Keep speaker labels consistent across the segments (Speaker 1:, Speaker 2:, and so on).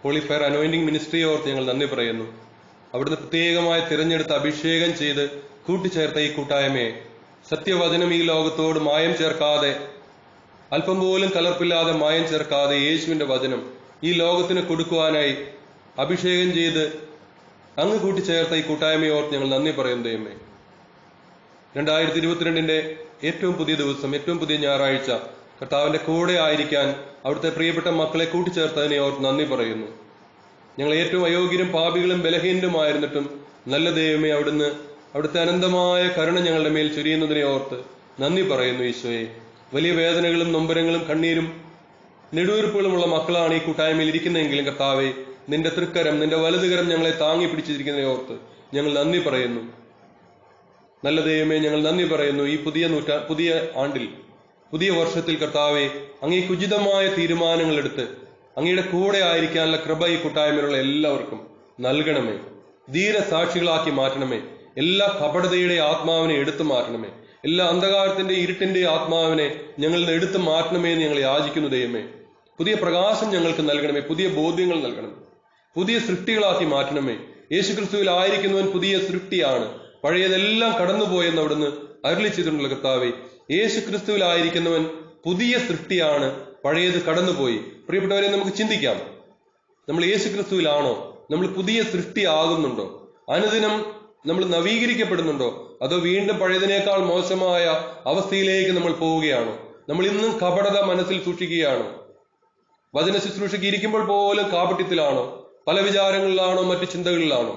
Speaker 1: ഹോളിഫയർ anointing ministry ഓർത്ത് ഞങ്ങൾ നന്ദി പറയുന്നു അവിടുന്ന് പ്രത്യേകമായി തിരഞ്ഞെടുത്ത് അഭിഷേകം ചെയ്ത് കൂട്ടിച്ചേർത്ത ഈ കൂട്ടായ്മയെ സത്യവചനം ഈ ലോകത്തോട് മായം ചേർക്കാതെ അല്പം പോലും കലർപ്പില്ലാതെ മായം ചേർക്കാതെ യേശുവിന്റെ വചനം ഈ ലോകത്തിന് കൊടുക്കുവാനായി അഭിഷേകം ചെയ്ത് അങ്ങ് കൂട്ടിച്ചേർത്ത ഈ കൂട്ടായ്മയെ ഓർത്ത് ഞങ്ങൾ നന്ദി പറയുന്നു ദൈവമേ രണ്ടായിരത്തി ഇരുപത്തിരണ്ടിന്റെ ഏറ്റവും പുതിയ ദിവസം ഏറ്റവും പുതിയ ഞായറാഴ്ച കർത്താവിന്റെ കൂടെ ആയിരിക്കാൻ അവിടുത്തെ പ്രിയപ്പെട്ട മക്കളെ കൂട്ടിച്ചേർത്തതിനെ ഓർത്ത് നന്ദി പറയുന്നു ഞങ്ങൾ ഏറ്റവും അയോഗ്യരും പാപികളും ബലഹീനരുമായിരുന്നിട്ടും നല്ല ദൈവമേ അവിടുന്ന് അവിടുത്തെ അനന്തമായ കരുണ ഞങ്ങളുടെ മേൽ ചൊരിയുന്നതിനെ ഓർത്ത് നന്ദി പറയുന്നു ഈശോയെ വലിയ വേദനകളും നൊമ്പരങ്ങളും കണ്ണീരും നെടുവീർപ്പുകളുമുള്ള മക്കളാണ് ഈ കൂട്ടായ്മയിൽ ഇരിക്കുന്നതെങ്കിലും കർത്താവെ നിന്റെ തൃക്കരം നിന്റെ വലതുകരം ഞങ്ങളെ താങ്ങി പിടിച്ചിരിക്കുന്നതിനെ ഓർത്ത് ഞങ്ങൾ നന്ദി പറയുന്നു നല്ല ദൈവമേ ഞങ്ങൾ നന്ദി പറയുന്നു ഈ പുതിയ നൂറ്റാ പുതിയ ആണ്ടിൽ പുതിയ വർഷത്തിൽ കർത്താവെ അങ്ങേക്ക് ഉചിതമായ തീരുമാനങ്ങൾ എടുത്ത് അങ്ങയുടെ കൂടെ ആയിരിക്കാനുള്ള കൃപ ഈ കൂട്ടായ്മയിലുള്ള എല്ലാവർക്കും നൽകണമേ ധീരസാക്ഷികളാക്കി മാറ്റണമേ എല്ലാ കപടതയുടെ ആത്മാവിനെ എടുത്തു മാറ്റണമേ എല്ലാ അന്ധകാരത്തിന്റെ ഇരുട്ടിന്റെ ആത്മാവിനെ ഞങ്ങളിൽ നിന്ന് എടുത്തു മാറ്റണമേ എന്ന് ഞങ്ങൾ യാചിക്കുന്നു ദൈവമേ പുതിയ പ്രകാശം ഞങ്ങൾക്ക് നൽകണമേ പുതിയ ബോധ്യങ്ങൾ നൽകണമേ പുതിയ സൃഷ്ടികളാക്കി മാറ്റണമേ യേശുക്രിസ്തുവിൽ ആയിരിക്കുന്നവൻ പുതിയ സൃഷ്ടിയാണ് പഴയതെല്ലാം കടന്നുപോയെന്ന് അവിടുന്ന് അരുളി ചെയ്തിട്ടുള്ള കർത്താവെ യേശുക്രിസ്തുവിൽ ആയിരിക്കുന്നവൻ പുതിയ സൃഷ്ടിയാണ് പഴയത് കടന്നുപോയി പ്രിയപ്പെട്ടവരെ നമുക്ക് ചിന്തിക്കാം നമ്മൾ യേശുക്രിസ്തുവിലാണോ നമ്മൾ പുതിയ സൃഷ്ടി ആകുന്നുണ്ടോ അനുദിനം നമ്മൾ നവീകരിക്കപ്പെടുന്നുണ്ടോ അതോ വീണ്ടും പഴയതിനേക്കാൾ മോശമായ അവസ്ഥയിലേക്ക് നമ്മൾ പോവുകയാണോ നമ്മൾ ഇന്നും കപടത മനസ്സിൽ സൂക്ഷിക്കുകയാണോ വചന ശുശ്രൂഷയ്ക്ക് ഇരിക്കുമ്പോൾ പോലും കാപട്യത്തിലാണോ പല വിചാരങ്ങളിലാണോ മറ്റു ചിന്തകളിലാണോ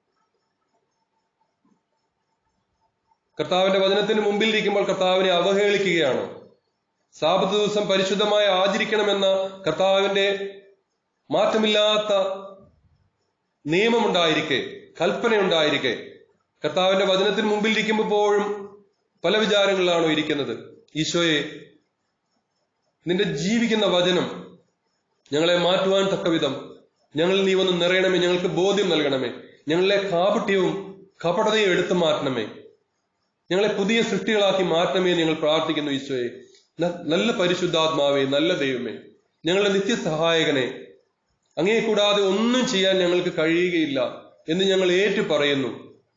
Speaker 1: കർത്താവിന്റെ വചനത്തിന് മുമ്പിൽ ഇരിക്കുമ്പോൾ കർത്താവിനെ അവഹേളിക്കുകയാണോ സാപത്ത് ദിവസം പരിശുദ്ധമായി ആചരിക്കണമെന്ന കർത്താവിന്റെ മാറ്റമില്ലാത്ത നിയമമുണ്ടായിരിക്കെ കൽപ്പനയുണ്ടായിരിക്കെ കർത്താവിന്റെ വചനത്തിന് മുമ്പിൽ ഇരിക്കുമ്പോഴും പല വിചാരങ്ങളിലാണോ ഇരിക്കുന്നത് ഈശോയെ നിന്റെ ജീവിക്കുന്ന വചനം ഞങ്ങളെ മാറ്റുവാൻ തക്കവിധം ഞങ്ങൾ നീ വന്ന് നിറയണമേ ഞങ്ങൾക്ക് ബോധ്യം നൽകണമേ ഞങ്ങളെ കാപട്യവും കപടതയും എടുത്തു മാറ്റണമേ ഞങ്ങളെ പുതിയ സൃഷ്ടികളാക്കി മാറ്റണമേ എന്ന് ഞങ്ങൾ പ്രാർത്ഥിക്കുന്നു ഈശോയെ ന- നല്ല പരിശുദ്ധാത്മാവേ നല്ല ദൈവമേ ഞങ്ങളുടെ നിത്യസഹായകനെ അങ്ങേ കൂടാതെ ഒന്നും ചെയ്യാൻ ഞങ്ങൾക്ക് കഴിയുകയില്ല എന്ന് ഞങ്ങൾ ഏറ്റു പറയുന്നു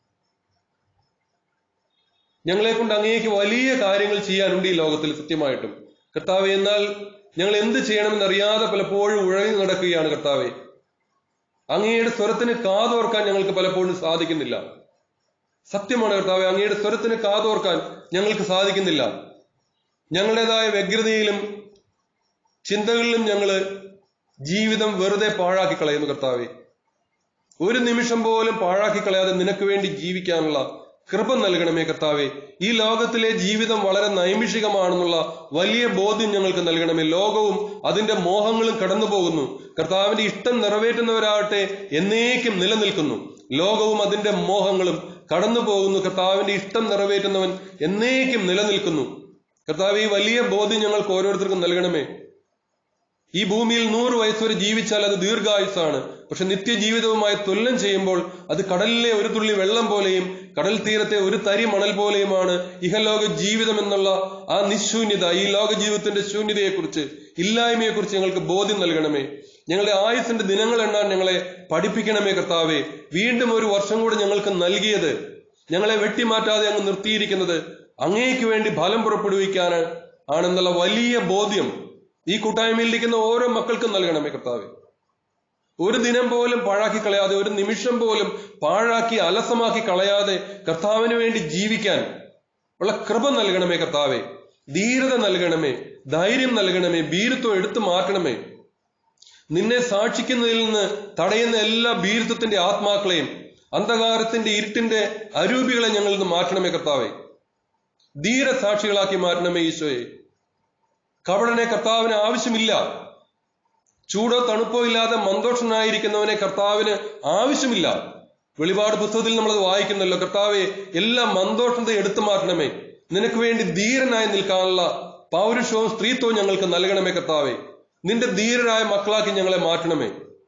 Speaker 1: ഞങ്ങളെ കൊണ്ട് അങ്ങേക്ക് വലിയ കാര്യങ്ങൾ ചെയ്യാനുണ്ട് ഈ ലോകത്തിൽ സത്യമായിട്ടും കർത്താവെ എന്നാൽ ഞങ്ങൾ എന്ത് ചെയ്യണമെന്ന് അറിയാതെ പലപ്പോഴും ഉഴങ്ങി നടക്കുകയാണ് കർത്താവെ അങ്ങയുടെ സ്വരത്തിന് കാതോർക്കാൻ ഞങ്ങൾക്ക് പലപ്പോഴും സാധിക്കുന്നില്ല സത്യമാണ് കർത്താവെ അങ്ങയുടെ സ്വരത്തിന് കാതോർക്കാൻ ഞങ്ങൾക്ക് സാധിക്കുന്നില്ല ഞങ്ങളുടേതായ വ്യഗ്രതയിലും ചിന്തകളിലും ഞങ്ങള് ജീവിതം വെറുതെ പാഴാക്കി കളയുന്നു കർത്താവെ ഒരു നിമിഷം പോലും പാഴാക്കി കളയാതെ നിനക്ക് വേണ്ടി ജീവിക്കാനുള്ള കൃപ നൽകണമേ കർത്താവെ ഈ ലോകത്തിലെ ജീവിതം വളരെ നൈമിഷികമാണെന്നുള്ള വലിയ ബോധ്യം ഞങ്ങൾക്ക് നൽകണമേ ലോകവും അതിന്റെ മോഹങ്ങളും കടന്നു പോകുന്നു കർത്താവിന്റെ ഇഷ്ടം നിറവേറ്റുന്നവരാകട്ടെ എന്നേക്കും നിലനിൽക്കുന്നു ലോകവും അതിന്റെ മോഹങ്ങളും കടന്നു പോകുന്നു കർത്താവിന്റെ ഇഷ്ടം നിറവേറ്റുന്നവൻ എന്നേക്കും നിലനിൽക്കുന്നു കർത്താവ് ഈ വലിയ ബോധ്യം ഞങ്ങൾക്ക് ഓരോരുത്തർക്കും നൽകണമേ ഈ ഭൂമിയിൽ നൂറ് വയസ്സുവരെ ജീവിച്ചാൽ അത് ദീർഘായുസാണ് പക്ഷെ നിത്യജീവിതവുമായി തുലനം ചെയ്യുമ്പോൾ അത് കടലിലെ ഒരു തുള്ളി വെള്ളം പോലെയും കടൽ തീരത്തെ ഒരു തരി മണൽ പോലെയുമാണ് ഇഹലോക ജീവിതം എന്നുള്ള ആ നിശൂന്യത ഈ ലോക ജീവിതത്തിന്റെ ശൂന്യതയെക്കുറിച്ച് ഇല്ലായ്മയെക്കുറിച്ച് ഞങ്ങൾക്ക് ബോധ്യം നൽകണമേ ഞങ്ങളുടെ ആയുസിന്റെ ദിനങ്ങൾ എണ്ണാൻ ഞങ്ങളെ പഠിപ്പിക്കണമേ കർത്താവേ വീണ്ടും ഒരു വർഷം കൂടെ ഞങ്ങൾക്ക് നൽകിയത് ഞങ്ങളെ വെട്ടിമാറ്റാതെ അങ്ങ് നിർത്തിയിരിക്കുന്നത് അങ്ങേക്ക് വേണ്ടി ഫലം പുറപ്പെടുവിക്കാൻ ആണെന്നുള്ള വലിയ ബോധ്യം ഈ കൂട്ടായ്മയിൽ ഇരിക്കുന്ന ഓരോ മക്കൾക്കും നൽകണമേ കർത്താവെ ഒരു ദിനം പോലും പാഴാക്കി കളയാതെ ഒരു നിമിഷം പോലും പാഴാക്കി അലസമാക്കി കളയാതെ കർത്താവിന് വേണ്ടി ജീവിക്കാൻ ഉള്ള കൃപ നൽകണമേ കർത്താവെ ധീരത നൽകണമേ ധൈര്യം നൽകണമേ ഭീരുത്വം എടുത്തു മാറ്റണമേ നിന്നെ സാക്ഷിക്കുന്നതിൽ നിന്ന് തടയുന്ന എല്ലാ ഭീരുത്വത്തിന്റെ ആത്മാക്കളെയും അന്ധകാരത്തിന്റെ ഇരുട്ടിന്റെ അരൂപികളെ ഞങ്ങളിൽ നിന്ന് മാറ്റണമേ കർത്താവെ ധീരസാക്ഷികളാക്കി മാറ്റണമേ ഈശോയെ കവടനെ കർത്താവിന് ആവശ്യമില്ല ചൂടോ തണുപ്പോ ഇല്ലാതെ മന്ദോഷനായിരിക്കുന്നവനെ കർത്താവിന് ആവശ്യമില്ല വെളിപാട് പുസ്തകത്തിൽ നമ്മളത് വായിക്കുന്നല്ലോ കർത്താവെ എല്ലാ മന്ദോഷത്തെ എടുത്തു മാറ്റണമേ നിനക്ക് വേണ്ടി ധീരനായി നിൽക്കാനുള്ള പൗരുഷവും സ്ത്രീത്വവും ഞങ്ങൾക്ക് നൽകണമേ കർത്താവെ നിന്റെ ധീരരായ മക്കളാക്കി ഞങ്ങളെ മാറ്റണമേ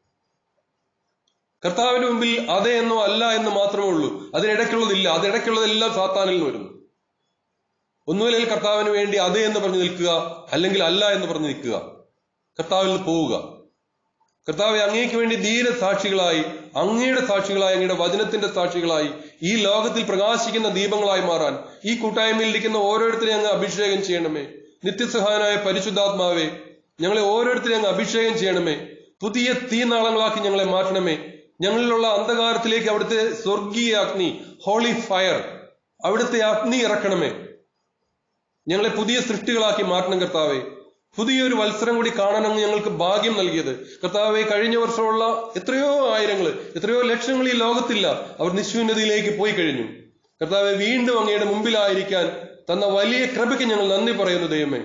Speaker 1: കർത്താവിന്റെ മുമ്പിൽ അതെ എന്നോ അല്ല എന്ന് മാത്രമേ ഉള്ളൂ അതിനിടയ്ക്കുള്ളതില്ല അതിനിടയ്ക്കുള്ളതെല്ലാം സാത്താനിൽ നിന്ന് വരുന്നു ഒന്നുമില്ലെങ്കിൽ കർത്താവിന് വേണ്ടി അതെ എന്ന് പറഞ്ഞു നിൽക്കുക അല്ലെങ്കിൽ അല്ല എന്ന് പറഞ്ഞു നിൽക്കുക കർത്താവിൽ നിന്ന് പോവുക കർത്താവെ അങ്ങേക്ക് വേണ്ടി ധീര സാക്ഷികളായി അങ്ങയുടെ സാക്ഷികളായി അങ്ങയുടെ വചനത്തിന്റെ സാക്ഷികളായി ഈ ലോകത്തിൽ പ്രകാശിക്കുന്ന ദീപങ്ങളായി മാറാൻ ഈ കൂട്ടായ്മയിൽ ഇരിക്കുന്ന ഓരോരുത്തരെയും അങ്ങ് അഭിഷേകം ചെയ്യണമേ നിത്യസഹായനായ പരിശുദ്ധാത്മാവേ ഞങ്ങളെ ഓരോരുത്തരെയും അങ്ങ് അഭിഷേകം ചെയ്യണമേ പുതിയ തീനാളങ്ങളാക്കി ഞങ്ങളെ മാറ്റണമേ ഞങ്ങളിലുള്ള അന്ധകാരത്തിലേക്ക് അവിടുത്തെ സ്വർഗീയ അഗ്നി ഹോളി ഫയർ അവിടുത്തെ അഗ്നി ഇറക്കണമേ ഞങ്ങളെ പുതിയ സൃഷ്ടികളാക്കി മാറ്റണം കർത്താവെ പുതിയൊരു വത്സരം കൂടി കാണാൻ അങ്ങ് ഞങ്ങൾക്ക് ഭാഗ്യം നൽകിയത് കർത്താവെ കഴിഞ്ഞ വർഷമുള്ള എത്രയോ ആയിരങ്ങൾ എത്രയോ ലക്ഷങ്ങൾ ഈ ലോകത്തില്ല അവർ നിശ്ചൂന്യതയിലേക്ക് പോയി കഴിഞ്ഞു കർത്താവെ വീണ്ടും അങ്ങയുടെ മുമ്പിലായിരിക്കാൻ തന്ന വലിയ കൃപയ്ക്ക് ഞങ്ങൾ നന്ദി പറയുന്നു ദൈവമേ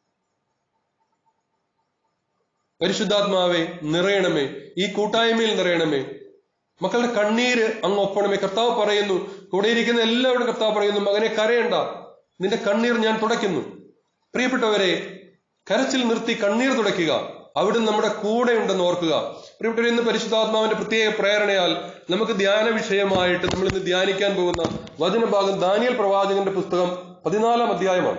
Speaker 1: പരിശുദ്ധാത്മാവെ നിറയണമേ ഈ കൂട്ടായ്മയിൽ നിറയണമേ മക്കളുടെ കണ്ണീര് അങ്ങ് ഒപ്പണമേ കർത്താവ് പറയുന്നു കൂടെ ഇരിക്കുന്ന എല്ലാവരും കർത്താവ് പറയുന്നു മകനെ കരയണ്ട നിന്റെ കണ്ണീർ ഞാൻ തുടയ്ക്കുന്നു പ്രിയപ്പെട്ടവരെ കരച്ചിൽ നിർത്തി കണ്ണീർ തുടയ്ക്കുക അവിടെ നമ്മുടെ കൂടെ ഉണ്ടെന്ന് ഓർക്കുക പ്രിയപ്പെട്ടവരെ ഇന്ന് പരിശുദ്ധാത്മാവിന്റെ പ്രത്യേക പ്രേരണയാൽ നമുക്ക് ധ്യാന വിഷയമായിട്ട് നമ്മൾ ഇന്ന് ധ്യാനിക്കാൻ പോകുന്ന വചനഭാഗം ദാനിയൽ പ്രവാചകന്റെ പുസ്തകം പതിനാലാം അധ്യായമാണ്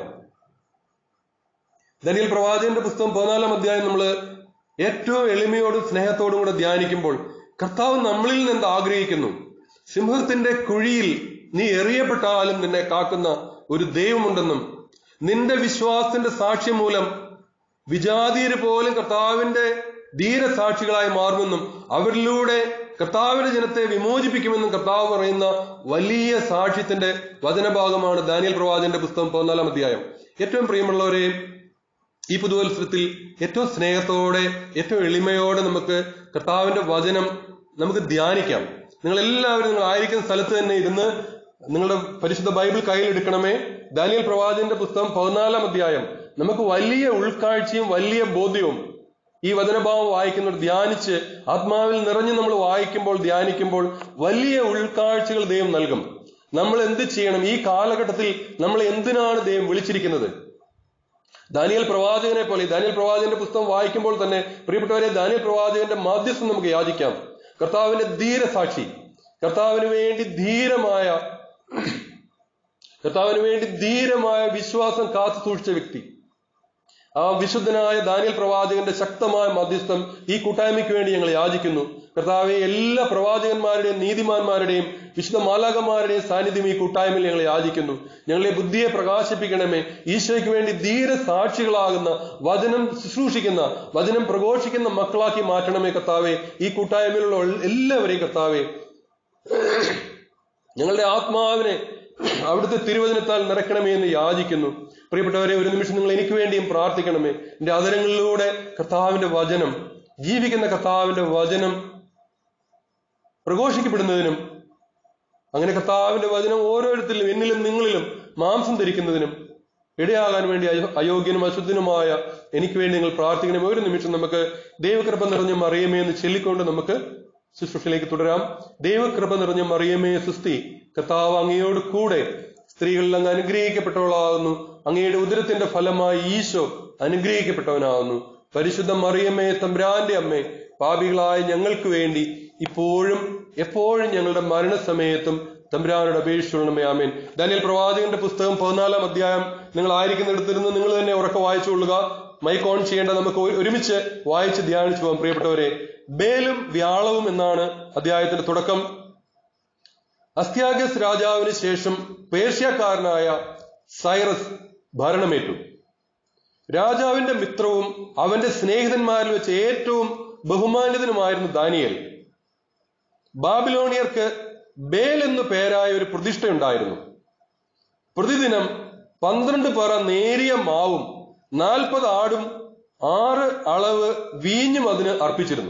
Speaker 1: ദാനിയൽ പ്രവാചകന്റെ പുസ്തകം പതിനാലാം അധ്യായം നമ്മൾ ഏറ്റവും എളിമയോടും സ്നേഹത്തോടും കൂടെ ധ്യാനിക്കുമ്പോൾ കർത്താവ് നമ്മളിൽ നിന്ന് ആഗ്രഹിക്കുന്നു സിംഹത്തിന്റെ കുഴിയിൽ നീ എറിയപ്പെട്ടാലും നിന്നെ കാക്കുന്ന ഒരു ദൈവമുണ്ടെന്നും നിന്റെ വിശ്വാസത്തിന്റെ സാക്ഷ്യം മൂലം വിജാതീയര് പോലും കർത്താവിന്റെ ധീരസാക്ഷികളായി മാറുമെന്നും അവരിലൂടെ കർത്താവിന്റെ ജനത്തെ വിമോചിപ്പിക്കുമെന്നും കർത്താവ് പറയുന്ന വലിയ സാക്ഷ്യത്തിന്റെ വചനഭാഗമാണ് ദാനിയൽ പ്രവാചകന്റെ പുസ്തകം പതിനാലാം അധ്യായം ഏറ്റവും പ്രിയമുള്ളവരെ ഈ പുതുവത്സരത്തിൽ ഏറ്റവും സ്നേഹത്തോടെ ഏറ്റവും എളിമയോടെ നമുക്ക് കർത്താവിന്റെ വചനം നമുക്ക് ധ്യാനിക്കാം നിങ്ങൾ എല്ലാവരും നിങ്ങൾ ആയിരിക്കുന്ന സ്ഥലത്ത് തന്നെ ഇരുന്ന് നിങ്ങളുടെ പരിശുദ്ധ ബൈബിൾ കയ്യിലെടുക്കണമേ ദാനിയൽ പ്രവാചകന്റെ പുസ്തകം പതിനാലാം അധ്യായം നമുക്ക് വലിയ ഉൾക്കാഴ്ചയും വലിയ ബോധ്യവും ഈ വചനഭാവം വായിക്കുന്നവർ ധ്യാനിച്ച് ആത്മാവിൽ നിറഞ്ഞ് നമ്മൾ വായിക്കുമ്പോൾ ധ്യാനിക്കുമ്പോൾ വലിയ ഉൾക്കാഴ്ചകൾ ദൈവം നൽകും നമ്മൾ എന്ത് ചെയ്യണം ഈ കാലഘട്ടത്തിൽ നമ്മൾ എന്തിനാണ് ദൈവം വിളിച്ചിരിക്കുന്നത് ദാനിയൽ പ്രവാചകനെ പോലെ ദാനിയൽ പ്രവാചകന്റെ പുസ്തകം വായിക്കുമ്പോൾ തന്നെ പ്രിയപ്പെട്ടവരെ ദാനിയൽ പ്രവാചകന്റെ മാധ്യസ്ഥം നമുക്ക് യാചിക്കാം കർത്താവിന്റെ ധീരസാക്ഷി കർത്താവിന് വേണ്ടി ധീരമായ കർത്താവിന് വേണ്ടി ധീരമായ വിശ്വാസം കാത്തു സൂക്ഷിച്ച വ്യക്തി ആ വിശുദ്ധനായ ദാനിയൽ പ്രവാചകന്റെ ശക്തമായ മധ്യസ്ഥം ഈ കൂട്ടായ്മയ്ക്ക് വേണ്ടി ഞങ്ങൾ യാചിക്കുന്നു കർത്താവെ എല്ലാ പ്രവാചകന്മാരുടെയും നീതിമാന്മാരുടെയും വിശുദ്ധ മാലാകന്മാരുടെയും സാന്നിധ്യം ഈ കൂട്ടായ്മയിൽ ഞങ്ങൾ യാചിക്കുന്നു ഞങ്ങളെ ബുദ്ധിയെ പ്രകാശിപ്പിക്കണമേ ഈശോയ്ക്ക് വേണ്ടി ധീര സാക്ഷികളാകുന്ന വചനം ശുശ്രൂഷിക്കുന്ന വചനം പ്രഘോഷിക്കുന്ന മക്കളാക്കി മാറ്റണമേ കർത്താവെ ഈ കൂട്ടായ്മയിലുള്ള എല്ലാവരെയും കർത്താവെ ഞങ്ങളുടെ ആത്മാവിനെ അവിടുത്തെ തിരുവചനത്താൽ നിറയ്ക്കണമേ എന്ന് യാചിക്കുന്നു പ്രിയപ്പെട്ടവരെ ഒരു നിമിഷം നിങ്ങൾ എനിക്ക് വേണ്ടിയും പ്രാർത്ഥിക്കണമേ എന്റെ അതരങ്ങളിലൂടെ കർത്താവിന്റെ വചനം ജീവിക്കുന്ന കർത്താവിന്റെ വചനം പ്രഘോഷിക്കപ്പെടുന്നതിനും അങ്ങനെ കർത്താവിന്റെ വചനം ഓരോരുത്തരിലും എന്നിലും നിങ്ങളിലും മാംസം ധരിക്കുന്നതിനും ഇടയാകാൻ വേണ്ടി അയോ- അയോഗ്യനും അശുദ്ധനുമായ എനിക്ക് വേണ്ടി നിങ്ങൾ പ്രാർത്ഥിക്കണം ഒരു നിമിഷം നമുക്ക് ദൈവകൃപ നിറഞ്ഞ മറിയമേ എന്ന് ചൊല്ലിക്കൊണ്ട് നമുക്ക് ശുശ്രൂഷയിലേക്ക് തുടരാം ദൈവകൃപ നിറഞ്ഞ മറിയമേ സുസ്തി കർത്താവ് അങ്ങയോട് കൂടെ സ്ത്രീകളിൽ അങ്ങ് അനുഗ്രഹിക്കപ്പെട്ടവളാകുന്നു അങ്ങയുടെ ഉദരത്തിന്റെ ഫലമായി ഈശോ അനുഗ്രഹിക്കപ്പെട്ടവനാകുന്നു പരിശുദ്ധ മറിയമ്മേ തമ്പ്രാന്റെ അമ്മേ പാപികളായ ഞങ്ങൾക്ക് വേണ്ടി ഇപ്പോഴും എപ്പോഴും ഞങ്ങളുടെ മരണസമയത്തും തമ്പുരാനോട് അപേക്ഷിച്ചുകൊള്ളണമേ ആമേൻ ദാനിയൽ പ്രവാചകന്റെ പുസ്തകം പതിനാലാം അധ്യായം നിങ്ങൾ ആയിരിക്കുന്നിടത്തിരുന്ന് നിങ്ങൾ തന്നെ ഉറക്കെ വായിച്ചുകൊള്ളുക മൈക്ക് ഓൺ ചെയ്യേണ്ട നമുക്ക് ഒരു- ഒരുമിച്ച് വായിച്ച് ധ്യാനിച്ചു പോകാം പ്രിയപ്പെട്ടവരെ ബേലും വ്യാളവും എന്നാണ് അധ്യായത്തിന്റെ തുടക്കം അസ്ത്യാഗസ് രാജാവിന് ശേഷം പേർഷ്യക്കാരനായ സൈറസ് ഭരണമേറ്റു രാജാവിന്റെ മിത്രവും അവന്റെ സ്നേഹിതന്മാരിൽ വെച്ച് ഏറ്റവും ബഹുമാനിതനുമായിരുന്നു ദാനിയൽ ബാബിലോണിയർക്ക് ബേൽ എന്നു പേരായ ഒരു പ്രതിഷ്ഠയുണ്ടായിരുന്നു പ്രതിദിനം പന്ത്രണ്ട് പറ നേരിയ മാവും നാൽപ്പത് ആടും ആറ് അളവ് വീഞ്ഞും അതിന് അർപ്പിച്ചിരുന്നു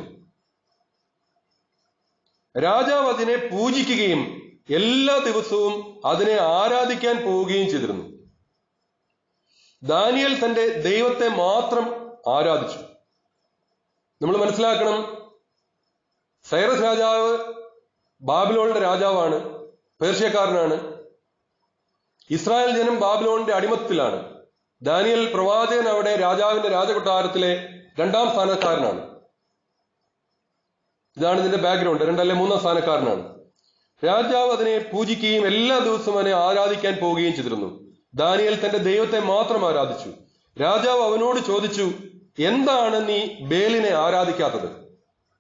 Speaker 1: രാജാവ് അതിനെ പൂജിക്കുകയും എല്ലാ ദിവസവും അതിനെ ആരാധിക്കാൻ പോവുകയും ചെയ്തിരുന്നു ദാനിയൽ തന്റെ ദൈവത്തെ മാത്രം ആരാധിച്ചു നമ്മൾ മനസ്സിലാക്കണം സൈറസ് രാജാവ് ബാബിലോണിന്റെ രാജാവാണ് പേർഷ്യക്കാരനാണ് ഇസ്രായേൽ ജനം ബാബിലോണിന്റെ അടിമത്തിലാണ് ദാനിയൽ പ്രവാചകൻ അവിടെ രാജാവിന്റെ രാജകൊട്ടാരത്തിലെ രണ്ടാം സ്ഥാനക്കാരനാണ് ഇതാണ് ഇതിന്റെ ബാക്ക്ഗ്രൗണ്ട് രണ്ടല്ലേ മൂന്നാം സ്ഥാനക്കാരനാണ് രാജാവ് അതിനെ പൂജിക്കുകയും എല്ലാ ദിവസവും അതിനെ ആരാധിക്കാൻ പോവുകയും ചെയ്തിരുന്നു ദാനിയൽ തന്റെ ദൈവത്തെ മാത്രം ആരാധിച്ചു രാജാവ് അവനോട് ചോദിച്ചു എന്താണ് നീ ബേലിനെ ആരാധിക്കാത്തത്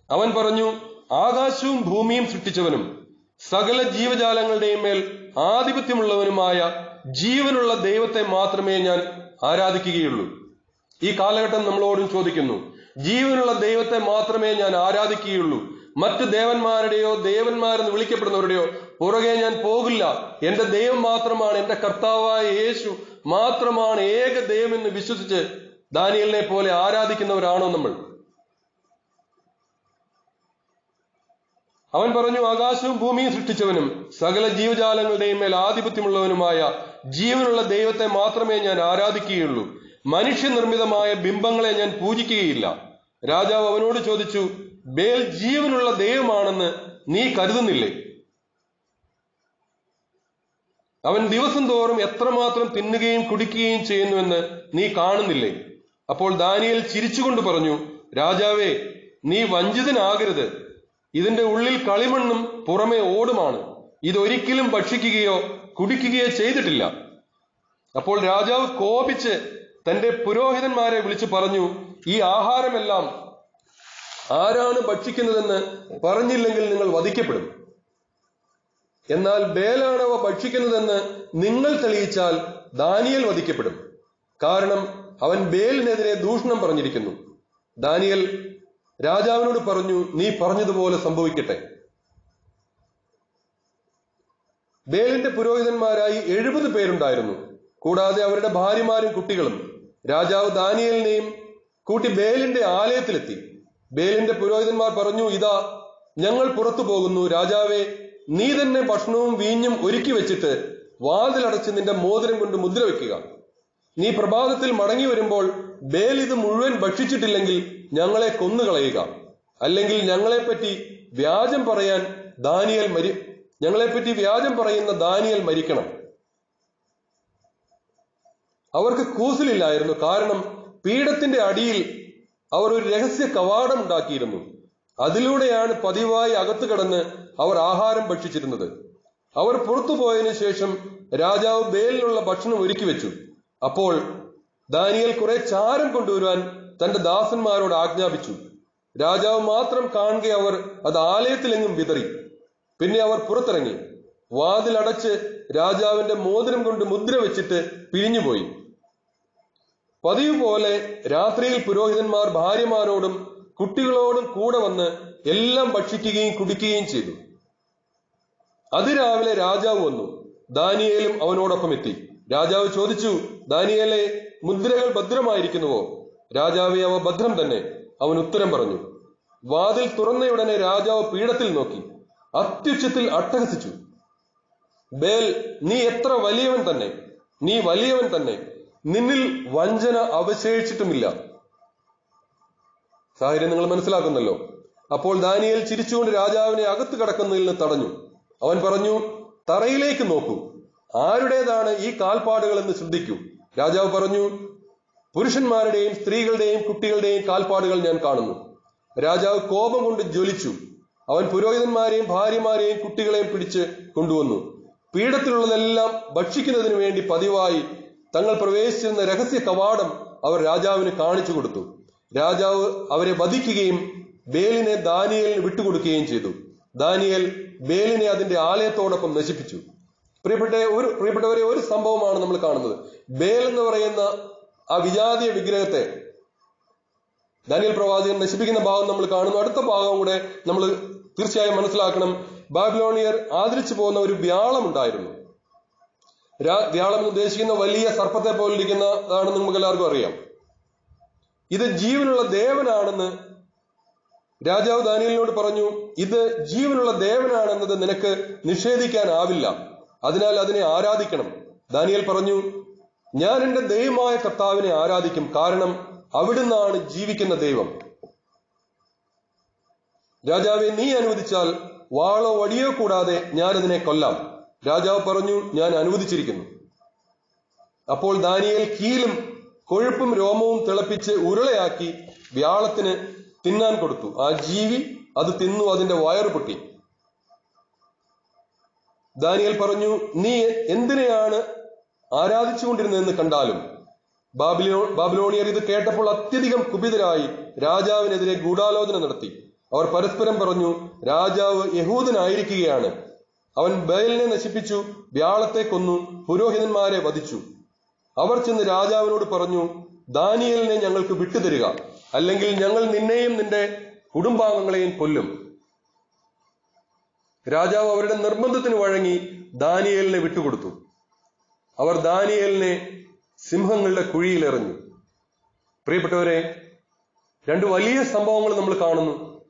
Speaker 1: അവൻ പറഞ്ഞു ആകാശവും ഭൂമിയും സൃഷ്ടിച്ചവനും സകല ജീവജാലങ്ങളുടെയും മേൽ ആധിപത്യമുള്ളവനുമായ ജീവനുള്ള ദൈവത്തെ മാത്രമേ ഞാൻ ആരാധിക്കുകയുള്ളൂ ഈ കാലഘട്ടം നമ്മളോടും ചോദിക്കുന്നു ജീവനുള്ള ദൈവത്തെ മാത്രമേ ഞാൻ ആരാധിക്കുകയുള്ളൂ മറ്റു ദേവന്മാരുടെയോ ദേവന്മാരെന്ന് വിളിക്കപ്പെടുന്നവരുടെയോ പുറകെ ഞാൻ പോകില്ല എന്റെ ദൈവം മാത്രമാണ് എന്റെ കർത്താവായ യേശു മാത്രമാണ് ഏക ദൈവം എന്ന് വിശ്വസിച്ച് ദാനിയലിനെ പോലെ ആരാധിക്കുന്നവരാണോ നമ്മൾ അവൻ പറഞ്ഞു ആകാശവും ഭൂമിയും സൃഷ്ടിച്ചവനും സകല ജീവജാലങ്ങളുടെയും മേൽ ആധിപത്യമുള്ളവനുമായ ജീവനുള്ള ദൈവത്തെ മാത്രമേ ഞാൻ ആരാധിക്കുകയുള്ളൂ മനുഷ്യനിർമ്മിതമായ ബിംബങ്ങളെ ഞാൻ പൂജിക്കുകയില്ല രാജാവ് അവനോട് ചോദിച്ചു ബേൽ ജീവനുള്ള ദൈവമാണെന്ന് നീ കരുതുന്നില്ലേ അവൻ ദിവസം തോറും എത്രമാത്രം തിന്നുകയും കുടിക്കുകയും ചെയ്യുന്നുവെന്ന് നീ കാണുന്നില്ലേ അപ്പോൾ ദാനിയേൽ ചിരിച്ചുകൊണ്ട് പറഞ്ഞു രാജാവേ നീ വഞ്ചിതനാകരുത് ഇതിന്റെ ഉള്ളിൽ കളിമണ്ണും പുറമെ ഓടുമാണ് ഇതൊരിക്കലും ഭക്ഷിക്കുകയോ കുടിക്കുകയോ ചെയ്തിട്ടില്ല അപ്പോൾ രാജാവ് കോപിച്ച് തന്റെ പുരോഹിതന്മാരെ വിളിച്ചു പറഞ്ഞു ഈ ആഹാരമെല്ലാം ആരാണ് ഭക്ഷിക്കുന്നതെന്ന് പറഞ്ഞില്ലെങ്കിൽ നിങ്ങൾ വധിക്കപ്പെടും എന്നാൽ ബേലാണവ ഭക്ഷിക്കുന്നതെന്ന് നിങ്ങൾ തെളിയിച്ചാൽ ദാനിയൽ വധിക്കപ്പെടും കാരണം അവൻ ബേലിനെതിരെ ദൂഷണം പറഞ്ഞിരിക്കുന്നു ദാനിയൽ രാജാവിനോട് പറഞ്ഞു നീ പറഞ്ഞതുപോലെ സംഭവിക്കട്ടെ ബേലിന്റെ പുരോഹിതന്മാരായി എഴുപത് പേരുണ്ടായിരുന്നു കൂടാതെ അവരുടെ ഭാര്യമാരും കുട്ടികളും രാജാവ് ദാനിയലിനെയും കൂട്ടി ബേലിന്റെ ആലയത്തിലെത്തി ബേലിന്റെ പുരോഹിതന്മാർ പറഞ്ഞു ഇതാ ഞങ്ങൾ പുറത്തു പോകുന്നു രാജാവെ നീ തന്നെ ഭക്ഷണവും വീഞ്ഞും ഒരുക്കി വെച്ചിട്ട് വാതിലടച്ച് നിന്റെ മോതിരം കൊണ്ട് മുദ്ര വെക്കുക നീ പ്രഭാതത്തിൽ മടങ്ങി വരുമ്പോൾ ബേൽ ഇത് മുഴുവൻ ഭക്ഷിച്ചിട്ടില്ലെങ്കിൽ ഞങ്ങളെ കൊന്നുകളയുക അല്ലെങ്കിൽ ഞങ്ങളെപ്പറ്റി വ്യാജം പറയാൻ ദാനിയൽ മരി ഞങ്ങളെപ്പറ്റി വ്യാജം പറയുന്ന ദാനിയൽ മരിക്കണം അവർക്ക് കൂസലില്ലായിരുന്നു കാരണം പീഠത്തിന്റെ അടിയിൽ അവർ ഒരു രഹസ്യ കവാടം ഉണ്ടാക്കിയിരുന്നു അതിലൂടെയാണ് പതിവായി അകത്തു കടന്ന് അവർ ആഹാരം ഭക്ഷിച്ചിരുന്നത് അവർ പുറത്തു പോയതിനു ശേഷം രാജാവ് ബേലിനുള്ള ഭക്ഷണം ഒരുക്കി വെച്ചു അപ്പോൾ ദാനിയൽ കുറെ ചാരം കൊണ്ടുവരുവാൻ തന്റെ ദാസന്മാരോട് ആജ്ഞാപിച്ചു രാജാവ് മാത്രം കാണുക അവർ അത് ആലയത്തിലെങ്ങും വിതറി പിന്നെ അവർ പുറത്തിറങ്ങി വാതിലടച്ച് രാജാവിന്റെ മോതിരം കൊണ്ട് മുദ്ര വെച്ചിട്ട് പിരിഞ്ഞുപോയി പതിവ് പോലെ രാത്രിയിൽ പുരോഹിതന്മാർ ഭാര്യമാരോടും കുട്ടികളോടും കൂടെ വന്ന് എല്ലാം ഭക്ഷിക്കുകയും കുടിക്കുകയും ചെയ്തു അതിരാവിലെ രാജാവ് വന്നു ദാനിയേലും അവനോടൊപ്പം എത്തി രാജാവ് ചോദിച്ചു ദാനിയേലെ മുദ്രകൾ ഭദ്രമായിരിക്കുന്നുവോ രാജാവെ അവ ഭദ്രം തന്നെ അവൻ ഉത്തരം പറഞ്ഞു വാതിൽ തുറന്നയുടനെ രാജാവ് പീഠത്തിൽ നോക്കി അത്യുച്ചത്തിൽ അട്ടഹസിച്ചു ബേൽ നീ എത്ര വലിയവൻ തന്നെ നീ വലിയവൻ തന്നെ നിന്നിൽ വഞ്ചന അവശേഷിച്ചിട്ടുമില്ല സാഹചര്യം നിങ്ങൾ മനസ്സിലാക്കുന്നല്ലോ അപ്പോൾ ദാനിയേൽ ചിരിച്ചുകൊണ്ട് രാജാവിനെ അകത്ത് കടക്കുന്നതിൽ നിന്ന് തടഞ്ഞു അവൻ പറഞ്ഞു തറയിലേക്ക് നോക്കൂ ആരുടേതാണ് ഈ കാൽപ്പാടുകൾ എന്ന് ശ്രദ്ധിക്കൂ രാജാവ് പറഞ്ഞു പുരുഷന്മാരുടെയും സ്ത്രീകളുടെയും കുട്ടികളുടെയും കാൽപ്പാടുകൾ ഞാൻ കാണുന്നു രാജാവ് കോപം കൊണ്ട് ജ്വലിച്ചു അവൻ പുരോഹിതന്മാരെയും ഭാര്യമാരെയും കുട്ടികളെയും പിടിച്ച് കൊണ്ടുവന്നു പീഠത്തിലുള്ളതെല്ലാം ഭക്ഷിക്കുന്നതിന് വേണ്ടി പതിവായി തങ്ങൾ പ്രവേശിച്ചിരുന്ന രഹസ്യ കവാടം അവർ രാജാവിന് കാണിച്ചു കൊടുത്തു രാജാവ് അവരെ വധിക്കുകയും ബേലിനെ ദാനിയലിന് വിട്ടുകൊടുക്കുകയും ചെയ്തു ദാനിയൽ ബേലിനെ അതിന്റെ ആലയത്തോടൊപ്പം നശിപ്പിച്ചു പ്രിയപ്പെട്ട ഒരു പ്രിയപ്പെട്ടവരെ ഒരു സംഭവമാണ് നമ്മൾ കാണുന്നത് ബേൽ എന്ന് പറയുന്ന ആ വിജാതീയ വിഗ്രഹത്തെ ദാനിയൽ പ്രവാചകൻ നശിപ്പിക്കുന്ന ഭാഗം നമ്മൾ കാണുന്നു അടുത്ത ഭാഗം കൂടെ നമ്മൾ തീർച്ചയായും മനസ്സിലാക്കണം ബാബിലോണിയർ ആദരിച്ചു പോകുന്ന ഒരു വ്യാളം ഉണ്ടായിരുന്നു രാ- വ്യാളം എന്ന് ഉദ്ദേശിക്കുന്ന വലിയ സർപ്പത്തെ പോലിരിക്കുന്നതാണെന്ന് നമുക്ക് എല്ലാവർക്കും അറിയാം ഇത് ജീവനുള്ള ദേവനാണെന്ന് രാജാവ് ദാനിയലിനോട് പറഞ്ഞു ഇത് ജീവനുള്ള ദേവനാണെന്നത് നിനക്ക് നിഷേധിക്കാനാവില്ല അതിനാൽ അതിനെ ആരാധിക്കണം ദാനിയൽ പറഞ്ഞു ഞാൻ എന്റെ ദൈവമായ കർത്താവിനെ ആരാധിക്കും കാരണം അവിടുന്നാണ് ജീവിക്കുന്ന ദൈവം രാജാവെ നീ അനുവദിച്ചാൽ വാളോ വടിയോ കൂടാതെ ഞാൻ അതിനെ കൊല്ലാം രാജാവ് പറഞ്ഞു ഞാൻ അനുവദിച്ചിരിക്കുന്നു അപ്പോൾ ദാനിയേൽ കീലും കൊഴുപ്പും രോമവും തിളപ്പിച്ച് ഉരുളയാക്കി വ്യാളത്തിന് തിന്നാൻ കൊടുത്തു ആ ജീവി അത് തിന്നു അതിന്റെ വയറ് പൊട്ടി ദാനിയേൽ പറഞ്ഞു നീ എന്തിനെയാണ് ആരാധിച്ചുകൊണ്ടിരുന്നതെന്ന് കണ്ടാലും ബാബിലോ ബാബിലോണിയർ ഇത് കേട്ടപ്പോൾ അത്യധികം കുപിതരായി രാജാവിനെതിരെ ഗൂഢാലോചന നടത്തി അവർ പരസ്പരം പറഞ്ഞു രാജാവ് യഹൂദനായിരിക്കുകയാണ് അവൻ ബയലിനെ നശിപ്പിച്ചു വ്യാളത്തെ കൊന്നു പുരോഹിതന്മാരെ വധിച്ചു അവർ ചെന്ന് രാജാവിനോട് പറഞ്ഞു ദാനിയലിനെ ഞങ്ങൾക്ക് വിട്ടുതരിക അല്ലെങ്കിൽ ഞങ്ങൾ നിന്നെയും നിന്റെ കുടുംബാംഗങ്ങളെയും കൊല്ലും രാജാവ് അവരുടെ നിർബന്ധത്തിന് വഴങ്ങി ദാനിയേലിനെ വിട്ടുകൊടുത്തു അവർ ദാനിയേലിനെ സിംഹങ്ങളുടെ കുഴിയിലെറിഞ്ഞു പ്രിയപ്പെട്ടവരെ രണ്ട് വലിയ സംഭവങ്ങൾ നമ്മൾ കാണുന്നു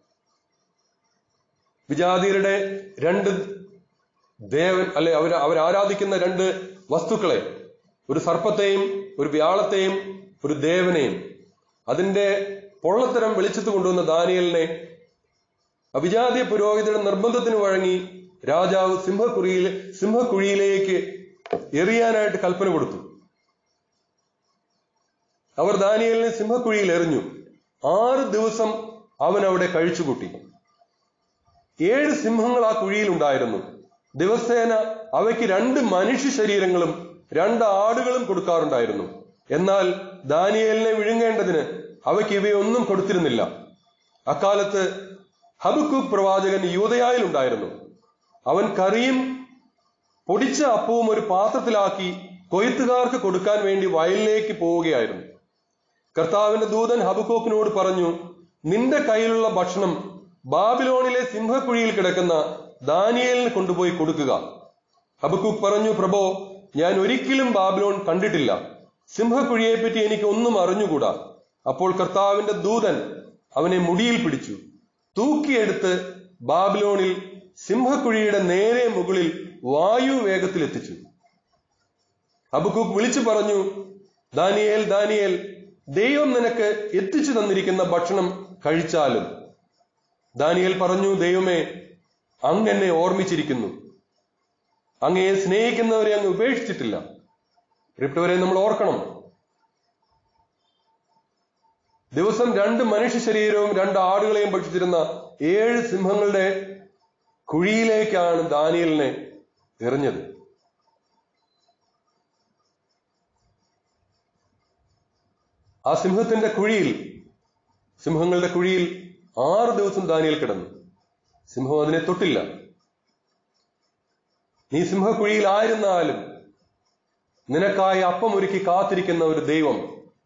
Speaker 1: വിജാതിയരുടെ രണ്ട് ദേവൻ അല്ലെ അവർ അവർ ആരാധിക്കുന്ന രണ്ട് വസ്തുക്കളെ ഒരു സർപ്പത്തെയും ഒരു വ്യാളത്തെയും ഒരു ദേവനെയും അതിന്റെ പൊള്ളത്തരം വെളിച്ചത്ത് കൊണ്ടുവന്ന ദാനിയലിനെ അവിജാതീയ പുരോഹിതരുടെ നിർബന്ധത്തിന് വഴങ്ങി രാജാവ് സിംഹക്കുഴിയിൽ സിംഹക്കുഴിയിലേക്ക് എറിയാനായിട്ട് കൽപ്പന കൊടുത്തു അവർ ദാനിയലിനെ സിംഹക്കുഴിയിൽ എറിഞ്ഞു ആറ് ദിവസം അവൻ അവിടെ കഴിച്ചുകൂട്ടി ഏഴ് സിംഹങ്ങൾ ആ കുഴിയിൽ ഉണ്ടായിരുന്നു ദിവസേന അവയ്ക്ക് രണ്ട് മനുഷ്യ ശരീരങ്ങളും രണ്ട് ആടുകളും കൊടുക്കാറുണ്ടായിരുന്നു എന്നാൽ ദാനിയേലിനെ വിഴുങ്ങേണ്ടതിന് അവയ്ക്ക് ഇവയൊന്നും കൊടുത്തിരുന്നില്ല അക്കാലത്ത് ഹബുക്കൂക്ക് പ്രവാചകൻ യൂതയായിൽ ഉണ്ടായിരുന്നു അവൻ കറിയും പൊടിച്ച അപ്പവും ഒരു പാത്രത്തിലാക്കി കൊയ്ത്തുകാർക്ക് കൊടുക്കാൻ വേണ്ടി വയലിലേക്ക് പോവുകയായിരുന്നു കർത്താവിന്റെ ദൂതൻ ഹബുക്കോക്കിനോട് പറഞ്ഞു നിന്റെ കയ്യിലുള്ള ഭക്ഷണം ബാബിലോണിലെ സിംഹക്കുഴിയിൽ കിടക്കുന്ന ദാനിയേലിന് കൊണ്ടുപോയി കൊടുക്കുക ഹബക്കൂക്ക് പറഞ്ഞു പ്രഭോ ഞാൻ ഒരിക്കലും ബാബിലോൺ കണ്ടിട്ടില്ല സിംഹക്കുഴിയെപ്പറ്റി എനിക്ക് ഒന്നും അറിഞ്ഞുകൂടാ അപ്പോൾ കർത്താവിന്റെ ദൂതൻ അവനെ മുടിയിൽ പിടിച്ചു തൂക്കിയെടുത്ത് ബാബിലോണിൽ സിംഹക്കുഴിയുടെ നേരെ മുകളിൽ വായു വേഗത്തിൽ എത്തിച്ചു ഹബക്കൂക്ക് വിളിച്ചു പറഞ്ഞു ദാനിയേൽ ദാനിയേൽ ദൈവം നിനക്ക് എത്തിച്ചു തന്നിരിക്കുന്ന ഭക്ഷണം കഴിച്ചാലും ദാനിയേൽ പറഞ്ഞു ദൈവമേ അങ്ങ് എന്നെ ഓർമ്മിച്ചിരിക്കുന്നു അങ്ങയെ സ്നേഹിക്കുന്നവരെ അങ്ങ് ഉപേക്ഷിച്ചിട്ടില്ല പ്രിയപ്പെട്ടവരെ നമ്മൾ ഓർക്കണം ദിവസം രണ്ട് മനുഷ്യ ശരീരവും രണ്ട് ആടുകളെയും ഭക്ഷിച്ചിരുന്ന ഏഴ് സിംഹങ്ങളുടെ കുഴിയിലേക്കാണ് ദാനിയലിനെ എറിഞ്ഞത് ആ സിംഹത്തിന്റെ കുഴിയിൽ സിംഹങ്ങളുടെ കുഴിയിൽ ആറ് ദിവസം ദാനിയൽ കിടന്നു സിംഹം അതിനെ തൊട്ടില്ല നീ സിംഹക്കുഴിയിലായിരുന്നാലും നിനക്കായി അപ്പം ഒരുക്കി കാത്തിരിക്കുന്ന ഒരു ദൈവം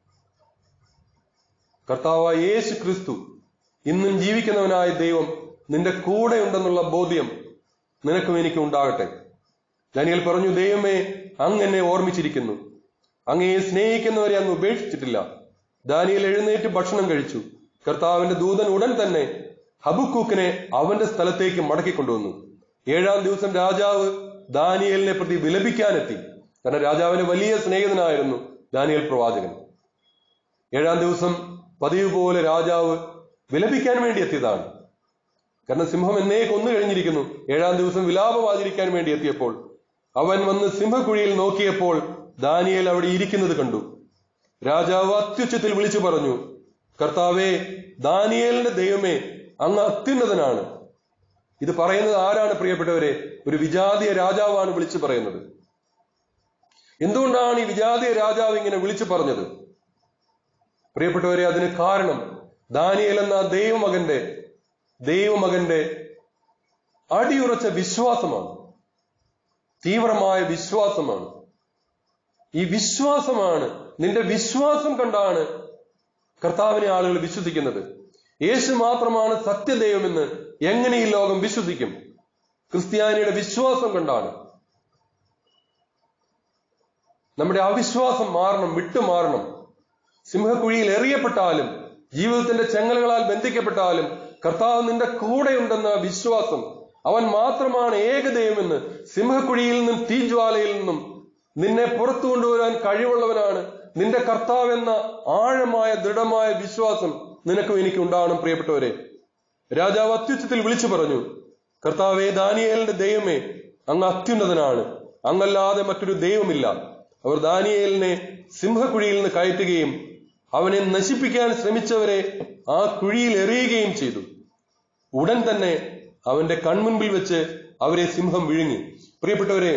Speaker 1: കർത്താവായ യേശു ക്രിസ്തു ഇന്നും ജീവിക്കുന്നവനായ ദൈവം നിന്റെ കൂടെ ഉണ്ടെന്നുള്ള ബോധ്യം നിനക്കും എനിക്കും ഉണ്ടാകട്ടെ ദാനിയൽ പറഞ്ഞു ദൈവമേ അങ്ങ് എന്നെ ഓർമ്മിച്ചിരിക്കുന്നു അങ്ങയെ സ്നേഹിക്കുന്നവരെ അങ്ങ് ഉപേക്ഷിച്ചിട്ടില്ല ദാനിയൽ എഴുന്നേറ്റ് ഭക്ഷണം കഴിച്ചു കർത്താവിന്റെ ദൂതൻ ഉടൻ തന്നെ ഹബുക്കൂക്കിനെ അവന്റെ സ്ഥലത്തേക്ക് മടക്കി കൊണ്ടുവന്നു ഏഴാം ദിവസം രാജാവ് ദാനിയലിനെ പ്രതി വിലപിക്കാനെത്തി കാരണം രാജാവിന് വലിയ സ്നേഹിതനായിരുന്നു ദാനിയൽ പ്രവാചകൻ ഏഴാം ദിവസം പതിവ് പോലെ രാജാവ് വിലപിക്കാൻ വേണ്ടി എത്തിയതാണ് കാരണം സിംഹം എന്നേ കൊന്നു കഴിഞ്ഞിരിക്കുന്നു ഏഴാം ദിവസം വിലാപം ആചരിക്കാൻ വേണ്ടി എത്തിയപ്പോൾ അവൻ വന്ന് സിംഹക്കുഴിയിൽ നോക്കിയപ്പോൾ ദാനിയേൽ അവിടെ ഇരിക്കുന്നത് കണ്ടു രാജാവ് അത്യുച്ചത്തിൽ വിളിച്ചു പറഞ്ഞു കർത്താവേ ദാനിയേലിന്റെ ദൈവമേ അങ്ങ് അത്യുന്നതനാണ് ഇത് പറയുന്നത് ആരാണ് പ്രിയപ്പെട്ടവരെ ഒരു വിജാതീയ രാജാവാണ് വിളിച്ചു പറയുന്നത് എന്തുകൊണ്ടാണ് ഈ വിജാതീയ രാജാവ് ഇങ്ങനെ വിളിച്ചു പറഞ്ഞത് പ്രിയപ്പെട്ടവരെ അതിന് കാരണം ദാനിയേൽ എന്ന ദൈവമകന്റെ ദൈവമകന്റെ അടിയുറച്ച വിശ്വാസമാണ് തീവ്രമായ വിശ്വാസമാണ് ഈ വിശ്വാസമാണ് നിന്റെ വിശ്വാസം കണ്ടാണ് കർത്താവിനെ ആളുകൾ വിശ്വസിക്കുന്നത് യേശു മാത്രമാണ് സത്യദൈവമെന്ന് എങ്ങനെ ഈ ലോകം വിശ്വസിക്കും ക്രിസ്ത്യാനിയുടെ വിശ്വാസം കൊണ്ടാണ് നമ്മുടെ അവിശ്വാസം മാറണം വിട്ടുമാറണം സിംഹക്കുഴിയിൽ എറിയപ്പെട്ടാലും ജീവിതത്തിന്റെ ചെങ്ങലകളാൽ ബന്ധിക്കപ്പെട്ടാലും കർത്താവ് നിന്റെ കൂടെയുണ്ടെന്ന വിശ്വാസം അവൻ മാത്രമാണ് ഏകദൈവമെന്ന് സിംഹക്കുഴിയിൽ നിന്നും തീജ്വാലയിൽ നിന്നും നിന്നെ പുറത്തു കൊണ്ടുവരാൻ കഴിവുള്ളവനാണ് നിന്റെ കർത്താവ് എന്ന ആഴമായ ദൃഢമായ വിശ്വാസം നിനക്കും എനിക്ക് ഉണ്ടാവണം പ്രിയപ്പെട്ടവരെ രാജാവ് അത്യുച്ചത്തിൽ വിളിച്ചു പറഞ്ഞു കർത്താവെ ദാനിയേലിന്റെ ദൈവമേ അങ്ങ് അത്യുന്നതനാണ് അങ്ങല്ലാതെ മറ്റൊരു ദൈവമില്ല അവർ ദാനിയേലിനെ സിംഹക്കുഴിയിൽ നിന്ന് കയറ്റുകയും അവനെ നശിപ്പിക്കാൻ ശ്രമിച്ചവരെ ആ കുഴിയിൽ എറിയുകയും ചെയ്തു ഉടൻ തന്നെ അവന്റെ കൺമുൻപിൽ വെച്ച് അവരെ സിംഹം വിഴുങ്ങി പ്രിയപ്പെട്ടവരെ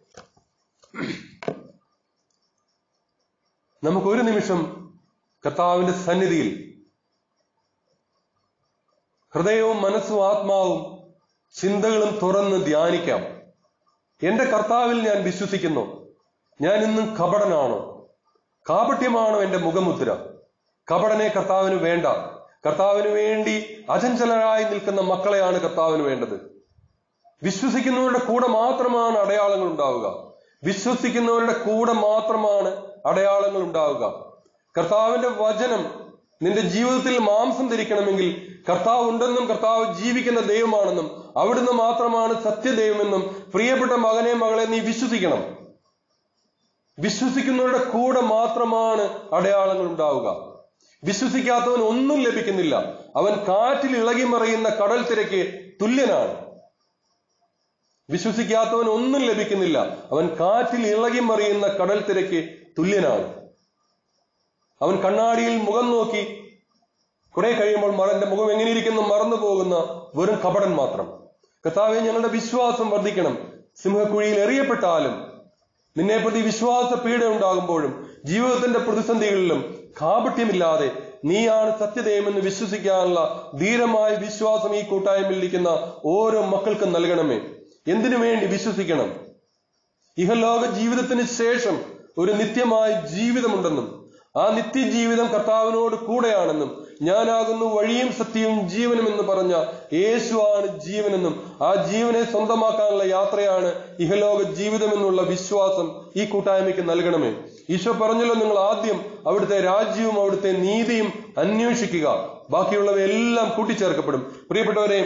Speaker 1: നമുക്ക് ഒരു നിമിഷം കർത്താവിന്റെ സന്നിധിയിൽ ഹൃദയവും മനസ്സും ആത്മാവും ചിന്തകളും തുറന്ന് ധ്യാനിക്കാം എന്റെ കർത്താവിൽ ഞാൻ വിശ്വസിക്കുന്നു ഞാൻ ഇന്നും കപടനാണോ കാപട്യമാണോ എന്റെ മുഖമുദ്ര കപടനെ കർത്താവിന് വേണ്ട കർത്താവിന് വേണ്ടി അചഞ്ചലരായി നിൽക്കുന്ന മക്കളെയാണ് കർത്താവിന് വേണ്ടത് വിശ്വസിക്കുന്നവരുടെ കൂടെ മാത്രമാണ് അടയാളങ്ങൾ ഉണ്ടാവുക വിശ്വസിക്കുന്നവരുടെ കൂടെ മാത്രമാണ് അടയാളങ്ങൾ ഉണ്ടാവുക കർത്താവിന്റെ വചനം നിന്റെ ജീവിതത്തിൽ മാംസം ധരിക്കണമെങ്കിൽ കർത്താവ് ഉണ്ടെന്നും കർത്താവ് ജീവിക്കുന്ന ദൈവമാണെന്നും അവിടുന്ന് മാത്രമാണ് സത്യദൈവമെന്നും പ്രിയപ്പെട്ട മകനെ മകളെ നീ വിശ്വസിക്കണം വിശ്വസിക്കുന്നവരുടെ കൂടെ മാത്രമാണ് അടയാളങ്ങൾ ഉണ്ടാവുക വിശ്വസിക്കാത്തവൻ ഒന്നും ലഭിക്കുന്നില്ല അവൻ കാറ്റിൽ ഇളകി മറിയുന്ന കടൽ തിരക്ക് തുല്യനാണ് വിശ്വസിക്കാത്തവൻ ഒന്നും ലഭിക്കുന്നില്ല അവൻ കാറ്റിൽ ഇളകി മറിയുന്ന കടൽ തിരക്ക് തുല്യനാണ് അവൻ കണ്ണാടിയിൽ മുഖം നോക്കി കുറെ കഴിയുമ്പോൾ മറന്റെ മുഖം എങ്ങനെയിരിക്കുന്നു മറന്നു പോകുന്ന വെറും കപടൻ മാത്രം കർത്താവെ ഞങ്ങളുടെ വിശ്വാസം വർദ്ധിക്കണം സിംഹക്കുഴിയിൽ എറിയപ്പെട്ടാലും നിന്നെ പ്രതി വിശ്വാസ പീഡ ഉണ്ടാകുമ്പോഴും ജീവിതത്തിന്റെ പ്രതിസന്ധികളിലും കാപട്യമില്ലാതെ നീയാണ് സത്യദൈവമെന്ന് വിശ്വസിക്കാനുള്ള ധീരമായ വിശ്വാസം ഈ കൂട്ടായ്മയിൽ ഇരിക്കുന്ന ഓരോ മക്കൾക്കും നൽകണമേ എന്തിനു വേണ്ടി വിശ്വസിക്കണം ഇഹലോക ജീവിതത്തിന് ശേഷം ഒരു നിത്യമായ ജീവിതമുണ്ടെന്നും ആ നിത്യജീവിതം കർത്താവിനോട് കൂടെയാണെന്നും ഞാനാകുന്നു വഴിയും സത്യവും ജീവനും എന്ന് പറഞ്ഞ യേശുവാണ് ജീവനെന്നും ആ ജീവനെ സ്വന്തമാക്കാനുള്ള യാത്രയാണ് ഇഹലോക ജീവിതം എന്നുള്ള വിശ്വാസം ഈ കൂട്ടായ്മയ്ക്ക് നൽകണമേ ഈശോ പറഞ്ഞല്ലോ നിങ്ങൾ ആദ്യം അവിടുത്തെ രാജ്യവും അവിടുത്തെ നീതിയും അന്വേഷിക്കുക ബാക്കിയുള്ളവയെല്ലാം കൂട്ടിച്ചേർക്കപ്പെടും പ്രിയപ്പെട്ടവരെ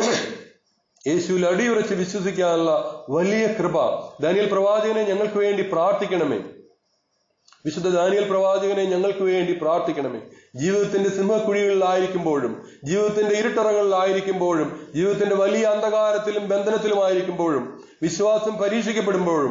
Speaker 1: യേശുവിൽ അടിയുറച്ച് വിശ്വസിക്കാനുള്ള വലിയ കൃപ ദാനിയൽ പ്രവാചകനെ ഞങ്ങൾക്ക് വേണ്ടി പ്രാർത്ഥിക്കണമേ വിശുദ്ധ ദാനിയൽ പ്രവാചകനെ ഞങ്ങൾക്ക് വേണ്ടി പ്രാർത്ഥിക്കണമേ ജീവിതത്തിന്റെ സിംഹക്കുഴികളിലായിരിക്കുമ്പോഴും ജീവിതത്തിന്റെ ഇരുട്ടറകളിലായിരിക്കുമ്പോഴും ജീവിതത്തിന്റെ വലിയ അന്ധകാരത്തിലും ബന്ധനത്തിലുമായിരിക്കുമ്പോഴും വിശ്വാസം പരീക്ഷിക്കപ്പെടുമ്പോഴും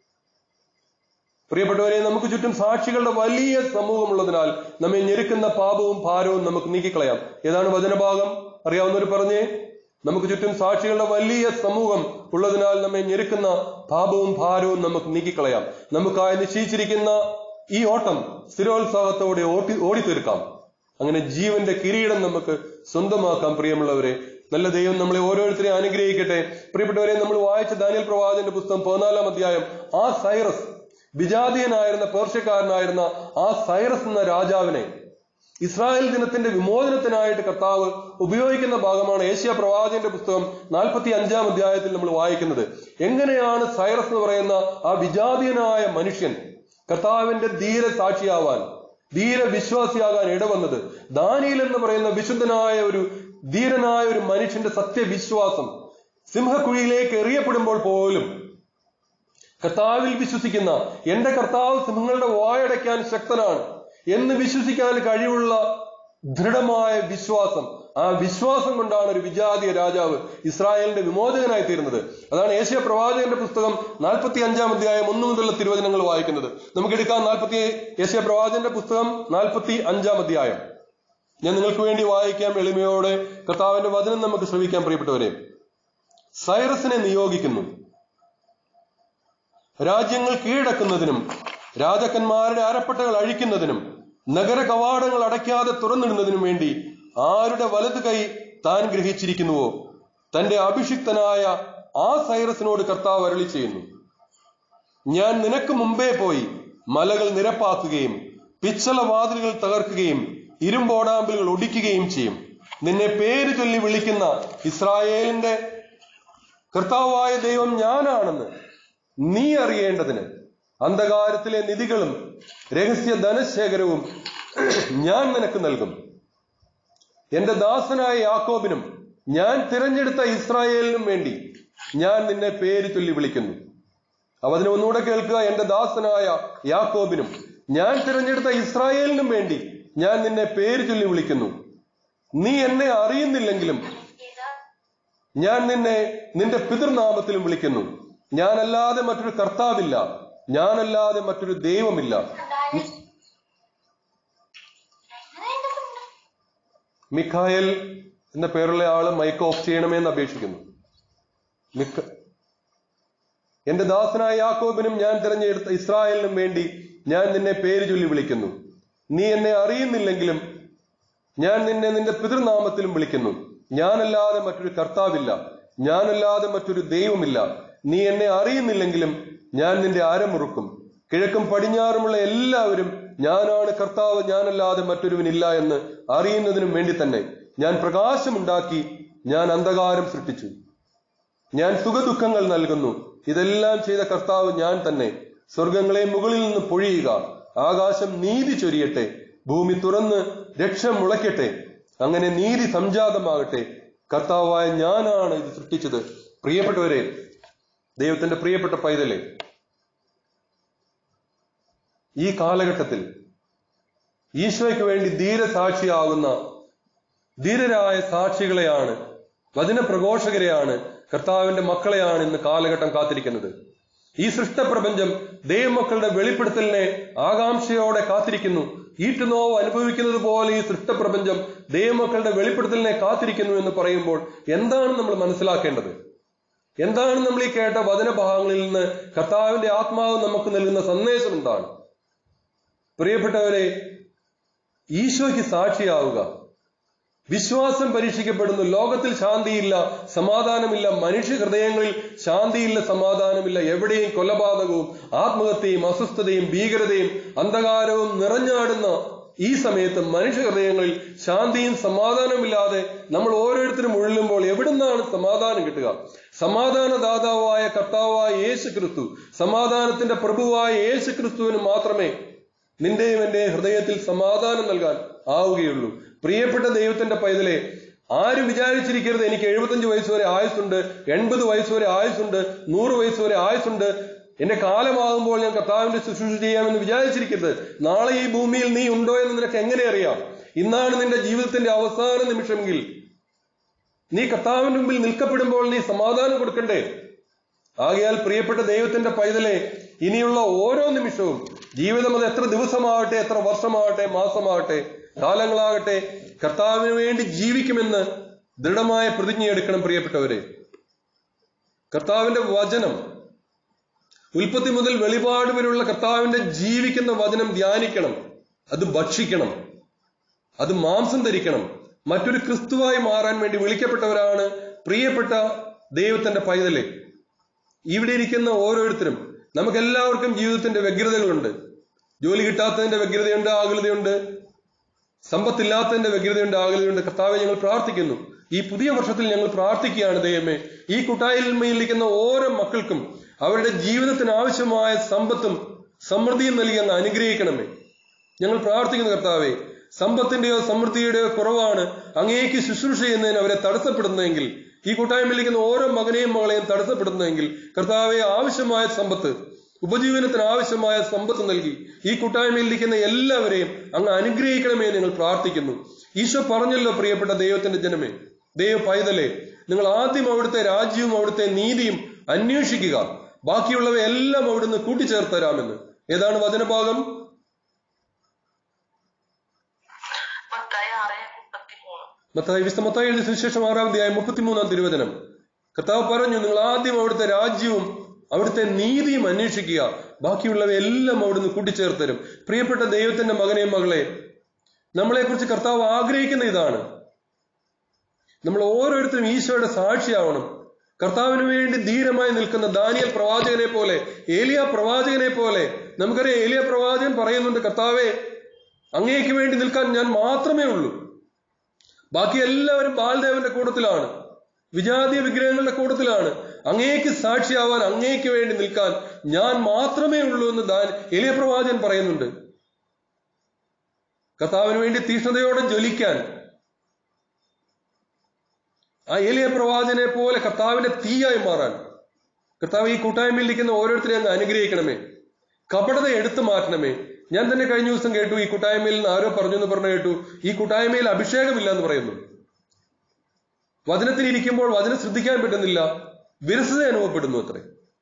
Speaker 1: പ്രിയപ്പെട്ടവരെ നമുക്ക് ചുറ്റും സാക്ഷികളുടെ വലിയ സമൂഹമുള്ളതിനാൽ നമ്മെ ഞെരുക്കുന്ന പാപവും ഭാരവും നമുക്ക് നീക്കിക്കളയാം ഏതാണ് വചനഭാഗം അറിയാവുന്നവർ പറഞ്ഞേ നമുക്ക് ചുറ്റും സാക്ഷികളുടെ വലിയ സമൂഹം ഉള്ളതിനാൽ നമ്മെ ഞെരുക്കുന്ന പാപവും ഭാരവും നമുക്ക് നീക്കിക്കളയാം നമുക്കായി നിശ്ചയിച്ചിരിക്കുന്ന ഈ ഓട്ടം സ്ഥിരോത്സാഹത്തോടെ ഓടി ഓടിത്തീർക്കാം അങ്ങനെ ജീവന്റെ കിരീടം നമുക്ക് സ്വന്തമാക്കാം പ്രിയമുള്ളവരെ നല്ല ദൈവം നമ്മളെ ഓരോരുത്തരെയും അനുഗ്രഹിക്കട്ടെ പ്രിയപ്പെട്ടവരെ നമ്മൾ വായിച്ച ദാനിയൽ പ്രവാചന്റെ പുസ്തകം പതിനാലാം അധ്യായം ആ സൈറസ് വിജാതീയനായിരുന്ന പേർഷ്യക്കാരനായിരുന്ന ആ സൈറസ് എന്ന രാജാവിനെ ഇസ്രായേൽ ദിനത്തിന്റെ വിമോചനത്തിനായിട്ട് കർത്താവ് ഉപയോഗിക്കുന്ന ഭാഗമാണ് ഏഷ്യ പ്രവാചകന്റെ പുസ്തകം നാൽപ്പത്തി അഞ്ചാം അധ്യായത്തിൽ നമ്മൾ വായിക്കുന്നത് എങ്ങനെയാണ് സൈറസ് എന്ന് പറയുന്ന ആ വിജാതീയനായ മനുഷ്യൻ കർത്താവിന്റെ ധീര സാക്ഷിയാവാൻ ധീര വിശ്വാസിയാകാൻ ഇടവന്നത് ദാനിയിൽ എന്ന് പറയുന്ന വിശുദ്ധനായ ഒരു ധീരനായ ഒരു മനുഷ്യന്റെ സത്യവിശ്വാസം സിംഹക്കുഴിയിലേക്ക് എറിയപ്പെടുമ്പോൾ പോലും കർത്താവിൽ വിശ്വസിക്കുന്ന എന്റെ കർത്താവ് സിംഹങ്ങളുടെ വായടയ്ക്കാൻ ശക്തനാണ് എന്ന് വിശ്വസിക്കാൻ കഴിവുള്ള ദൃഢമായ വിശ്വാസം ആ വിശ്വാസം കൊണ്ടാണ് ഒരു വിജാതീയ രാജാവ് ഇസ്രായേലിന്റെ വിമോചകനായി തീരുന്നത് അതാണ് ഏഷ്യ പ്രവാചകന്റെ പുസ്തകം നാൽപ്പത്തി അഞ്ചാം അധ്യായം ഒന്നു മുതലുള്ള തിരുവചനങ്ങൾ വായിക്കുന്നത് നമുക്ക് എടുക്കാം നാൽപ്പത്തി ഏഷ്യ പ്രവാചകന്റെ പുസ്തകം നാൽപ്പത്തി അഞ്ചാം അധ്യായം ഞാൻ നിങ്ങൾക്ക് വേണ്ടി വായിക്കാം എളിമയോടെ കർത്താവിന്റെ വചനം നമുക്ക് ശ്രമിക്കാൻ പ്രിയപ്പെട്ടവരെ സൈറസിനെ നിയോഗിക്കുന്നു രാജ്യങ്ങൾ കീഴടക്കുന്നതിനും രാജാക്കന്മാരുടെ അരപ്പട്ടകൾ അഴിക്കുന്നതിനും നഗര കവാടങ്ങൾ അടയ്ക്കാതെ തുറന്നിടുന്നതിനും വേണ്ടി ആരുടെ വലത് കൈ താൻ ഗ്രഹിച്ചിരിക്കുന്നുവോ തന്റെ അഭിഷിക്തനായ ആ സൈറസിനോട് കർത്താവ് അരളി ചെയ്യുന്നു ഞാൻ നിനക്ക് മുമ്പേ പോയി മലകൾ നിരപ്പാക്കുകയും പിച്ചള വാതിലുകൾ തകർക്കുകയും ഇരുമ്പോടാമ്പലുകൾ ഒടിക്കുകയും ചെയ്യും നിന്നെ പേര് ചൊല്ലി വിളിക്കുന്ന ഇസ്രായേലിന്റെ കർത്താവായ ദൈവം ഞാനാണെന്ന് നീ അറിയേണ്ടതിന് അന്ധകാരത്തിലെ നിധികളും രഹസ്യ ധനശേഖരവും ഞാൻ നിനക്ക് നൽകും എന്റെ ദാസനായ യാക്കോബിനും ഞാൻ തിരഞ്ഞെടുത്ത ഇസ്രായേലിനും വേണ്ടി ഞാൻ നിന്നെ പേര് ചൊല്ലി വിളിക്കുന്നു അപ്പൊ അതിനെ ഒന്നുകൂടെ കേൾക്കുക എന്റെ ദാസനായ യാക്കോബിനും ഞാൻ തിരഞ്ഞെടുത്ത ഇസ്രായേലിനും വേണ്ടി ഞാൻ നിന്നെ പേര് ചൊല്ലി വിളിക്കുന്നു നീ എന്നെ അറിയുന്നില്ലെങ്കിലും ഞാൻ നിന്നെ നിന്റെ പിതൃനാമത്തിലും വിളിക്കുന്നു ഞാനല്ലാതെ മറ്റൊരു കർത്താവില്ല ഞാനല്ലാതെ മറ്റൊരു ദൈവമില്ല മിഖായൽ എന്ന പേരുള്ള ആള് മൈക്ക് ഓഫ് ചെയ്യണമെന്ന് അപേക്ഷിക്കുന്നു മിക്ക എന്റെ ദാസനായ യാക്കോബിനും ഞാൻ തിരഞ്ഞെടുത്ത ഇസ്രായേലിനും വേണ്ടി ഞാൻ നിന്നെ പേര് ചൊല്ലി വിളിക്കുന്നു നീ എന്നെ അറിയുന്നില്ലെങ്കിലും ഞാൻ നിന്നെ നിന്റെ പിതൃനാമത്തിലും വിളിക്കുന്നു ഞാനല്ലാതെ മറ്റൊരു കർത്താവില്ല ഞാനല്ലാതെ മറ്റൊരു ദൈവമില്ല നീ എന്നെ അറിയുന്നില്ലെങ്കിലും ഞാൻ നിന്റെ അരമുറുക്കും കിഴക്കും പടിഞ്ഞാറുമുള്ള എല്ലാവരും ഞാനാണ് കർത്താവ് ഞാനല്ലാതെ മറ്റൊരുവനില്ല എന്ന് അറിയുന്നതിനും വേണ്ടി തന്നെ ഞാൻ പ്രകാശമുണ്ടാക്കി ഞാൻ അന്ധകാരം സൃഷ്ടിച്ചു ഞാൻ സുഖദുഃഖങ്ങൾ നൽകുന്നു ഇതെല്ലാം ചെയ്ത കർത്താവ് ഞാൻ തന്നെ സ്വർഗങ്ങളെ മുകളിൽ നിന്ന് പൊഴിയുക ആകാശം നീതി ചൊരിയട്ടെ ഭൂമി തുറന്ന് രക്ഷ മുളയ്ക്കട്ടെ അങ്ങനെ നീതി സംജാതമാകട്ടെ കർത്താവായ ഞാനാണ് ഇത് സൃഷ്ടിച്ചത് പ്രിയപ്പെട്ടവരെ ദൈവത്തിന്റെ പ്രിയപ്പെട്ട പൈതലെ ഈ കാലഘട്ടത്തിൽ ഈശോയ്ക്ക് വേണ്ടി ധീരസാക്ഷിയാകുന്ന ധീരരായ സാക്ഷികളെയാണ് വചനപ്രഘോഷകരെയാണ് കർത്താവിന്റെ മക്കളെയാണ് ഇന്ന് കാലഘട്ടം കാത്തിരിക്കുന്നത് ഈ സൃഷ്ടപ്രപഞ്ചം ദൈവമക്കളുടെ വെളിപ്പെടുത്തലിനെ ആകാംക്ഷയോടെ കാത്തിരിക്കുന്നു ഈട്ടുനോവ് അനുഭവിക്കുന്നത് പോലെ ഈ സൃഷ്ടപ്രപഞ്ചം ദൈവമക്കളുടെ വെളിപ്പെടുത്തലിനെ കാത്തിരിക്കുന്നു എന്ന് പറയുമ്പോൾ എന്താണ് നമ്മൾ മനസ്സിലാക്കേണ്ടത് എന്താണ് നമ്മൾ ഈ കേട്ട വചനഭാഗങ്ങളിൽ നിന്ന് കർത്താവിന്റെ ആത്മാവ് നമുക്ക് നൽകുന്ന സന്ദേശം എന്താണ് പ്രിയപ്പെട്ടവരെ ഈശോയ്ക്ക് സാക്ഷിയാവുക വിശ്വാസം പരീക്ഷിക്കപ്പെടുന്നു ലോകത്തിൽ ശാന്തിയില്ല സമാധാനമില്ല മനുഷ്യ ഹൃദയങ്ങളിൽ ശാന്തിയില്ല സമാധാനമില്ല എവിടെയും കൊലപാതകവും ആത്മഹത്യയും അസ്വസ്ഥതയും ഭീകരതയും അന്ധകാരവും നിറഞ്ഞാടുന്ന ഈ സമയത്ത് മനുഷ്യ ഹൃദയങ്ങളിൽ ശാന്തിയും സമാധാനമില്ലാതെ നമ്മൾ ഓരോരുത്തരും ഉഴലുമ്പോൾ എവിടുന്നാണ് സമാധാനം കിട്ടുക സമാധാനദാതാവായ കർത്താവായ യേശു ക്രിസ്തു സമാധാനത്തിന്റെ പ്രഭുവായ യേശു ക്രിസ്തുവിന് മാത്രമേ നിന്റെയും എന്റെയും ഹൃദയത്തിൽ സമാധാനം നൽകാൻ ആവുകയുള്ളൂ പ്രിയപ്പെട്ട ദൈവത്തിന്റെ പൈതലെ ആരും വിചാരിച്ചിരിക്കരുത് എനിക്ക് എഴുപത്തഞ്ച് വയസ്സ് വരെ ആയുസുണ്ട് എൺപത് വയസ്സ് വരെ ആയുസുണ്ട് നൂറ് വയസ്സ് വരെ ആയുസുണ്ട് എന്റെ കാലമാകുമ്പോൾ ഞാൻ കർത്താവിന്റെ ശുശ്രൂഷ ചെയ്യാമെന്ന് വിചാരിച്ചിരിക്കരുത് നാളെ ഈ ഭൂമിയിൽ നീ ഉണ്ടോ എന്ന് നിനക്ക് എങ്ങനെ അറിയാം ഇന്നാണ് നിന്റെ ജീവിതത്തിന്റെ അവസാന നിമിഷമെങ്കിൽ നീ കർത്താവിന്റെ മുമ്പിൽ നിൽക്കപ്പെടുമ്പോൾ നീ സമാധാനം കൊടുക്കണ്ടേ ആകയാൽ പ്രിയപ്പെട്ട ദൈവത്തിന്റെ പൈതലെ ഇനിയുള്ള ഓരോ നിമിഷവും ജീവിതം അത് എത്ര ദിവസമാകട്ടെ എത്ര വർഷമാകട്ടെ മാസമാകട്ടെ കാലങ്ങളാകട്ടെ കർത്താവിന് വേണ്ടി ജീവിക്കുമെന്ന് ദൃഢമായ പ്രതിജ്ഞയെടുക്കണം പ്രിയപ്പെട്ടവരെ കർത്താവിന്റെ വചനം ഉൽപ്പത്തി മുതൽ വെളിപാട് വരെയുള്ള കർത്താവിന്റെ ജീവിക്കുന്ന വചനം ധ്യാനിക്കണം അത് ഭക്ഷിക്കണം അത് മാംസം ധരിക്കണം മറ്റൊരു ക്രിസ്തുവായി മാറാൻ വേണ്ടി വിളിക്കപ്പെട്ടവരാണ് പ്രിയപ്പെട്ട ദൈവത്തിന്റെ പൈതലെ ഇവിടെ ഇരിക്കുന്ന ഓരോരുത്തരും നമുക്ക് എല്ലാവർക്കും ജീവിതത്തിന്റെ വ്യഗ്രതകളുണ്ട് ജോലി കിട്ടാത്തതിന്റെ വ്യഗ്രതയുണ്ട് ആകുലതയുണ്ട് സമ്പത്തില്ലാത്തതിന്റെ വ്യഗ്രതയുണ്ട് ആകുലതയുണ്ട് കർത്താവെ ഞങ്ങൾ പ്രാർത്ഥിക്കുന്നു ഈ പുതിയ വർഷത്തിൽ ഞങ്ങൾ പ്രാർത്ഥിക്കുകയാണ് ദൈവമേ ഈ കൂട്ടായ്മയിലിരിക്കുന്ന ഓരോ മക്കൾക്കും അവരുടെ ജീവിതത്തിന് ആവശ്യമായ സമ്പത്തും സമൃദ്ധിയും നൽകി അങ്ങ് അനുഗ്രഹിക്കണമേ ഞങ്ങൾ പ്രാർത്ഥിക്കുന്നു കർത്താവെ സമ്പത്തിന്റെയോ സമൃദ്ധിയുടെയോ കുറവാണ് അങ്ങേക്ക് ശുശ്രൂഷ ചെയ്യുന്നതിന് അവരെ തടസ്സപ്പെടുന്നതെങ്കിൽ ഈ കൂട്ടായ്മയിലിരിക്കുന്ന ഓരോ മകനെയും മകളെയും തടസ്സപ്പെടുന്നതെങ്കിൽ കർത്താവെ ആവശ്യമായ സമ്പത്ത് ഉപജീവനത്തിന് ആവശ്യമായ സമ്പത്ത് നൽകി ഈ കൂട്ടായ്മയിലിരിക്കുന്ന എല്ലാവരെയും അങ്ങ് അനുഗ്രഹിക്കണമേ എന്ന് ഞങ്ങൾ പ്രാർത്ഥിക്കുന്നു ഈശോ പറഞ്ഞല്ലോ പ്രിയപ്പെട്ട ദൈവത്തിന്റെ ജനമേ ദൈവ പൈതലെ നിങ്ങൾ ആദ്യം അവിടുത്തെ രാജ്യവും അവിടുത്തെ നീതിയും അന്വേഷിക്കുക ബാക്കിയുള്ളവയെല്ലാം അവിടുന്ന് കൂട്ടിച്ചേർത്ത് തരാമെന്ന് ഏതാണ് വചനഭാഗം
Speaker 2: മത്തായി ആറ് മുപ്പത്തിമൂന്ന്
Speaker 1: മത്തായി വിശുദ്ധ മത്തായി എഴുതിയ സുവിശേഷം ആറാം അധ്യായം മുപ്പത്തിമൂന്നാം തിരുവചനം കർത്താവ് പറഞ്ഞു നിങ്ങൾ ആദ്യം അവിടുത്തെ രാജ്യവും അവിടുത്തെ നീതിയും അന്വേഷിക്കുക ബാക്കിയുള്ളവയെല്ലാം അവിടുന്ന് കൂട്ടിച്ചേർത്ത് തരും പ്രിയപ്പെട്ട ദൈവത്തിന്റെ മകനെയും മകളെ നമ്മളെക്കുറിച്ച് കർത്താവ് ആഗ്രഹിക്കുന്ന ഇതാണ് നമ്മൾ ഓരോരുത്തരും ഈശോയുടെ സാക്ഷിയാവണം കർത്താവിന് വേണ്ടി ധീരമായി നിൽക്കുന്ന ദാനിയൽ പ്രവാചകനെ പോലെ ഏലിയ പ്രവാചകനെ പോലെ നമുക്കറിയാം ഏലിയ പ്രവാചകൻ പറയുന്നുണ്ട് കർത്താവെ അങ്ങേക്ക് വേണ്ടി നിൽക്കാൻ ഞാൻ മാത്രമേ ഉള്ളൂ ബാക്കി എല്ലാവരും ബാൽദേവന്റെ കൂട്ടത്തിലാണ് വിജാതീയ വിഗ്രഹങ്ങളുടെ കൂട്ടത്തിലാണ് അങ്ങേക്ക് സാക്ഷിയാവാൻ അങ്ങേക്ക് വേണ്ടി നിൽക്കാൻ ഞാൻ മാത്രമേ ഉള്ളൂ എന്ന് ദാൻ എലിയ പ്രവാചകൻ പറയുന്നുണ്ട് കർത്താവിന് വേണ്ടി തീഷ്ണതയോടെ ജ്വലിക്കാൻ ആ എലിയ പ്രവാചനെ പോലെ കർത്താവിന്റെ തീയായി മാറാൻ കർത്താവ് ഈ കൂട്ടായ്മയിൽ ഇരിക്കുന്ന ഓരോരുത്തരെയും അങ്ങ് അനുഗ്രഹിക്കണമേ കപടത എടുത്തു മാറ്റണമേ ഞാൻ തന്നെ കഴിഞ്ഞ ദിവസം കേട്ടു ഈ കൂട്ടായ്മയിൽ നിന്ന് ആരോ പറഞ്ഞു എന്ന് പറഞ്ഞു കേട്ടു ഈ കൂട്ടായ്മയിൽ അഭിഷേകമില്ല എന്ന് പറയുന്നു വചനത്തിൽ ഇരിക്കുമ്പോൾ വചനം ശ്രദ്ധിക്കാൻ പറ്റുന്നില്ല വിരസത അനുഭവപ്പെടുന്നു അത്രേ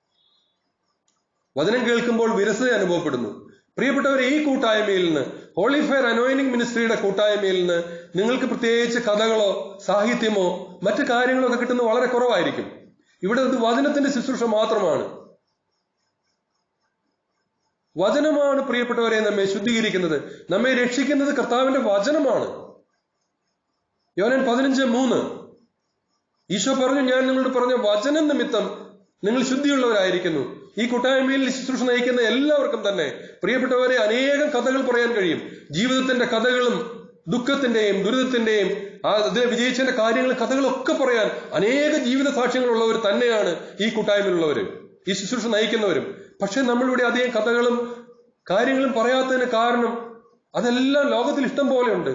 Speaker 1: വചനം കേൾക്കുമ്പോൾ വിരസത അനുഭവപ്പെടുന്നു പ്രിയപ്പെട്ടവരെ ഈ കൂട്ടായ്മയിൽ നിന്ന് ഹോളി ഫെയർ അനോയിനിങ് മിനിസ്ട്രിയുടെ കൂട്ടായ്മയിൽ നിന്ന് നിങ്ങൾക്ക് പ്രത്യേകിച്ച് കഥകളോ സാഹിത്യമോ മറ്റു കാര്യങ്ങളോ ഒക്കെ കിട്ടുന്നത് വളരെ കുറവായിരിക്കും ഇവിടെ ഇത് വചനത്തിന്റെ ശുശ്രൂഷ മാത്രമാണ് വചനമാണ് പ്രിയപ്പെട്ടവരെ നമ്മെ ശുദ്ധീകരിക്കുന്നത് നമ്മെ രക്ഷിക്കുന്നത് കർത്താവിന്റെ വചനമാണ് യോനൻ പതിനഞ്ച് മൂന്ന് ഈശോ പറഞ്ഞു ഞാൻ നിങ്ങളോട് പറഞ്ഞ വചനം നിമിത്തം നിങ്ങൾ ശുദ്ധിയുള്ളവരായിരിക്കുന്നു ഈ കൂട്ടായ്മയിൽ ശുശ്രൂഷ നയിക്കുന്ന എല്ലാവർക്കും തന്നെ പ്രിയപ്പെട്ടവരെ അനേകം കഥകൾ പറയാൻ കഴിയും ജീവിതത്തിന്റെ കഥകളും ദുഃഖത്തിന്റെയും ദുരിതത്തിന്റെയും ആ അതിനെ വിജയിച്ചതിന്റെ കാര്യങ്ങളും കഥകളൊക്കെ പറയാൻ അനേക ജീവിത സാക്ഷ്യങ്ങളുള്ളവർ തന്നെയാണ് ഈ കൂട്ടായ്മയിലുള്ളവര് ഈ ശുശ്രൂഷ നയിക്കുന്നവരും പക്ഷെ നമ്മളിവിടെ അധികം കഥകളും കാര്യങ്ങളും പറയാത്തതിന് കാരണം അതെല്ലാം ലോകത്തിൽ ഇഷ്ടം പോലെയുണ്ട്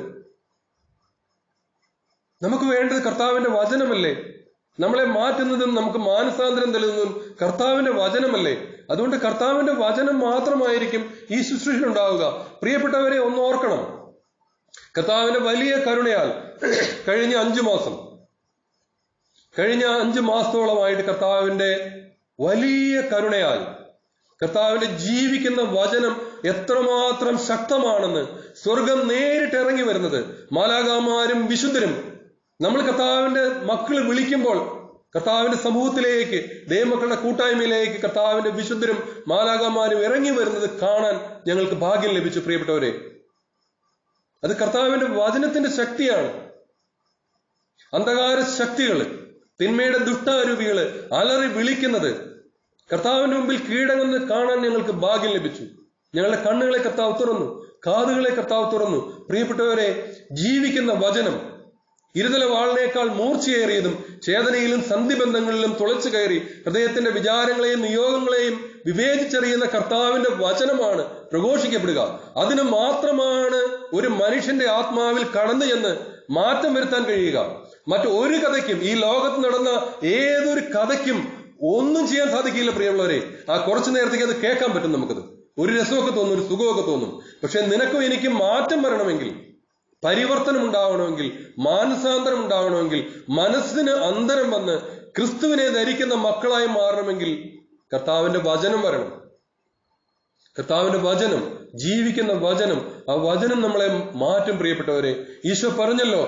Speaker 1: നമുക്ക് വേണ്ടത് കർത്താവിന്റെ വചനമല്ലേ നമ്മളെ മാറ്റുന്നതും നമുക്ക് മാനസാന്തരം തരുന്നതും കർത്താവിന്റെ വചനമല്ലേ അതുകൊണ്ട് കർത്താവിന്റെ വചനം മാത്രമായിരിക്കും ഈ ശുശ്രൂഷയിൽ ഉണ്ടാവുക പ്രിയപ്പെട്ടവരെ ഒന്ന് ഓർക്കണം കർത്താവിന്റെ വലിയ കരുണയാൽ കഴിഞ്ഞ അഞ്ചു മാസം കഴിഞ്ഞ അഞ്ചു മാസത്തോളമായിട്ട് കർത്താവിന്റെ വലിയ കരുണയാൽ കർത്താവിന്റെ ജീവിക്കുന്ന വചനം എത്രമാത്രം ശക്തമാണെന്ന് സ്വർഗം നേരിട്ട് ഇറങ്ങി വരുന്നത് മാലാകാമാരും വിശുദ്ധരും നമ്മൾ കർത്താവിന്റെ മക്കൾ വിളിക്കുമ്പോൾ കർത്താവിന്റെ സമൂഹത്തിലേക്ക് ദൈവമക്കളുടെ കൂട്ടായ്മയിലേക്ക് കർത്താവിന്റെ വിശുദ്ധരും മാലാകന്മാരും ഇറങ്ങി വരുന്നത് കാണാൻ ഞങ്ങൾക്ക് ഭാഗ്യം ലഭിച്ചു പ്രിയപ്പെട്ടവരെ അത് കർത്താവിന്റെ വചനത്തിന്റെ ശക്തിയാണ് അന്ധകാര ശക്തികള് തിന്മയുടെ ദുഷ്ടാരൂപികള് അലറി വിളിക്കുന്നത് കർത്താവിന്റെ മുമ്പിൽ കീഴടങ്ങുന്നത് കാണാൻ ഞങ്ങൾക്ക് ഭാഗ്യം ലഭിച്ചു ഞങ്ങളുടെ കണ്ണുകളെ കർത്താവ് തുറന്നു കാതുകളെ കർത്താവ് തുറന്നു പ്രിയപ്പെട്ടവരെ ജീവിക്കുന്ന വചനം ഇരുതല വാളിനേക്കാൾ മൂർച്ചയേറിയതും ചേതനയിലും സന്ധിബന്ധങ്ങളിലും തുളച്ചു കയറി ഹൃദയത്തിന്റെ വിചാരങ്ങളെയും നിയോഗങ്ങളെയും വിവേചിച്ചറിയുന്ന കർത്താവിന്റെ വചനമാണ് പ്രഘോഷിക്കപ്പെടുക അതിന് മാത്രമാണ് ഒരു മനുഷ്യന്റെ ആത്മാവിൽ കടന്നു ചെന്ന് മാറ്റം വരുത്താൻ കഴിയുക മറ്റു ഒരു കഥയ്ക്കും ഈ ലോകത്ത് നടന്ന ഏതൊരു കഥയ്ക്കും ഒന്നും ചെയ്യാൻ സാധിക്കില്ല പ്രിയമുള്ളവരെ ആ കുറച്ചു നേരത്തേക്ക് അത് കേൾക്കാൻ പറ്റും നമുക്കത് ഒരു രസമൊക്കെ തോന്നും ഒരു സുഖമൊക്കെ തോന്നും പക്ഷെ നിനക്കും എനിക്കും മാറ്റം വരണമെങ്കിൽ പരിവർത്തനം ഉണ്ടാവണമെങ്കിൽ മാനസാന്തരം ഉണ്ടാവണമെങ്കിൽ മനസ്സിന് അന്തരം വന്ന് ക്രിസ്തുവിനെ ധരിക്കുന്ന മക്കളായി മാറണമെങ്കിൽ കർത്താവിന്റെ വചനം വരണം കർത്താവിന്റെ വചനം ജീവിക്കുന്ന വചനം ആ വചനം നമ്മളെ മാറ്റും പ്രിയപ്പെട്ടവരെ ഈശോ പറഞ്ഞല്ലോ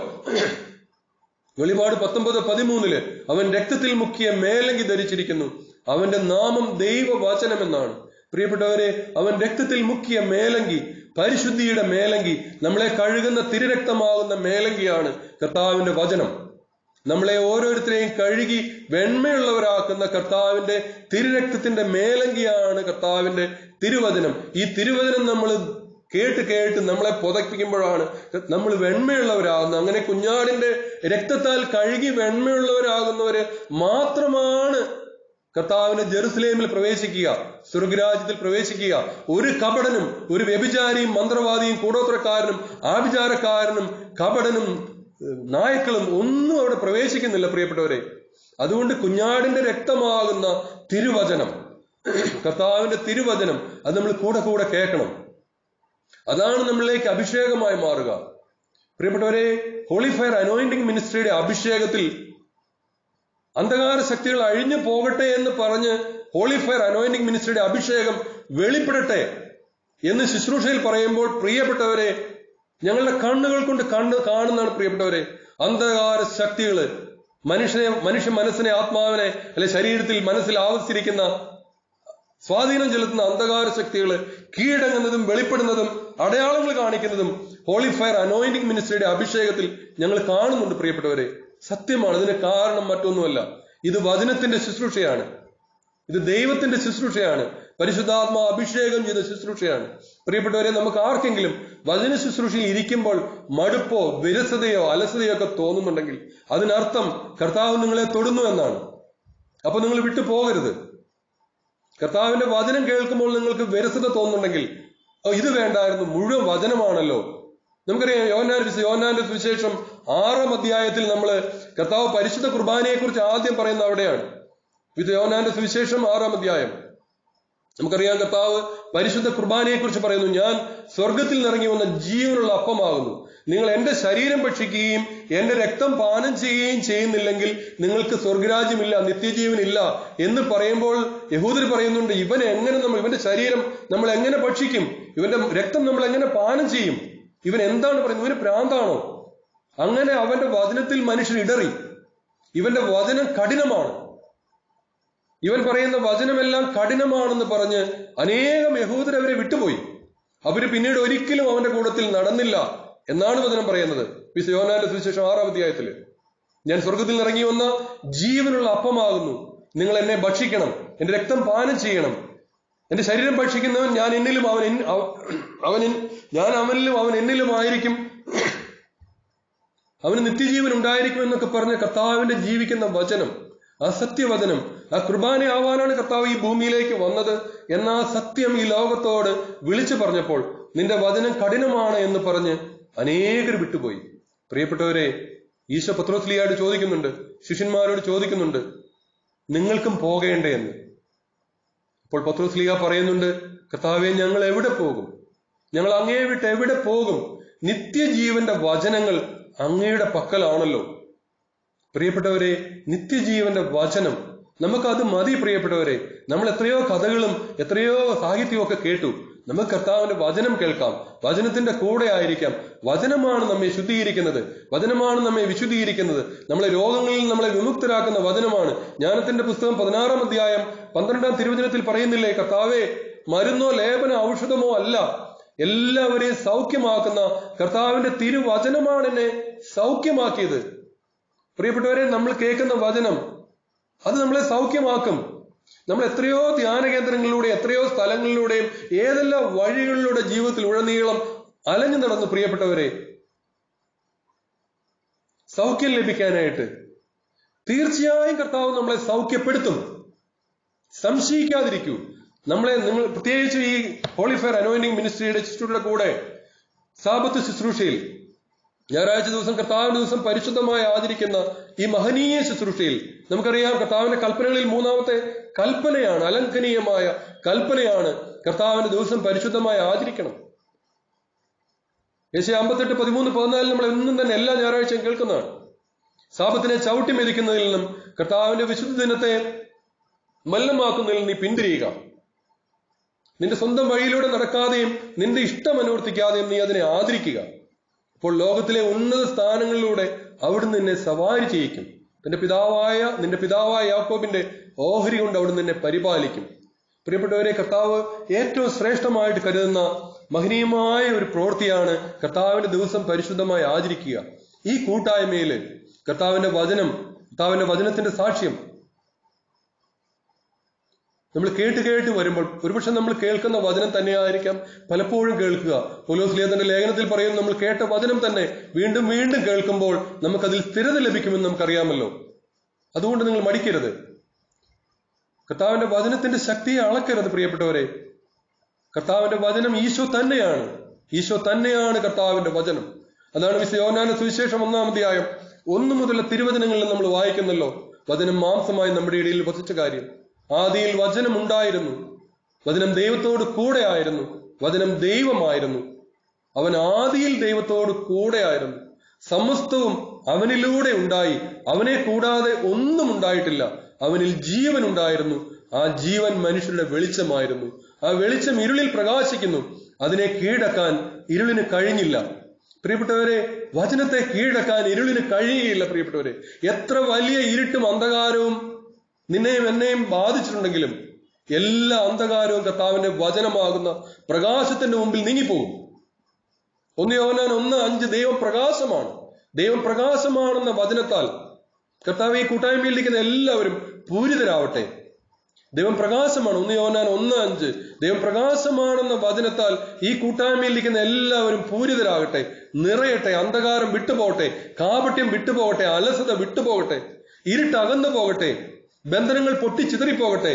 Speaker 1: വെളിപാട് പത്തൊമ്പത് പതിമൂന്നില് അവൻ രക്തത്തിൽ മുക്കിയ മേലങ്കി ധരിച്ചിരിക്കുന്നു അവന്റെ നാമം ദൈവവചനം എന്നാണ് പ്രിയപ്പെട്ടവരെ അവൻ രക്തത്തിൽ മുക്കിയ മേലങ്കി പരിശുദ്ധിയുടെ മേലങ്കി നമ്മളെ കഴുകുന്ന തിരുരക്തമാകുന്ന മേലങ്കിയാണ് കർത്താവിന്റെ വചനം നമ്മളെ ഓരോരുത്തരെയും കഴുകി വെണ്മയുള്ളവരാക്കുന്ന കർത്താവിന്റെ തിരുരക്തത്തിന്റെ മേലങ്കിയാണ് കർത്താവിന്റെ തിരുവചനം ഈ തിരുവചനം നമ്മൾ കേട്ട് കേട്ട് നമ്മളെ പുതപ്പിക്കുമ്പോഴാണ് നമ്മൾ വെണ്മയുള്ളവരാകുന്നത് അങ്ങനെ കുഞ്ഞാടിന്റെ രക്തത്താൽ കഴുകി വെണ്മയുള്ളവരാകുന്നവര് മാത്രമാണ് കർത്താവിന് ജെറുസലേമിൽ പ്രവേശിക്കുക സ്വർഗരാജ്യത്തിൽ പ്രവേശിക്കുക ഒരു കപടനും ഒരു വ്യഭിചാരിയും മന്ത്രവാദിയും കൂടോത്രക്കാരനും ആഭിചാരക്കാരനും കപടനും നായ്ക്കളും ഒന്നും അവിടെ പ്രവേശിക്കുന്നില്ല പ്രിയപ്പെട്ടവരെ അതുകൊണ്ട് കുഞ്ഞാടിന്റെ രക്തമാകുന്ന തിരുവചനം കർത്താവിന്റെ തിരുവചനം അത് നമ്മൾ കൂടെ കൂടെ കേൾക്കണം അതാണ് നമ്മളിലേക്ക് അഭിഷേകമായി മാറുക പ്രിയപ്പെട്ടവരെ ഹോളിഫയർ അനോയിന്റിംഗ് മിനിസ്ട്രിയുടെ അഭിഷേകത്തിൽ അന്ധകാര ശക്തികൾ അഴിഞ്ഞു പോകട്ടെ എന്ന് പറഞ്ഞ് ഹോളിഫയർ അനോയിന്റിംഗ് മിനിസ്ട്രിയുടെ അഭിഷേകം വെളിപ്പെടട്ടെ എന്ന് ശുശ്രൂഷയിൽ പറയുമ്പോൾ പ്രിയപ്പെട്ടവരെ ഞങ്ങളുടെ കണ്ണുകൾ കൊണ്ട് കണ്ണ് കാണുന്നതാണ് പ്രിയപ്പെട്ടവരെ അന്ധകാര ശക്തികള് മനുഷ്യനെ മനുഷ്യ മനസ്സിനെ ആത്മാവിനെ അല്ലെ ശരീരത്തിൽ മനസ്സിൽ ആവസിച്ചിരിക്കുന്ന സ്വാധീനം ചെലുത്തുന്ന അന്ധകാര ശക്തികൾ കീഴടങ്ങുന്നതും വെളിപ്പെടുന്നതും അടയാളങ്ങൾ കാണിക്കുന്നതും ഹോളിഫയർ അനോയിന്റിംഗ് മിനിസ്ട്രിയുടെ അഭിഷേകത്തിൽ ഞങ്ങൾ കാണുന്നുണ്ട് പ്രിയപ്പെട്ടവരെ സത്യമാണ് ഇതിന് കാരണം മറ്റൊന്നുമല്ല ഇത് വചനത്തിന്റെ ശുശ്രൂഷയാണ് ഇത് ദൈവത്തിന്റെ ശുശ്രൂഷയാണ് പരിശുദ്ധാത്മാ അഭിഷേകം ചെയ്ത ശുശ്രൂഷയാണ് പ്രിയപ്പെട്ടവരെ നമുക്ക് ആർക്കെങ്കിലും വചന ശുശ്രൂഷയിൽ ഇരിക്കുമ്പോൾ മടുപ്പോ വിരസതയോ അലസതയോ ഒക്കെ തോന്നുന്നുണ്ടെങ്കിൽ അതിനർത്ഥം കർത്താവ് നിങ്ങളെ തൊടുന്നു എന്നാണ് അപ്പൊ നിങ്ങൾ വിട്ടു പോകരുത് കർത്താവിന്റെ വചനം കേൾക്കുമ്പോൾ നിങ്ങൾക്ക് വിരസത തോന്നുന്നുണ്ടെങ്കിൽ ഓ ഇത് വേണ്ടായിരുന്നു മുഴുവൻ വചനമാണല്ലോ നമുക്കറിയാം യോനാൻ യോനാന്റെ സുവിശേഷം ആറാം അധ്യായത്തിൽ നമ്മൾ കർത്താവ് പരിശുദ്ധ കുർബാനയെ കുറിച്ച് ആദ്യം പറയുന്ന അവിടെയാണ് ഇത് യോനാന്റെ സുവിശേഷം ആറാം അധ്യായം നമുക്കറിയാം കർത്താവ് പരിശുദ്ധ കുർബാനയെ കുറിച്ച് പറയുന്നു ഞാൻ സ്വർഗത്തിൽ നിറങ്ങി വന്ന ജീവനുള്ള അപ്പമാകുന്നു നിങ്ങൾ എന്റെ ശരീരം ഭക്ഷിക്കുകയും എന്റെ രക്തം പാനം ചെയ്യുകയും ചെയ്യുന്നില്ലെങ്കിൽ നിങ്ങൾക്ക് സ്വർഗരാജ്യമില്ല നിത്യജീവനില്ല എന്ന് പറയുമ്പോൾ യഹൂദർ പറയുന്നുണ്ട് ഇവൻ എങ്ങനെ നമ്മൾ ഇവന്റെ ശരീരം നമ്മൾ എങ്ങനെ ഭക്ഷിക്കും ഇവന്റെ രക്തം നമ്മൾ എങ്ങനെ പാനം ചെയ്യും ഇവൻ എന്താണ് പറയുന്നത് ഇവന് പ്രാന്താണോ അങ്ങനെ അവന്റെ വചനത്തിൽ മനുഷ്യൻ ഇടറി ഇവന്റെ വചനം കഠിനമാണ് ഇവൻ പറയുന്ന വചനമെല്ലാം കഠിനമാണെന്ന് പറഞ്ഞ് അനേകം യഹൂദർ അവരെ വിട്ടുപോയി അവര് പിന്നീട് ഒരിക്കലും അവന്റെ കൂട്ടത്തിൽ നടന്നില്ല എന്നാണ് വചനം പറയുന്നത് വിശയോനാന്റെ സുവിശേഷം ആറാം അധ്യായത്തില് ഞാൻ സ്വർഗത്തിൽ നിന്ന് ഇറങ്ങി വന്ന ജീവനുള്ള അപ്പമാകുന്നു നിങ്ങൾ എന്നെ ഭക്ഷിക്കണം എന്റെ രക്തം പാനം ചെയ്യണം എന്റെ ശരീരം ഭക്ഷിക്കുന്നവൻ ഞാൻ എന്നിലും അവൻ എൻ- അവ- അവൻ എൻ- ഞാൻ അവനിലും അവൻ എന്നിലും ആയിരിക്കും അവന് നിത്യജീവൻ ഉണ്ടായിരിക്കും എന്നൊക്കെ പറഞ്ഞ കർത്താവിന്റെ ജീവിക്കുന്ന വചനം ആ സത്യവചനം ആ കുർബാന ആവാനാണ് കർത്താവ് ഈ ഭൂമിയിലേക്ക് വന്നത് എന്ന ആ സത്യം ഈ ലോകത്തോട് വിളിച്ചു പറഞ്ഞപ്പോൾ നിന്റെ വചനം കഠിനമാണ് എന്ന് പറഞ്ഞ് അനേകർ വിട്ടുപോയി പ്രിയപ്പെട്ടവരെ ഈശോ പത്രോസ്ലിയായിട്ട് ചോദിക്കുന്നുണ്ട് ശിഷ്യന്മാരോട് ചോദിക്കുന്നുണ്ട് നിങ്ങൾക്കും പോകേണ്ടേ എന്ന് അപ്പോൾ പത്രോസ്ലിയ പറയുന്നുണ്ട് കർത്താവെ ഞങ്ങൾ എവിടെ പോകും ഞങ്ങൾ അങ്ങയെ വിട്ട് എവിടെ പോകും നിത്യജീവന്റെ വചനങ്ങൾ അങ്ങയുടെ പക്കലാണല്ലോ പ്രിയപ്പെട്ടവരെ നിത്യജീവന്റെ വചനം നമുക്കത് മതി പ്രിയപ്പെട്ടവരെ നമ്മൾ എത്രയോ കഥകളും എത്രയോ സാഹിത്യവും ഒക്കെ കേട്ടു നമുക്ക് കർത്താവിന്റെ വചനം കേൾക്കാം വചനത്തിന്റെ കൂടെ ആയിരിക്കാം വചനമാണ് നമ്മെ ശുദ്ധീകരിക്കുന്നത് വചനമാണ് നമ്മെ വിശുദ്ധീകരിക്കുന്നത് നമ്മളെ രോഗങ്ങളിൽ നമ്മളെ വിമുക്തരാക്കുന്ന വചനമാണ് ജ്ഞാനത്തിന്റെ പുസ്തകം പതിനാറാം അധ്യായം പന്ത്രണ്ടാം തിരുവചനത്തിൽ പറയുന്നില്ലേ കർത്താവെ മരുന്നോ ലേപന ഔഷധമോ അല്ല എല്ലാവരെയും സൗഖ്യമാക്കുന്ന കർത്താവിന്റെ തിരുവചനമാണ് എന്നെ സൗഖ്യമാക്കിയത് പ്രിയപ്പെട്ടവരെ നമ്മൾ കേൾക്കുന്ന വചനം അത് നമ്മളെ സൗഖ്യമാക്കും നമ്മൾ എത്രയോ ധ്യാന കേന്ദ്രങ്ങളിലൂടെ എത്രയോ സ്ഥലങ്ങളിലൂടെയും ഏതെല്ലാം വഴികളിലൂടെ ജീവിതത്തിൽ ഉടനീളം അലഞ്ഞു നടന്നു പ്രിയപ്പെട്ടവരെ സൗഖ്യം ലഭിക്കാനായിട്ട് തീർച്ചയായും കർത്താവ് നമ്മളെ സൗഖ്യപ്പെടുത്തും സംശയിക്കാതിരിക്കൂ നമ്മളെ നിങ്ങൾ പ്രത്യേകിച്ച് ഈ ഹോളിഫയർ അനോയിന്റിംഗ് മിനിസ്ട്രിയുടെ ശുശ്രൂഷയുടെ കൂടെ സാപത്ത് ശുശ്രൂഷയിൽ ഞായറാഴ്ച ദിവസം കർത്താവിന്റെ ദിവസം പരിശുദ്ധമായി ആചരിക്കുന്ന ഈ മഹനീയ ശുശ്രൂഷയിൽ നമുക്കറിയാം കർത്താവിന്റെ കൽപ്പനകളിൽ മൂന്നാമത്തെ കൽപ്പനയാണ് അലംഘനീയമായ കൽപ്പനയാണ് കർത്താവിന്റെ ദിവസം പരിശുദ്ധമായി ആചരിക്കണം യേശയ അമ്പത്തെട്ട് പതിമൂന്ന് പതിനാലിൽ നമ്മൾ എന്നും തന്നെ എല്ലാ ഞായറാഴ്ചയും കേൾക്കുന്നതാണ് സാപത്തിനെ ചവിട്ടി മെതിക്കുന്നതിൽ നിന്നും കർത്താവിന്റെ വിശുദ്ധ ദിനത്തെ മല്ലമാക്കുന്നതിൽ നീ പിന്തിരിയുക നിന്റെ സ്വന്തം വഴിയിലൂടെ നടക്കാതെയും നിന്റെ ഇഷ്ടം അനുവർത്തിക്കാതെയും നീ അതിനെ ആദരിക്കുക അപ്പോൾ ലോകത്തിലെ ഉന്നത സ്ഥാനങ്ങളിലൂടെ അവിടുന്ന് നിന്നെ സവാരി ചെയ്യിക്കും നിന്റെ പിതാവായ നിന്റെ പിതാവായ യാക്കോബിന്റെ ഓഹരി കൊണ്ട് അവിടുന്ന് നിന്നെ പരിപാലിക്കും പ്രിയപ്പെട്ടവരെ കർത്താവ് ഏറ്റവും ശ്രേഷ്ഠമായിട്ട് കരുതുന്ന മഹനീയമായ ഒരു പ്രവൃത്തിയാണ് കർത്താവിന്റെ ദിവസം പരിശുദ്ധമായി ആചരിക്കുക ഈ കൂട്ടായ്മയിൽ കർത്താവിന്റെ വചനം കർത്താവിന്റെ വചനത്തിന്റെ സാക്ഷ്യം നമ്മൾ കേട്ട് കേട്ട് വരുമ്പോൾ ഒരുപക്ഷെ നമ്മൾ കേൾക്കുന്ന വചനം തന്നെയായിരിക്കാം പലപ്പോഴും കേൾക്കുക പോലോസ് തന്റെ ലേഖനത്തിൽ പറയും നമ്മൾ കേട്ട വചനം തന്നെ വീണ്ടും വീണ്ടും കേൾക്കുമ്പോൾ നമുക്കതിൽ സ്ഥിരത ലഭിക്കുമെന്ന് നമുക്കറിയാമല്ലോ അതുകൊണ്ട് നിങ്ങൾ മടിക്കരുത് കർത്താവിന്റെ വചനത്തിന്റെ ശക്തിയെ അളക്കരുത് പ്രിയപ്പെട്ടവരെ കർത്താവിന്റെ വചനം ഈശോ തന്നെയാണ് ഈശോ തന്നെയാണ് കർത്താവിന്റെ വചനം അതാണ് വിശ യോനാന സുവിശേഷം ഒന്നാം അധ്യായം ഒന്നു മുതലുള്ള തിരുവചനങ്ങളിൽ നമ്മൾ വായിക്കുന്നല്ലോ വചനം മാംസമായി നമ്മുടെ ഇടയിൽ വസിച്ച കാര്യം ആദിയിൽ വചനം ഉണ്ടായിരുന്നു വചനം ദൈവത്തോട് കൂടെ ആയിരുന്നു വചനം ദൈവമായിരുന്നു അവൻ ആദിയിൽ ദൈവത്തോട് കൂടെ ആയിരുന്നു സമസ്തവും അവനിലൂടെ ഉണ്ടായി അവനെ കൂടാതെ ഒന്നും ഉണ്ടായിട്ടില്ല അവനിൽ ജീവൻ ഉണ്ടായിരുന്നു ആ ജീവൻ മനുഷ്യരുടെ വെളിച്ചമായിരുന്നു ആ വെളിച്ചം ഇരുളിൽ പ്രകാശിക്കുന്നു അതിനെ കീഴടക്കാൻ ഇരുളിന് കഴിഞ്ഞില്ല പ്രിയപ്പെട്ടവരെ വചനത്തെ കീഴടക്കാൻ ഇരുളിന് കഴിയുകയില്ല പ്രിയപ്പെട്ടവരെ എത്ര വലിയ ഇരുട്ടും അന്ധകാരവും നിന്നെയും എന്നെയും ബാധിച്ചിട്ടുണ്ടെങ്കിലും എല്ലാ അന്ധകാരവും കർത്താവിന്റെ വചനമാകുന്ന പ്രകാശത്തിന്റെ മുമ്പിൽ നീങ്ങിപ്പോകും ഒന്ന് യോഹന്നാൻ ഒന്ന് അഞ്ച് ദൈവം പ്രകാശമാണ് ദൈവം പ്രകാശമാണെന്ന വചനത്താൽ കർത്താവ് ഈ കൂട്ടായ്മയിലിരിക്കുന്ന എല്ലാവരും പൂരിതരാവട്ടെ ദൈവം പ്രകാശമാണ് ഒന്ന് യോഹന്നാൻ ഒന്ന് അഞ്ച് ദൈവം പ്രകാശമാണെന്ന വചനത്താൽ ഈ കൂട്ടായ്മയിലിരിക്കുന്ന എല്ലാവരും പൂരിതരാകട്ടെ നിറയട്ടെ അന്ധകാരം വിട്ടുപോകട്ടെ കാപട്യം വിട്ടുപോകട്ടെ അലസത വിട്ടുപോകട്ടെ ഇരുട്ട് അകന്നു പോകട്ടെ ബന്ധനങ്ങൾ പൊട്ടിച്ചിതറിപ്പോകട്ടെ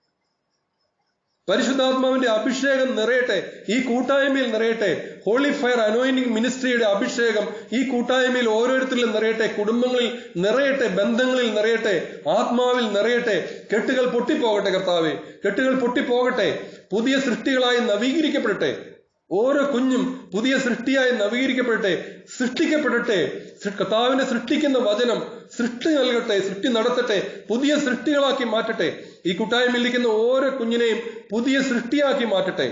Speaker 1: പരിശുദ്ധാത്മാവിന്റെ അഭിഷേകം നിറയട്ടെ ഈ കൂട്ടായ്മയിൽ നിറയട്ടെ ഹോളി ഫയർ അനോയിന്റിംഗ് മിനിസ്ട്രിയുടെ അഭിഷേകം ഈ കൂട്ടായ്മയിൽ ഓരോരുത്തരിലും നിറയട്ടെ കുടുംബങ്ങളിൽ നിറയട്ടെ ബന്ധങ്ങളിൽ നിറയട്ടെ ആത്മാവിൽ നിറയട്ടെ കെട്ടുകൾ പൊട്ടിപ്പോകട്ടെ കർത്താവെ കെട്ടുകൾ പൊട്ടിപ്പോകട്ടെ പുതിയ സൃഷ്ടികളായി നവീകരിക്കപ്പെടട്ടെ ഓരോ കുഞ്ഞും പുതിയ സൃഷ്ടിയായി നവീകരിക്കപ്പെടട്ടെ സൃഷ്ടിക്കപ്പെടട്ടെ സൃ- കർത്താവിനെ സൃഷ്ടിക്കുന്ന വചനം സൃഷ്ടി നൽകട്ടെ സൃഷ്ടി നടത്തട്ടെ പുതിയ സൃഷ്ടികളാക്കി മാറ്റട്ടെ ഈ കൂട്ടായ്മയിൽ ഇരിക്കുന്ന ഓരോ കുഞ്ഞിനെയും പുതിയ സൃഷ്ടിയാക്കി മാറ്റട്ടെ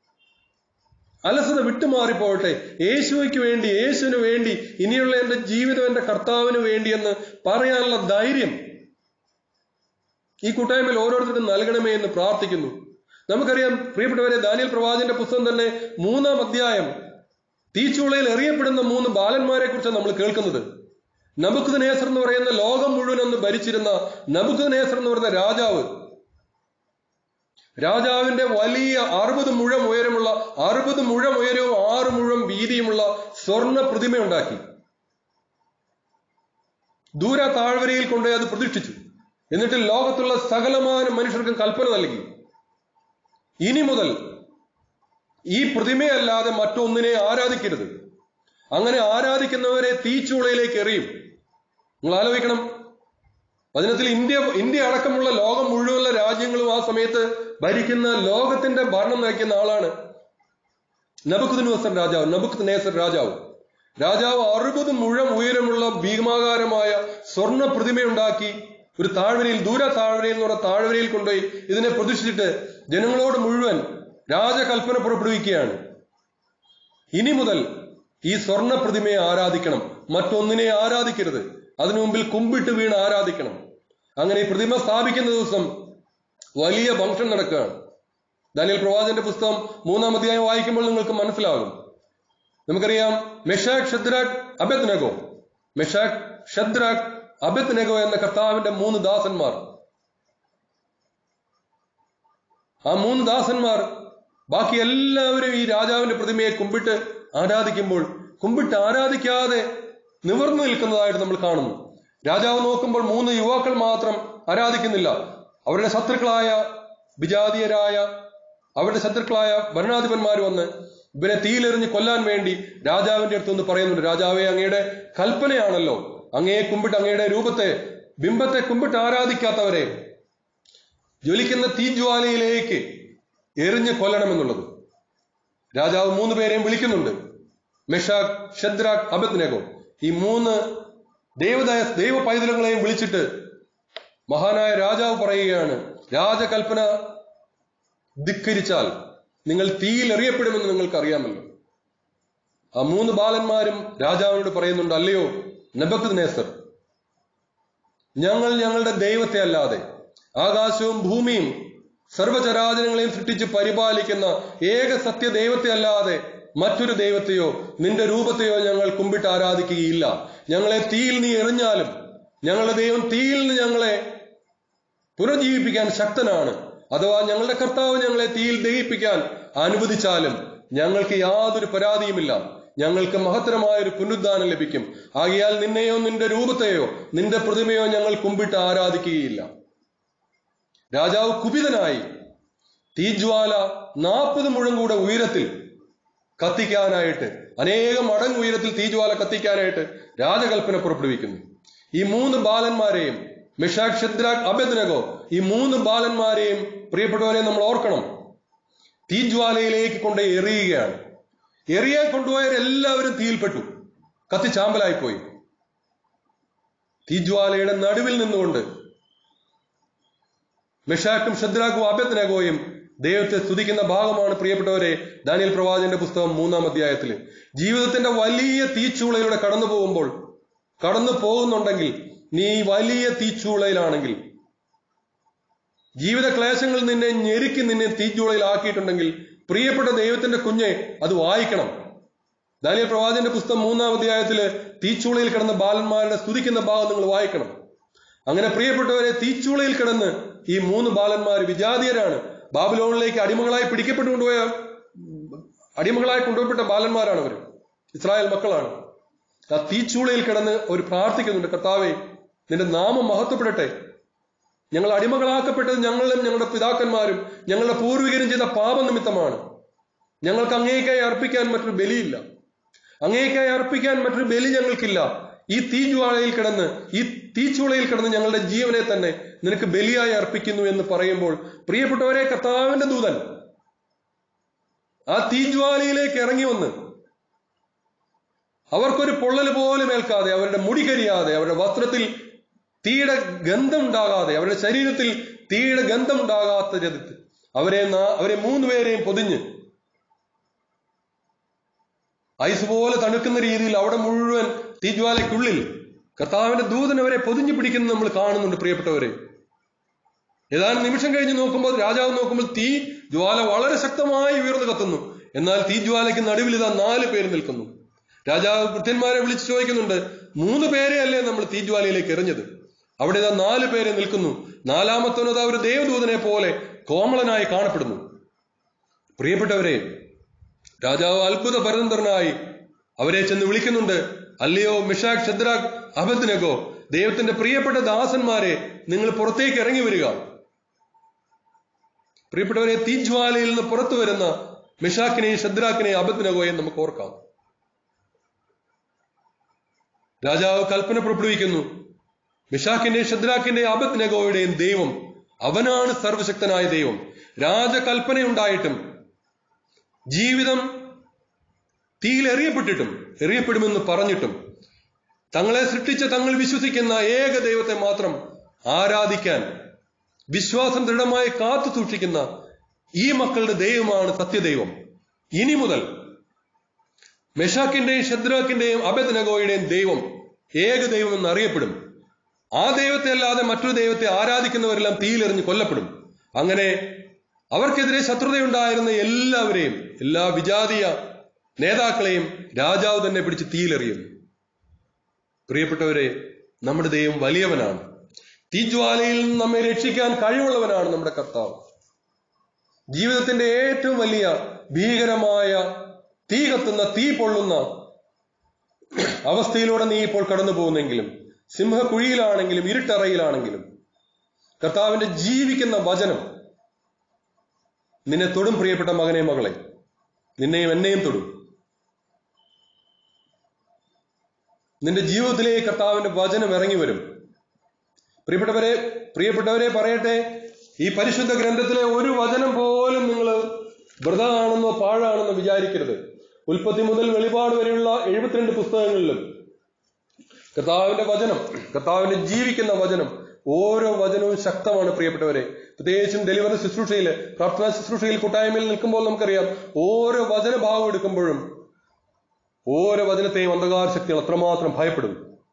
Speaker 1: അലസത വിട്ടുമാറിപ്പോകട്ടെ യേശുവിക്ക് വേണ്ടി യേശുവിന് വേണ്ടി ഇനിയുള്ള എന്റെ ജീവിതം എന്റെ കർത്താവിന് വേണ്ടി എന്ന് പറയാനുള്ള ധൈര്യം ഈ കൂട്ടായ്മയിൽ ഓരോരുത്തർക്കും നൽകണമേ എന്ന് പ്രാർത്ഥിക്കുന്നു നമുക്കറിയാം പ്രിയപ്പെട്ടവരെ ദാനിയൽ പ്രവാചന്റെ പുസ്തകം തന്നെ മൂന്നാം അധ്യായം തീച്ചൂളയിൽ എറിയപ്പെടുന്ന മൂന്ന് ബാലന്മാരെ കുറിച്ച് നമ്മൾ കേൾക്കുന്നത് നബുക്കുദ് നേസർ എന്ന് പറയുന്ന ലോകം മുഴുവൻ ഒന്ന് ഭരിച്ചിരുന്ന നബുക്കുദ് നേസർ എന്ന് പറയുന്ന രാജാവ് രാജാവിന്റെ വലിയ അറുപത് മുഴം ഉയരമുള്ള അറുപത് മുഴം ഉയരവും ആറ് മുഴം വീതിയുമുള്ള സ്വർണ്ണ പ്രതിമ ഉണ്ടാക്കി ദൂര താഴ്വരയിൽ കൊണ്ടുപോയി അത് പ്രതിഷ്ഠിച്ചു എന്നിട്ട് ലോകത്തുള്ള സകലമാന മനുഷ്യർക്കും കൽപ്പന നൽകി ഇനി മുതൽ ഈ പ്രതിമയല്ലാതെ മറ്റൊന്നിനെ ആരാധിക്കരുത് അങ്ങനെ ആരാധിക്കുന്നവരെ തീച്ചൂളയിലേക്ക് എറിയും നിങ്ങൾ ആലോചിക്കണം വചനത്തിൽ ഇന്ത്യ ഇന്ത്യ അടക്കമുള്ള ലോകം മുഴുവനുള്ള രാജ്യങ്ങളും ആ സമയത്ത് ഭരിക്കുന്ന ലോകത്തിന്റെ ഭരണം നയിക്കുന്ന ആളാണ് നബുക്കുദ് നേസർ രാജാവ് നബുക്കുദ് നേസർ രാജാവ് രാജാവ് അറുപത് മുഴം ഉയരമുള്ള ഭീമാകാരമായ സ്വർണ്ണ പ്രതിമയുണ്ടാക്കി ഒരു താഴ്വരയിൽ ദൂര താഴ്വരയിൽ എന്ന് പറഞ്ഞ താഴ്വരയിൽ കൊണ്ടുപോയി ഇതിനെ പ്രതിഷ്ഠിച്ചിട്ട് ജനങ്ങളോട് മുഴുവൻ രാജകൽപ്പന പുറപ്പെടുവിക്കുകയാണ് ഇനി മുതൽ ഈ സ്വർണ്ണ പ്രതിമയെ ആരാധിക്കണം മറ്റൊന്നിനെ ആരാധിക്കരുത് അതിനു മുമ്പിൽ കുമ്പിട്ട് വീണ് ആരാധിക്കണം അങ്ങനെ ഈ പ്രതിമ സ്ഥാപിക്കുന്ന ദിവസം വലിയ ഫംഗ്ഷൻ നടക്കുകയാണ് ദാനിയൽ പ്രവാചന്റെ പുസ്തകം മൂന്നാം അധ്യായം വായിക്കുമ്പോൾ നിങ്ങൾക്ക് മനസ്സിലാകും നമുക്കറിയാം മെഷാക് ഷദ്രാക് അബെത്നഗോ മെഷാക് ഷദ്രാക് അബെത്നഗോ എന്ന കർത്താവിന്റെ മൂന്ന് ദാസന്മാർ ആ മൂന്ന് ദാസന്മാർ ബാക്കി എല്ലാവരും ഈ രാജാവിന്റെ പ്രതിമയെ കുമ്പിട്ട് ആരാധിക്കുമ്പോൾ കുമ്പിട്ട് ആരാധിക്കാതെ നിവർന്നു നിൽക്കുന്നതായിട്ട് നമ്മൾ കാണുന്നു രാജാവ് നോക്കുമ്പോൾ മൂന്ന് യുവാക്കൾ മാത്രം ആരാധിക്കുന്നില്ല അവരുടെ ശത്രുക്കളായ വിജാതീയരായ അവരുടെ ശത്രുക്കളായ ഭരണാധിപന്മാർ വന്ന് ഇവരെ തീയിലെറിഞ്ഞ് കൊല്ലാൻ വേണ്ടി രാജാവിന്റെ അടുത്ത് ഒന്ന് പറയുന്നുണ്ട് രാജാവെ അങ്ങയുടെ കൽപ്പനയാണല്ലോ അങ്ങയെ കുമ്പിട്ട് അങ്ങയുടെ രൂപത്തെ ബിംബത്തെ കുമ്പിട്ട് ആരാധിക്കാത്തവരെ ജ്വലിക്കുന്ന തീജ്വാലയിലേക്ക് എറിഞ്ഞ് കൊല്ലണമെന്നുള്ളത് രാജാവ് മൂന്ന് പേരെയും വിളിക്കുന്നുണ്ട് മെഷാഖ് ഷദ്രാഖ് അബദ്നഗോ ഈ മൂന്ന് ദൈവദായ ദൈവ പൈതൃകങ്ങളെയും വിളിച്ചിട്ട് മഹാനായ രാജാവ് പറയുകയാണ് രാജകൽപ്പന ധിക്കരിച്ചാൽ നിങ്ങൾ തീയിൽ എറിയപ്പെടുമെന്ന് നിങ്ങൾക്ക് അറിയാമല്ലോ ആ മൂന്ന് ബാലന്മാരും രാജാവിനോട് പറയുന്നുണ്ട് അല്ലയോ നബക്കത് നേസർ ഞങ്ങൾ ഞങ്ങളുടെ ദൈവത്തെ അല്ലാതെ ആകാശവും ഭൂമിയും സർവചരാചരങ്ങളെയും സൃഷ്ടിച്ച് പരിപാലിക്കുന്ന ഏക സത്യ ദൈവത്തെ അല്ലാതെ മറ്റൊരു ദൈവത്തെയോ നിന്റെ രൂപത്തെയോ ഞങ്ങൾ കുമ്പിട്ട് ആരാധിക്കുകയില്ല ഞങ്ങളെ തീയിൽ നീ എറിഞ്ഞാലും ഞങ്ങളുടെ ദൈവം തീയിൽ നിന്ന് ഞങ്ങളെ പുനർജീവിപ്പിക്കാൻ ശക്തനാണ് അഥവാ ഞങ്ങളുടെ കർത്താവ് ഞങ്ങളെ തീയിൽ ദഹിപ്പിക്കാൻ അനുവദിച്ചാലും ഞങ്ങൾക്ക് യാതൊരു പരാതിയുമില്ല ഞങ്ങൾക്ക് മഹത്തരമായ ഒരു പുനരുദ്ധാനം ലഭിക്കും ആകിയാൽ നിന്നെയോ നിന്റെ രൂപത്തെയോ നിന്റെ പ്രതിമയോ ഞങ്ങൾ കുമ്പിട്ട് ആരാധിക്കുകയില്ല രാജാവ് കുപിതനായി തീജ്വാല നാൽപ്പത് മുഴം കൂടെ ഉയരത്തിൽ കത്തിക്കാനായിട്ട് അനേകം മടങ്ങ് ഉയരത്തിൽ തീജ്വാല കത്തിക്കാനായിട്ട് രാജകൽപ്പന പുറപ്പെടുവിക്കുന്നു ഈ മൂന്ന് ബാലന്മാരെയും മിഷാഖ് ഷദ്രാഖ് അബദ്നഗോ ഈ മൂന്ന് ബാലന്മാരെയും പ്രിയപ്പെട്ടവരെ നമ്മൾ ഓർക്കണം തീജ്വാലയിലേക്ക് കൊണ്ട് എറിയുകയാണ് എറിയാൻ കൊണ്ടുപോയവരെല്ലാവരും തീയിൽപ്പെട്ടു കത്തിച്ചാമ്പലായിപ്പോയി തീജ്വാലയുടെ നടുവിൽ നിന്നുകൊണ്ട് മെഷാക്കും ഷദ്രാഖും അബദ്നഗോയും ദൈവത്തെ സ്തുതിക്കുന്ന ഭാഗമാണ് പ്രിയപ്പെട്ടവരെ ദാനിയൽ പ്രവാചന്റെ പുസ്തകം മൂന്നാം അധ്യായത്തിൽ ജീവിതത്തിന്റെ വലിയ തീച്ചൂളയിലൂടെ കടന്നു പോകുമ്പോൾ കടന്നു പോകുന്നുണ്ടെങ്കിൽ നീ വലിയ തീച്ചൂളയിലാണെങ്കിൽ ജീവിത ക്ലേശങ്ങൾ നിന്നെ ഞെരുക്കി നിന്നെ തീച്ചൂളയിലാക്കിയിട്ടുണ്ടെങ്കിൽ പ്രിയപ്പെട്ട ദൈവത്തിന്റെ കുഞ്ഞെ അത് വായിക്കണം ദാനിയൽ പ്രവാചന്റെ പുസ്തകം മൂന്നാം അധ്യായത്തില് തീച്ചൂളയിൽ കിടന്ന ബാലന്മാരുടെ സ്തുതിക്കുന്ന ഭാഗം നിങ്ങൾ വായിക്കണം അങ്ങനെ പ്രിയപ്പെട്ടവരെ തീച്ചൂളയിൽ കിടന്ന് ഈ മൂന്ന് ബാലന്മാർ വിജാതീയരാണ് ബാബിലോണിലേക്ക് അടിമകളായി പിടിക്കപ്പെട്ടുകൊണ്ടുപോയ അടിമകളായി കൊണ്ടുപോയപ്പെട്ട ബാലന്മാരാണ് അവർ ഇസ്രായേൽ മക്കളാണ് ആ തീച്ചൂളയിൽ കിടന്ന് ഒരു പ്രാർത്ഥിക്കുന്നുണ്ട് കർത്താവെ നിന്റെ നാമം മഹത്വപ്പെടട്ടെ ഞങ്ങൾ അടിമകളാക്കപ്പെട്ടത് ഞങ്ങളും ഞങ്ങളുടെ പിതാക്കന്മാരും ഞങ്ങളുടെ പൂർവികരും ചെയ്ത പാപനിമിത്തമാണ് ഞങ്ങൾക്ക് അങ്ങേക്കായി അർപ്പിക്കാൻ മറ്റൊരു ബലിയില്ല അങ്ങേക്കായി അർപ്പിക്കാൻ മറ്റൊരു ബലി ഞങ്ങൾക്കില്ല ഈ തീജ്വാളയിൽ കിടന്ന് ഈ തീച്ചൂളയിൽ കിടന്ന് ഞങ്ങളുടെ ജീവനെ തന്നെ നിനക്ക് ബലിയായി അർപ്പിക്കുന്നു എന്ന് പറയുമ്പോൾ പ്രിയപ്പെട്ടവരെ കർത്താവിന്റെ ദൂതൻ ആ തീജ്വാലയിലേക്ക് ഇറങ്ങി വന്ന് അവർക്കൊരു പൊള്ളൽ പോലും ഏൽക്കാതെ അവരുടെ മുടി കരിയാതെ അവരുടെ വസ്ത്രത്തിൽ തീയുടെ ഗന്ധം ഉണ്ടാകാതെ അവരുടെ ശരീരത്തിൽ തീയുടെ ഗന്ധം ഉണ്ടാകാത്ത രഥത്തിൽ അവരെ നാ- അവരെ മൂന്നുപേരെയും പൊതിഞ്ഞ് ഐസ് പോലെ തണുക്കുന്ന രീതിയിൽ അവിടെ മുഴുവൻ തീജ്വാലയ്ക്കുള്ളിൽ കർത്താവിന്റെ ദൂതൻ അവരെ പൊതിഞ്ഞു പിടിക്കുന്നത് നമ്മൾ കാണുന്നുണ്ട് പ്രിയപ്പെട്ടവരെ ഏതാനും നിമിഷം കഴിഞ്ഞ് നോക്കുമ്പോൾ രാജാവ് നോക്കുമ്പോൾ തീ ജ്വാല വളരെ ശക്തമായി ഉയർന്നു കത്തുന്നു എന്നാൽ തീ ജ്വാലയ്ക്ക് നടുവിൽ ഇതാ നാല് പേര് നിൽക്കുന്നു രാജാവ് ഭൃത്യന്മാരെ വിളിച്ച് ചോദിക്കുന്നുണ്ട് മൂന്ന് പേരെ അല്ലേ നമ്മൾ തീജ്വാലയിലേക്ക് എറിഞ്ഞത് അവിടെ ഇതാ നാല് പേരെ നിൽക്കുന്നു നാലാമത്തവനത് ഒരു ദേവദൂതനെ പോലെ കോമളനായി കാണപ്പെടുന്നു പ്രിയപ്പെട്ടവരെ രാജാവ് അത്ഭുത പരതന്ത്രനായി അവരെ ചെന്ന് വിളിക്കുന്നുണ്ട് അല്ലയോ മിഷാഖ് ഷദ്രാഖ് അബദ്നഗോ ദൈവത്തിന്റെ പ്രിയപ്പെട്ട ദാസന്മാരെ നിങ്ങൾ പുറത്തേക്ക് ഇറങ്ങി വരിക പ്രിയപ്പെട്ടവരെ തീജ്വാലയിൽ നിന്ന് പുറത്തു വരുന്ന മിഷാക്കിനെയും ഷദ്രാക്കിനെയും അബദ്നഗോയെയും നമുക്ക് ഓർക്കാം രാജാവ് കൽപ്പന പുറപ്പെടുവിക്കുന്നു മിഷാക്കിന്റെയും ഷദ്രാക്കിന്റെയും അബദ്നഗോയുടെയും ദൈവം അവനാണ് സർവശക്തനായ ദൈവം രാജകൽപ്പനയുണ്ടായിട്ടും ജീവിതം തീയിൽ എറിയപ്പെട്ടിട്ടും എറിയപ്പെടുമെന്ന് പറഞ്ഞിട്ടും തങ്ങളെ സൃഷ്ടിച്ച തങ്ങൾ വിശ്വസിക്കുന്ന ഏക ദൈവത്തെ മാത്രം ആരാധിക്കാൻ വിശ്വാസം ദൃഢമായി കാത്തു സൂക്ഷിക്കുന്ന ഈ മക്കളുടെ ദൈവമാണ് സത്യദൈവം ഇനി മുതൽ മെഷാക്കിന്റെയും ഷദ്രാക്കിന്റെയും അബദ്നഗോയുടെയും ദൈവം ഏക ദൈവം എന്നറിയപ്പെടും ആ ദൈവത്തെ അല്ലാതെ മറ്റൊരു ദൈവത്തെ ആരാധിക്കുന്നവരെല്ലാം തീയിലെറിഞ്ഞ് കൊല്ലപ്പെടും അങ്ങനെ അവർക്കെതിരെ ശത്രുതയുണ്ടായിരുന്ന എല്ലാവരെയും എല്ലാ വിജാതീയ നേതാക്കളെയും രാജാവ് തന്നെ പിടിച്ച് തീയിലെറിയും പ്രിയപ്പെട്ടവരെ നമ്മുടെ ദൈവം വലിയവനാണ് തീജ്വാലയിൽ നിന്ന് നമ്മെ രക്ഷിക്കാൻ കഴിവുള്ളവനാണ് നമ്മുടെ കർത്താവ് ജീവിതത്തിന്റെ ഏറ്റവും വലിയ ഭീകരമായ തീ കത്തുന്ന തീ പൊള്ളുന്ന അവസ്ഥയിലൂടെ നീ ഇപ്പോൾ കടന്നു പോകുന്നെങ്കിലും സിംഹക്കുഴിയിലാണെങ്കിലും ഇരുട്ടറയിലാണെങ്കിലും കർത്താവിന്റെ ജീവിക്കുന്ന വചനം നിന്നെ തൊടും പ്രിയപ്പെട്ട മകനെ മകളെ നിന്നെയും എന്നെയും തൊടും നിന്റെ ജീവിതത്തിലേക്ക് കർത്താവിന്റെ വചനം ഇറങ്ങി വരും പ്രിയപ്പെട്ടവരെ പ്രിയപ്പെട്ടവരെ പറയട്ടെ ഈ പരിശുദ്ധ ഗ്രന്ഥത്തിലെ ഒരു വചനം പോലും നിങ്ങൾ വൃതാണെന്നോ പാഴാണെന്നോ വിചാരിക്കരുത് ഉൽപ്പത്തി മുതൽ വെളിപാട് വരെയുള്ള എഴുപത്തിരണ്ട് പുസ്തകങ്ങളിലും കർത്താവിന്റെ വചനം കർത്താവിന്റെ ജീവിക്കുന്ന വചനം ഓരോ വചനവും ശക്തമാണ് പ്രിയപ്പെട്ടവരെ പ്രത്യേകിച്ചും ഡെലിവറി ശുശ്രൂഷയിൽ പ്രാർത്ഥനാ ശുശ്രൂഷയിൽ കൂട്ടായ്മയിൽ നിൽക്കുമ്പോൾ നമുക്കറിയാം ഓരോ വചനഭാവം എടുക്കുമ്പോഴും ഓരോ വചനത്തെയും അന്ധകാര ശക്തികൾ അത്രമാത്രം ഭയപ്പെടും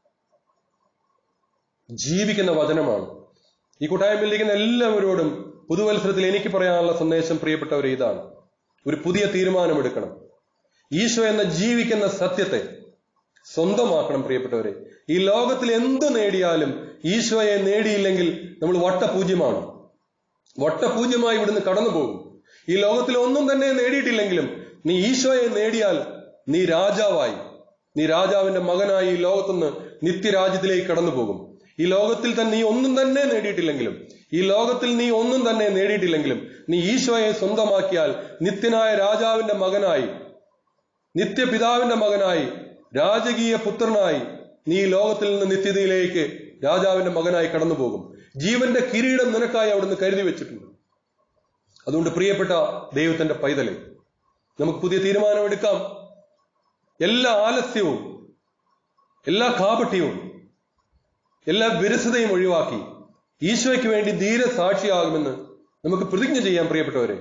Speaker 1: ജീവിക്കുന്ന വചനമാണ് ഈ കൂട്ടായ്മയിൽ ഇരിക്കുന്ന എല്ലാവരോടും പുതുവത്സരത്തിൽ എനിക്ക് പറയാനുള്ള സന്ദേശം പ്രിയപ്പെട്ടവരെ ഇതാണ് ഒരു പുതിയ തീരുമാനമെടുക്കണം ഈശോ എന്ന ജീവിക്കുന്ന സത്യത്തെ സ്വന്തമാക്കണം പ്രിയപ്പെട്ടവരെ ഈ ലോകത്തിൽ എന്ത് നേടിയാലും ഈശോയെ നേടിയില്ലെങ്കിൽ നമ്മൾ വട്ടപൂജ്യമാണ് വട്ടപൂജ്യമായി ഇവിടുന്ന് കടന്നു പോകും ഈ ലോകത്തിൽ ഒന്നും തന്നെ നേടിയിട്ടില്ലെങ്കിലും നീ ഈശോയെ നേടിയാൽ നീ രാജാവായി നീ രാജാവിന്റെ മകനായി ഈ ലോകത്തുനിന്ന് നിത്യരാജ്യത്തിലേക്ക് കടന്നു പോകും ഈ ലോകത്തിൽ തന്നെ നീ ഒന്നും തന്നെ നേടിയിട്ടില്ലെങ്കിലും ഈ ലോകത്തിൽ നീ ഒന്നും തന്നെ നേടിയിട്ടില്ലെങ്കിലും നീ ഈശോയെ സ്വന്തമാക്കിയാൽ നിത്യനായ രാജാവിന്റെ മകനായി നിത്യപിതാവിന്റെ മകനായി രാജകീയ പുത്രനായി നീ ഈ ലോകത്തിൽ നിന്ന് നിത്യതയിലേക്ക് രാജാവിന്റെ മകനായി കടന്നു പോകും ജീവന്റെ കിരീടം നിനക്കായി അവിടുന്ന് കരുതി വെച്ചിട്ടുണ്ട് അതുകൊണ്ട് പ്രിയപ്പെട്ട ദൈവത്തിന്റെ പൈതലെ നമുക്ക് പുതിയ തീരുമാനമെടുക്കാം എല്ലാ ആലസ്യവും എല്ലാ കാപട്യവും എല്ലാ വിരസതയും ഒഴിവാക്കി ഈശോയ്ക്ക് വേണ്ടി ധീര സാക്ഷിയാകുമെന്ന് നമുക്ക് പ്രതിജ്ഞ ചെയ്യാം പ്രിയപ്പെട്ടവരെ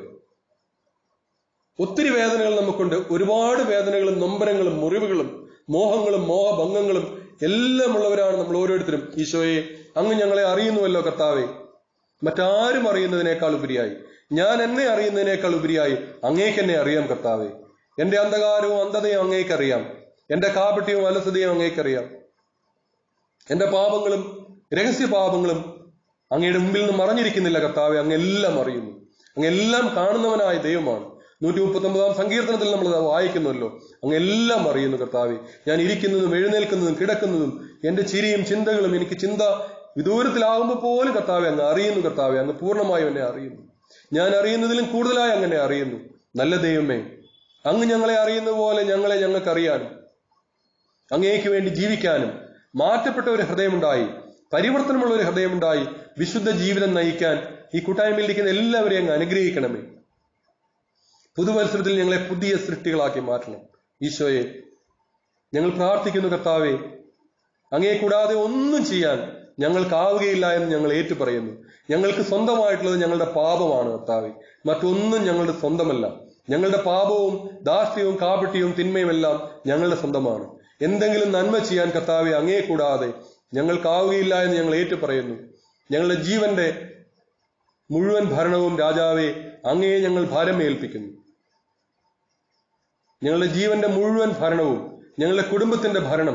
Speaker 1: ഒത്തിരി വേദനകൾ നമുക്കുണ്ട് ഒരുപാട് വേദനകളും നൊമ്പരങ്ങളും മുറിവുകളും മോഹങ്ങളും മോഹഭംഗങ്ങളും എല്ലാം ഉള്ളവരാണ് നമ്മൾ ഓരോരുത്തരും ഈശോയെ അങ്ങ് ഞങ്ങളെ അറിയുന്നുവല്ലോ കർത്താവെ മറ്റാരും അറിയുന്നതിനേക്കാൾ ഉപരിയായി ഞാൻ എന്നെ അറിയുന്നതിനേക്കാൾ ഉപരിയായി അങ്ങേക്ക് എന്നെ അറിയാം കർത്താവെ എന്റെ അന്ധകാരവും അന്ധതയും അങ്ങേക്കറിയാം എന്റെ കാപട്യവും അലസതയും അങ്ങേക്കറിയാം എന്റെ പാപങ്ങളും രഹസ്യ പാപങ്ങളും അങ്ങയുടെ മുമ്പിൽ നിന്ന് മറഞ്ഞിരിക്കുന്നില്ല കർത്താവെ അങ്ങെല്ലാം അറിയുന്നു അങ്ങെല്ലാം കാണുന്നവനായ ദൈവമാണ് നൂറ്റി മുപ്പത്തി ഒമ്പതാം സങ്കീർത്തനത്തിൽ നമ്മൾ അത് വായിക്കുന്നുവല്ലോ അങ്ങെല്ലാം അറിയുന്നു കർത്താവെ ഞാൻ ഇരിക്കുന്നതും എഴുന്നേൽക്കുന്നതും കിടക്കുന്നതും എന്റെ ചിരിയും ചിന്തകളും എനിക്ക് ചിന്ത വിദൂരത്തിലാകുമ്പോൾ പോലും കർത്താവെ അങ്ങ് അറിയുന്നു കർത്താവെ അങ്ങ് പൂർണ്ണമായും എന്നെ അറിയുന്നു ഞാൻ അറിയുന്നതിലും കൂടുതലായി അങ്ങനെ അറിയുന്നു നല്ല ദൈവമേ അങ്ങ് ഞങ്ങളെ അറിയുന്ന പോലെ ഞങ്ങളെ ഞങ്ങൾക്ക് അറിയാനും അങ്ങേക്ക് വേണ്ടി ജീവിക്കാനും മാറ്റപ്പെട്ട ഒരു ഹൃദയമുണ്ടായി പരിവർത്തനമുള്ള ഒരു ഹൃദയമുണ്ടായി വിശുദ്ധ ജീവിതം നയിക്കാൻ ഈ കൂട്ടായ്മയിൽ ഇരിക്കുന്ന എല്ലാവരെയും അങ്ങ് അനുഗ്രഹിക്കണമേ പുതുവത്സരത്തിൽ ഞങ്ങളെ പുതിയ സൃഷ്ടികളാക്കി മാറ്റണം ഈശോയെ ഞങ്ങൾ പ്രാർത്ഥിക്കുന്നു കർത്താവെ അങ്ങേ കൂടാതെ ഒന്നും ചെയ്യാൻ ഞങ്ങൾക്കാവുകയില്ല എന്ന് ഞങ്ങൾ ഏറ്റുപറയുന്നു ഞങ്ങൾക്ക് സ്വന്തമായിട്ടുള്ളത് ഞങ്ങളുടെ പാപമാണ് കർത്താവെ മറ്റൊന്നും ഞങ്ങളുടെ സ്വന്തമല്ല ഞങ്ങളുടെ പാപവും ദാർഷ്ട്യവും കാപട്യവും തിന്മയും എല്ലാം ഞങ്ങളുടെ സ്വന്തമാണ് എന്തെങ്കിലും നന്മ ചെയ്യാൻ കർത്താവെ അങ്ങേ കൂടാതെ ഞങ്ങൾക്കാവുകയില്ല എന്ന് ഞങ്ങൾ ഏറ്റുപറയുന്നു ഞങ്ങളുടെ ജീവന്റെ മുഴുവൻ ഭരണവും രാജാവെ അങ്ങേ ഞങ്ങൾ ഭാരമേൽപ്പിക്കുന്നു ഞങ്ങളുടെ ജീവന്റെ മുഴുവൻ ഭരണവും ഞങ്ങളുടെ കുടുംബത്തിന്റെ ഭരണം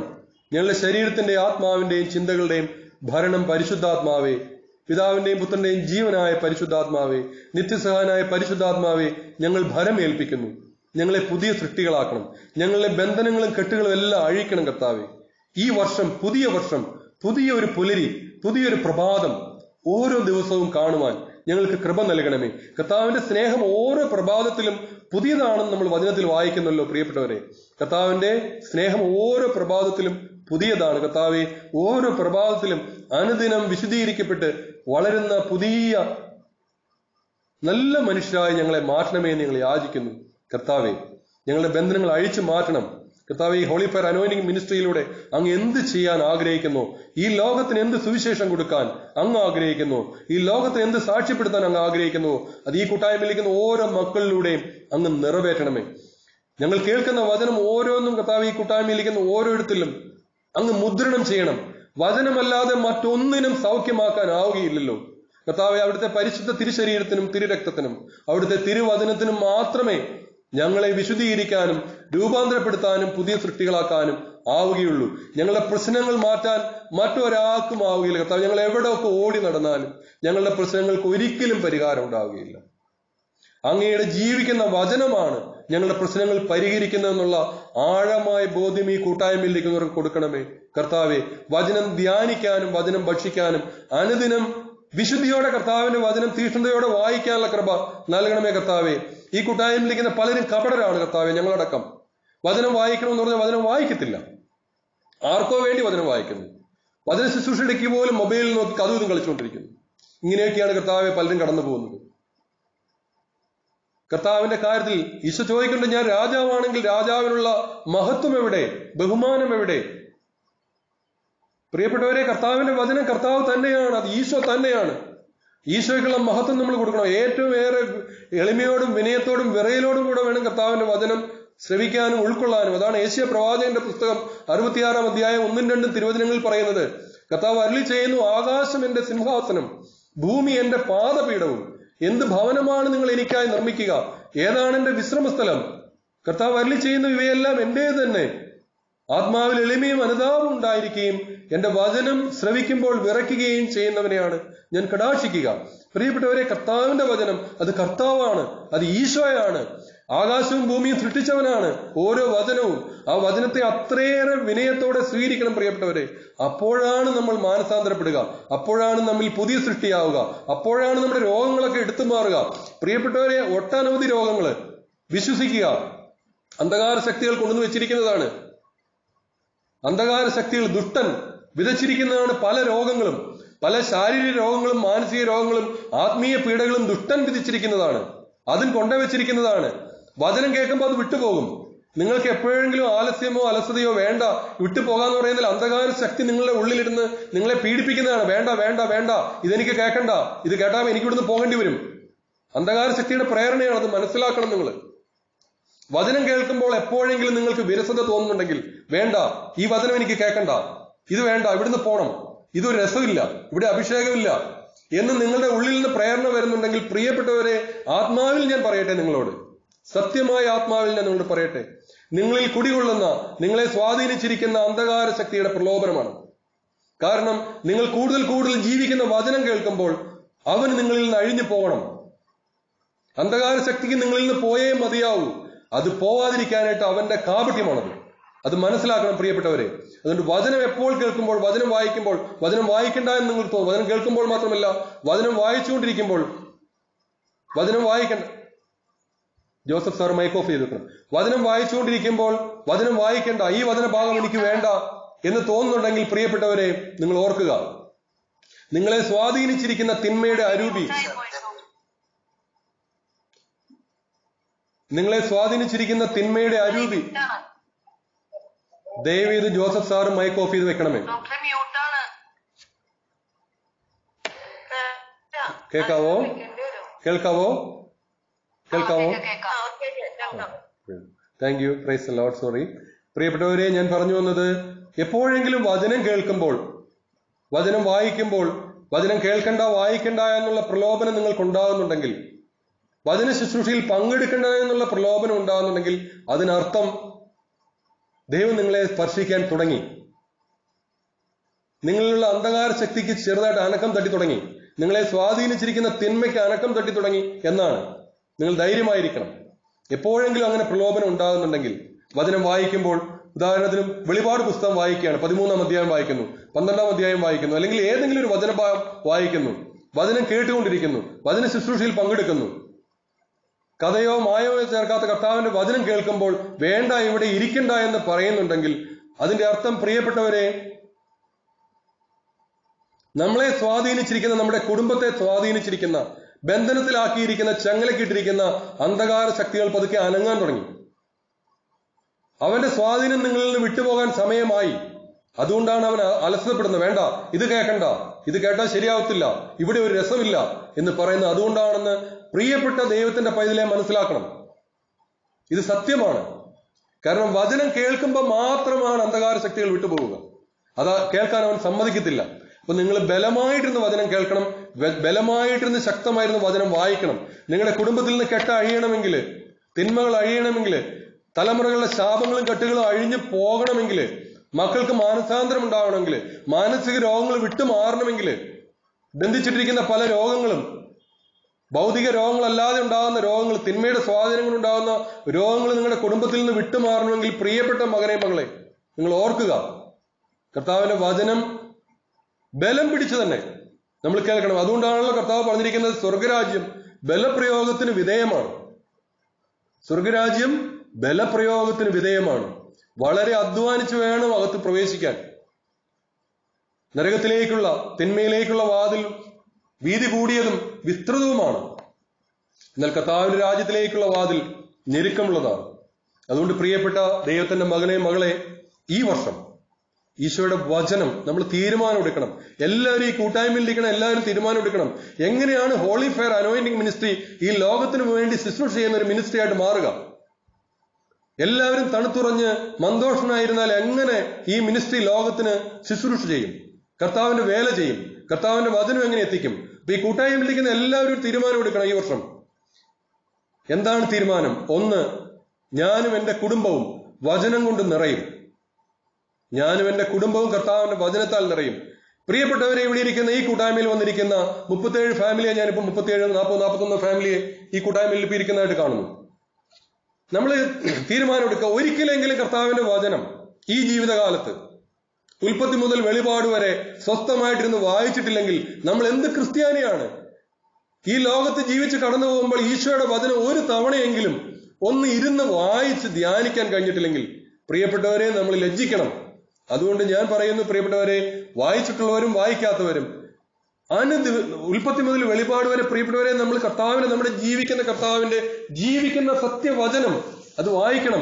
Speaker 1: ഞങ്ങളുടെ ശരീരത്തിന്റെ ആത്മാവിന്റെയും ചിന്തകളുടെയും ഭരണം പരിശുദ്ധാത്മാവേ പിതാവിന്റെയും പുത്രന്റെയും ജീവനായ പരിശുദ്ധാത്മാവേ നിത്യസഹായനായ പരിശുദ്ധാത്മാവേ ഞങ്ങൾ ഭരം ഏൽപ്പിക്കുന്നു ഞങ്ങളെ പുതിയ സൃഷ്ടികളാക്കണം ഞങ്ങളുടെ ബന്ധനങ്ങളും കെട്ടുകളും എല്ലാം അഴിക്കണം കർത്താവേ ഈ വർഷം പുതിയ വർഷം പുതിയ ഒരു പുലരി പുതിയൊരു പ്രഭാതം ഓരോ ദിവസവും കാണുവാൻ ഞങ്ങൾക്ക് കൃപ നൽകണമേ കർത്താവിന്റെ സ്നേഹം ഓരോ പ്രഭാതത്തിലും പുതിയതാണെന്ന് നമ്മൾ വചനത്തിൽ വായിക്കുന്നല്ലോ പ്രിയപ്പെട്ടവരെ കർത്താവിന്റെ സ്നേഹം ഓരോ പ്രഭാതത്തിലും പുതിയതാണ് കർത്താവെ ഓരോ പ്രഭാതത്തിലും അനുദിനം വിശദീകരിക്കപ്പെട്ട് വളരുന്ന പുതിയ നല്ല മനുഷ്യരായി ഞങ്ങളെ മാറ്റണമേ എന്ന് ഞങ്ങൾ യാചിക്കുന്നു കർത്താവെ ഞങ്ങളുടെ ബന്ധനങ്ങൾ അഴിച്ചു മാറ്റണം കർത്താവ് ഈ ഹോളി ഫയർ അനോയിനിങ് മിനിസ്ട്രിയിലൂടെ അങ്ങ് എന്ത് ചെയ്യാൻ ആഗ്രഹിക്കുന്നു ഈ ലോകത്തിന് എന്ത് സുവിശേഷം കൊടുക്കാൻ അങ്ങ് ആഗ്രഹിക്കുന്നു ഈ ലോകത്തിന് എന്ത് സാക്ഷ്യപ്പെടുത്താൻ അങ്ങ് ആഗ്രഹിക്കുന്നു അത് ഈ കൂട്ടായ്മയിലിരിക്കുന്ന ഓരോ മക്കളിലൂടെയും അങ്ങ് നിറവേറ്റണമേ ഞങ്ങൾ കേൾക്കുന്ന വചനം ഓരോന്നും കർത്താവ് ഈ കൂട്ടായ്മയിലിരിക്കുന്ന ഓരോരുത്തരിലും അങ്ങ് മുദ്രണം ചെയ്യണം വചനമല്ലാതെ മറ്റൊന്നിനും സൗഖ്യമാക്കാൻ ആവുകയില്ലല്ലോ കർത്താവെ അവിടുത്തെ പരിശുദ്ധ തിരുശരീരത്തിനും തിരുരക്തത്തിനും അവിടുത്തെ തിരുവചനത്തിനും മാത്രമേ ഞങ്ങളെ വിശുദ്ധീകരിക്കാനും രൂപാന്തരപ്പെടുത്താനും പുതിയ സൃഷ്ടികളാക്കാനും ആവുകയുള്ളൂ ഞങ്ങളുടെ പ്രശ്നങ്ങൾ മാറ്റാൻ മറ്റൊരാൾക്കും ആവുകയില്ല കർത്താവ് ഞങ്ങൾ എവിടെയൊക്കെ ഓടി നടന്നാലും ഞങ്ങളുടെ പ്രശ്നങ്ങൾക്ക് ഒരിക്കലും പരിഹാരം ഉണ്ടാവുകയില്ല അങ്ങയുടെ ജീവിക്കുന്ന വചനമാണ് ഞങ്ങളുടെ പ്രശ്നങ്ങൾ പരിഹരിക്കുന്നതെന്നുള്ള ആഴമായ ബോധ്യം ഈ കൂട്ടായ്മയിലിരിക്കുന്നവർക്ക് കൊടുക്കണമേ കർത്താവെ വചനം ധ്യാനിക്കാനും വചനം ഭക്ഷിക്കാനും അനുദിനം വിശുദ്ധിയോടെ കർത്താവിന്റെ വചനം തീഷ്ണതയോടെ വായിക്കാനുള്ള കൃപ നൽകണമേ കർത്താവെ ഈ കൂട്ടായ്മയിലിരിക്കുന്ന പലരും കപടരാണ് കർത്താവെ ഞങ്ങളടക്കം വചനം വായിക്കണമെന്ന് പറഞ്ഞാൽ വചനം വായിക്കത്തില്ല ആർക്കോ വേണ്ടി വചനം വായിക്കുന്നു വചന ശുശ്രൂഷയ്ക്ക് പോലും മൊബൈലിൽ നോക്കി കഥ ഇതും കളിച്ചുകൊണ്ടിരിക്കുന്നു ഇങ്ങനെയൊക്കെയാണ് കർത്താവെ പലരും കടന്നു പോകുന്നത് കർത്താവിന്റെ കാര്യത്തിൽ ഈശോ ചോദിക്കുന്നുണ്ട് ഞാൻ രാജാവാണെങ്കിൽ രാജാവിനുള്ള മഹത്വം എവിടെ ബഹുമാനം എവിടെ പ്രിയപ്പെട്ടവരെ കർത്താവിന്റെ വചനം കർത്താവ് തന്നെയാണ് അത് ഈശോ തന്നെയാണ് ഈശോയ്ക്കുള്ള മഹത്വം നമ്മൾ കൊടുക്കണം ഏറ്റവും ഏറെ എളിമയോടും വിനയത്തോടും വിറയലോടും കൂടെ വേണം കർത്താവിന്റെ വചനം ശ്രവിക്കാനും ഉൾക്കൊള്ളാനും അതാണ് ഏഷ്യ പ്രവാചകന്റെ പുസ്തകം അറുപത്തിയാറാം അധ്യായം ഒന്നും രണ്ടും തിരുവചനങ്ങളിൽ പറയുന്നത് കർത്താവ് അരളി ചെയ്യുന്നു ആകാശം എന്റെ സിംഹാസനം ഭൂമി എന്റെ പാദപീഠവും എന്ത് ഭവനമാണ് നിങ്ങൾ എനിക്കായി നിർമ്മിക്കുക ഏതാണ് എന്റെ വിശ്രമസ്ഥലം കർത്താവ് അരളി ചെയ്യുന്ന ഇവയെല്ലാം എന്റെ തന്നെ ആത്മാവിൽ എളിമയും അനുതാപവും ഉണ്ടായിരിക്കുകയും എന്റെ വചനം ശ്രവിക്കുമ്പോൾ വിറയ്ക്കുകയും ചെയ്യുന്നവനെയാണ് ഞാൻ കടാക്ഷിക്കുക പ്രിയപ്പെട്ടവരെ കർത്താവിന്റെ വചനം അത് കർത്താവാണ് അത് ഈശോയാണ് ആകാശവും ഭൂമിയും സൃഷ്ടിച്ചവനാണ് ഓരോ വചനവും ആ വചനത്തെ അത്രയേറെ വിനയത്തോടെ സ്വീകരിക്കണം പ്രിയപ്പെട്ടവരെ അപ്പോഴാണ് നമ്മൾ മാനസാന്തരപ്പെടുക അപ്പോഴാണ് നമ്മിൽ പുതിയ സൃഷ്ടിയാവുക അപ്പോഴാണ് നമ്മുടെ രോഗങ്ങളൊക്കെ എടുത്തു മാറുക പ്രിയപ്പെട്ടവരെ ഒട്ടനവധി രോഗങ്ങള് വിശ്വസിക്കുക അന്ധകാര ശക്തികൾ കൊണ്ടുവന്ന് വെച്ചിരിക്കുന്നതാണ് അന്ധകാര ശക്തികൾ ദുഷ്ടൻ വിതച്ചിരിക്കുന്നതാണ് പല രോഗങ്ങളും പല ശാരീരിക രോഗങ്ങളും മാനസിക രോഗങ്ങളും ആത്മീയ പീഡകളും ദുഷ്ടൻ വിധിച്ചിരിക്കുന്നതാണ് അതും കൊണ്ടുവച്ചിരിക്കുന്നതാണ് വചനം കേൾക്കുമ്പോൾ അത് വിട്ടുപോകും നിങ്ങൾക്ക് എപ്പോഴെങ്കിലും ആലസ്യമോ അലസതയോ വേണ്ട വിട്ടുപോകാന്ന് പറയുന്നതിൽ അന്ധകാര ശക്തി നിങ്ങളുടെ ഉള്ളിലിരുന്ന് നിങ്ങളെ പീഡിപ്പിക്കുന്നതാണ് വേണ്ട വേണ്ട വേണ്ട ഇതെനിക്ക് കേൾക്കണ്ട ഇത് കേട്ടാൽ എനിക്ക് ഇവിടുന്ന് പോകേണ്ടി വരും അന്ധകാര ശക്തിയുടെ പ്രേരണയാണ് അത് മനസ്സിലാക്കണം നിങ്ങൾ വചനം കേൾക്കുമ്പോൾ എപ്പോഴെങ്കിലും നിങ്ങൾക്ക് വിരസത തോന്നുന്നുണ്ടെങ്കിൽ വേണ്ട ഈ വചനം എനിക്ക് കേൾക്കണ്ട ഇത് വേണ്ട ഇവിടുന്ന് പോണം ഇതൊരു രസമില്ല ഇവിടെ അഭിഷേകമില്ല എന്ന് നിങ്ങളുടെ ഉള്ളിൽ നിന്ന് പ്രേരണ വരുന്നുണ്ടെങ്കിൽ പ്രിയപ്പെട്ടവരെ ആത്മാവിൽ ഞാൻ പറയട്ടെ നിങ്ങളോട് സത്യമായ ആത്മാവിൽ ഞാൻ നിങ്ങളോട് പറയട്ടെ നിങ്ങളിൽ കുടികൊള്ളുന്ന നിങ്ങളെ സ്വാധീനിച്ചിരിക്കുന്ന അന്ധകാര ശക്തിയുടെ പ്രലോഭനമാണ് കാരണം നിങ്ങൾ കൂടുതൽ കൂടുതൽ ജീവിക്കുന്ന വചനം കേൾക്കുമ്പോൾ അവൻ നിങ്ങളിൽ നിന്ന് അഴിഞ്ഞു പോകണം അന്ധകാര ശക്തിക്ക് നിങ്ങളിൽ നിന്ന് പോയേ മതിയാവൂ അത് പോവാതിരിക്കാനായിട്ട് അവന്റെ കാപട്യമാണത് അത് മനസ്സിലാക്കണം പ്രിയപ്പെട്ടവരെ അതുകൊണ്ട് വചനം എപ്പോൾ കേൾക്കുമ്പോൾ വചനം വായിക്കുമ്പോൾ വചനം വായിക്കണ്ട എന്ന് നിങ്ങൾക്ക് തോന്നും വചനം കേൾക്കുമ്പോൾ മാത്രമല്ല വചനം വായിച്ചുകൊണ്ടിരിക്കുമ്പോൾ വചനം വായിക്കണ്ട ജോസഫ് സാർ മൈക്ക് ഓഫ് ചെയ്ത് വെക്കണം വചനം വായിച്ചുകൊണ്ടിരിക്കുമ്പോൾ വചനം വായിക്കണ്ട ഈ വചന ഭാഗം എനിക്ക് വേണ്ട എന്ന് തോന്നുന്നുണ്ടെങ്കിൽ പ്രിയപ്പെട്ടവരെ നിങ്ങൾ ഓർക്കുക നിങ്ങളെ സ്വാധീനിച്ചിരിക്കുന്ന തിന്മയുടെ അരൂപി നിങ്ങളെ സ്വാധീനിച്ചിരിക്കുന്ന തിന്മയുടെ അരൂപി ദയവ് ചെയ്ത് ജോസഫ് സാറ് മൈക്ക് ഓഫ് ചെയ്ത് വെക്കണമേ
Speaker 2: ഡോക്ടറെ മ്യൂട്ടാണ്
Speaker 1: കേൾക്കാവോ കേൾക്കാവോ കേൾക്കാവോ thank you praise Lord sorry പ്രിയപ്പെട്ടവരെ ഞാൻ പറഞ്ഞു വന്നത് എപ്പോഴെങ്കിലും വചനം കേൾക്കുമ്പോൾ വചനം വായിക്കുമ്പോൾ വചനം കേൾക്കണ്ട വായിക്കണ്ട എന്നുള്ള പ്രലോഭനം നിങ്ങൾക്കുണ്ടാകുന്നുണ്ടെങ്കിൽ വചന ശുശ്രൂഷയിൽ പങ്കെടുക്കേണ്ട എന്നുള്ള പ്രലോഭനം ഉണ്ടാകുന്നുണ്ടെങ്കിൽ അതിനർത്ഥം ദൈവം നിങ്ങളെ സ്പർശിക്കാൻ തുടങ്ങി നിങ്ങളിലുള്ള അന്ധകാര ശക്തിക്ക് ചെറുതായിട്ട് അനക്കം തട്ടി തുടങ്ങി നിങ്ങളെ സ്വാധീനിച്ചിരിക്കുന്ന തിന്മയ്ക്ക് അനക്കം തട്ടി തുടങ്ങി എന്നാണ് നിങ്ങൾ ധൈര്യമായിരിക്കണം എപ്പോഴെങ്കിലും അങ്ങനെ പ്രലോഭനം ഉണ്ടാകുന്നുണ്ടെങ്കിൽ വചനം വായിക്കുമ്പോൾ ഉദാഹരണത്തിന് വെളിപാട് പുസ്തകം വായിക്കുകയാണ് പതിമൂന്നാം അധ്യായം വായിക്കുന്നു പന്ത്രണ്ടാം അധ്യായം വായിക്കുന്നു അല്ലെങ്കിൽ ഏതെങ്കിലും ഒരു വചനഭാഗം വായിക്കുന്നു വചനം കേട്ടുകൊണ്ടിരിക്കുന്നു വചന ശുശ്രൂഷയിൽ പങ്കെടുക്കുന്നു കഥയോ മായമോ ചേർക്കാത്ത കർത്താവിന്റെ വചനം കേൾക്കുമ്പോൾ വേണ്ട ഇവിടെ ഇരിക്കണ്ട എന്ന് പറയുന്നുണ്ടെങ്കിൽ അതിന്റെ അർത്ഥം പ്രിയപ്പെട്ടവരെ നമ്മളെ സ്വാധീനിച്ചിരിക്കുന്ന നമ്മുടെ കുടുംബത്തെ സ്വാധീനിച്ചിരിക്കുന്ന ബന്ധനത്തിലാക്കിയിരിക്കുന്ന ചങ്ങലക്കിട്ടിരിക്കുന്ന അന്ധകാര ശക്തികൾ പതുക്കെ അനങ്ങാൻ തുടങ്ങി അവന്റെ സ്വാധീനം നിങ്ങളിൽ നിന്ന് വിട്ടുപോകാൻ സമയമായി അതുകൊണ്ടാണ് അവൻ അ- അലസതപ്പെടുന്നത് വേണ്ട ഇത് കേൾക്കണ്ട ഇത് കേട്ടാൽ ശരിയാവത്തില്ല ഇവിടെ ഒരു രസമില്ല എന്ന് പറയുന്നത് അതുകൊണ്ടാണെന്ന് പ്രിയപ്പെട്ട ദൈവത്തിന്റെ പൈതലെ മനസ്സിലാക്കണം ഇത് സത്യമാണ് കാരണം വചനം കേൾക്കുമ്പോൾ മാത്രമാണ് അന്ധകാര ശക്തികൾ വിട്ടുപോകുക അത് കേൾക്കാൻ അവൻ സമ്മതിക്കത്തില്ല അപ്പൊ നിങ്ങൾ ബലമായിട്ടിരുന്ന് വചനം കേൾക്കണം ബ- ബലമായിട്ടിരുന്ന് ശക്തമായിരുന്ന് വചനം വായിക്കണം നിങ്ങളുടെ കുടുംബത്തിൽ നിന്ന് കെട്ട അഴിയണമെങ്കിൽ തിന്മകൾ അഴിയണമെങ്കിൽ തലമുറകളുടെ ശാപങ്ങളും കെട്ടുകളും അഴിഞ്ഞു പോകണമെങ്കിൽ മക്കൾക്ക് മാനസാന്തരം ഉണ്ടാവണമെങ്കിൽ മാനസിക രോഗങ്ങൾ വിട്ടുമാറണമെങ്കിൽ ബന്ധിച്ചിട്ടിരിക്കുന്ന പല രോഗങ്ങളും ഭൗതിക രോഗങ്ങളല്ലാതെ ഉണ്ടാകുന്ന രോഗങ്ങൾ തിന്മയുടെ സ്വാധീനങ്ങൾ ഉണ്ടാകുന്ന രോഗങ്ങൾ നിങ്ങളുടെ കുടുംബത്തിൽ നിന്ന് വിട്ടുമാറണമെങ്കിൽ പ്രിയപ്പെട്ട മകനെ മകളെ നിങ്ങൾ ഓർക്കുക കർത്താവിന്റെ വചനം ബലം പിടിച്ചു തന്നെ നമ്മൾ കേൾക്കണം അതുകൊണ്ടാണല്ലോ കർത്താവ് പറഞ്ഞിരിക്കുന്നത് സ്വർഗരാജ്യം ബലപ്രയോഗത്തിന് വിധേയമാണ് സ്വർഗരാജ്യം ബലപ്രയോഗത്തിന് വിധേയമാണ് വളരെ അധ്വാനിച്ചു വേണം അകത്ത് പ്രവേശിക്കാൻ നരകത്തിലേക്കുള്ള തിന്മയിലേക്കുള്ള വാതിൽ വീതി കൂടിയതും വിസ്തൃതവുമാണ് എന്നാൽ കർത്താവിന്റെ രാജ്യത്തിലേക്കുള്ള വാതിൽ ഞെരുക്കമുള്ളതാണ് അതുകൊണ്ട് പ്രിയപ്പെട്ട ദൈവത്തിന്റെ മകനെ മകളെ ഈ വർഷം ഈശോയുടെ വചനം നമ്മൾ തീരുമാനം എടുക്കണം എല്ലാവരും ഈ കൂട്ടായ്മയിൽ ഇരിക്കണം എല്ലാവരും തീരുമാനം എടുക്കണം എങ്ങനെയാണ് ഹോളി ഫെയർ അനോയിന്റിംഗ് മിനിസ്ട്രി ഈ ലോകത്തിന് വേണ്ടി ശുശ്രൂഷ ചെയ്യുന്ന ഒരു മിനിസ്ട്രി ആയിട്ട് മാറുക എല്ലാവരും തണുത്തുറഞ്ഞ് മന്ദോഷനായിരുന്നാൽ എങ്ങനെ ഈ മിനിസ്ട്രി ലോകത്തിന് ശുശ്രൂഷ ചെയ്യും കർത്താവിന്റെ വേല ചെയ്യും കർത്താവിന്റെ വചനം എങ്ങനെ എത്തിക്കും അപ്പൊ ഈ കൂട്ടായ്മയിലിരിക്കുന്ന എല്ലാവരും ഒരു തീരുമാനം എടുക്കണം ഈ വർഷം എന്താണ് തീരുമാനം ഒന്ന് ഞാനും എന്റെ കുടുംബവും വചനം കൊണ്ട് നിറയും ഞാനും എന്റെ കുടുംബവും കർത്താവിന്റെ വചനത്താൽ നിറയും പ്രിയപ്പെട്ടവരെ ഇവിടെ ഇരിക്കുന്ന ഈ കൂട്ടായ്മയിൽ വന്നിരിക്കുന്ന മുപ്പത്തേഴ് ഫാമിലിയെ ഞാനിപ്പോ മുപ്പത്തിയേഴ് നാൽപ്പത് നാൽപ്പത്തൊന്ന് ഫാമിലിയെ ഈ കൂട്ടായ്മയിൽ ഇപ്പൊ ഇരിക്കുന്നതായിട്ട് കാണുന്നു നമ്മൾ തീരുമാനമെടുക്കുക ഒരിക്കലെങ്കിലും കർത്താവിന്റെ വചനം ഈ ജീവിതകാലത്ത് ഉൽപ്പത്തി മുതൽ വെളിപാട് വരെ സ്വസ്ഥമായിട്ടിരുന്ന് വായിച്ചിട്ടില്ലെങ്കിൽ നമ്മൾ എന്ത് ക്രിസ്ത്യാനിയാണ് ഈ ലോകത്ത് ജീവിച്ച് കടന്നു പോകുമ്പോൾ ഈശോയുടെ വചനം ഒരു തവണയെങ്കിലും ഒന്ന് ഇരുന്ന് വായിച്ച് ധ്യാനിക്കാൻ കഴിഞ്ഞിട്ടില്ലെങ്കിൽ പ്രിയപ്പെട്ടവരെ നമ്മൾ ലജ്ജിക്കണം അതുകൊണ്ട് ഞാൻ പറയുന്നു പ്രിയപ്പെട്ടവരെ വായിച്ചിട്ടുള്ളവരും വായിക്കാത്തവരും അനു ഉൽപ്പത്തി മുതൽ വെളിപാട് വരെ പ്രിയപ്പെട്ടവരെ നമ്മൾ കർത്താവിനെ നമ്മുടെ ജീവിക്കുന്ന കർത്താവിന്റെ ജീവിക്കുന്ന സത്യവചനം അത് വായിക്കണം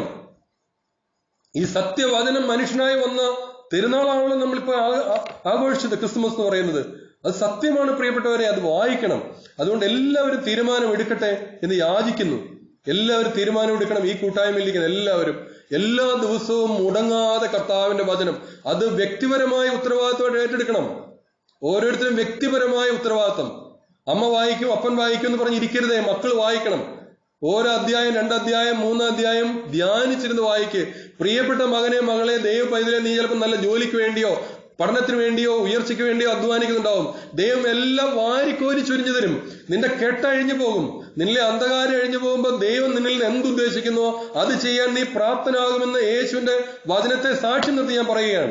Speaker 1: ഈ സത്യവചനം മനുഷ്യനായി വന്ന തിരുനാളാണല്ലോ നമ്മളിപ്പോ ആ- ആ- ആഘോഷിച്ചത് ക്രിസ്തുമസ് എന്ന് പറയുന്നത് അത് സത്യമാണ് പ്രിയപ്പെട്ടവരെ അത് വായിക്കണം അതുകൊണ്ട് എല്ലാവരും തീരുമാനം എടുക്കട്ടെ എന്ന് യാചിക്കുന്നു എല്ലാവരും തീരുമാനം എടുക്കണം ഈ കൂട്ടായ്മയിലിരിക്കുന്ന എല്ലാവരും എല്ലാ ദിവസവും മുടങ്ങാതെ കർത്താവിന്റെ വചനം അത് വ്യക്തിപരമായ ഉത്തരവാദിത്വമായിട്ട് ഏറ്റെടുക്കണം ഓരോരുത്തരും വ്യക്തിപരമായ ഉത്തരവാദിത്വം അമ്മ വായിക്കും അപ്പൻ വായിക്കും എന്ന് പറഞ്ഞിരിക്കരുതേ മക്കൾ വായിക്കണം ഓരോ അധ്യായം രണ്ട് അധ്യായം മൂന്ന് അധ്യായം ധ്യാനിച്ചിരുന്ന് വായിക്ക് പ്രിയപ്പെട്ട മകനെ മകളെ ദൈവ പൈതലെ നീ ചിലപ്പോൾ നല്ല ജോലിക്ക് വേണ്ടിയോ പഠനത്തിന് വേണ്ടിയോ ഉയർച്ചയ്ക്ക് വേണ്ടിയോ അധ്വാനിക്കുന്നുണ്ടാവും ദൈവം എല്ലാം വാരിക്കോരി ചൊരിഞ്ഞു തരും നിന്റെ കെട്ടഴിഞ്ഞു പോകും നിന്നിലെ അന്ധകാരം അഴിഞ്ഞു പോകുമ്പോൾ ദൈവം നിന്നിൽ നിന്ന് എന്തുദ്ദേശിക്കുന്നുവോ അത് ചെയ്യാൻ നീ പ്രാപ്തനാകുമെന്ന് യേശുവിന്റെ വചനത്തെ സാക്ഷി നിർത്തി ഞാൻ പറയുകയാണ്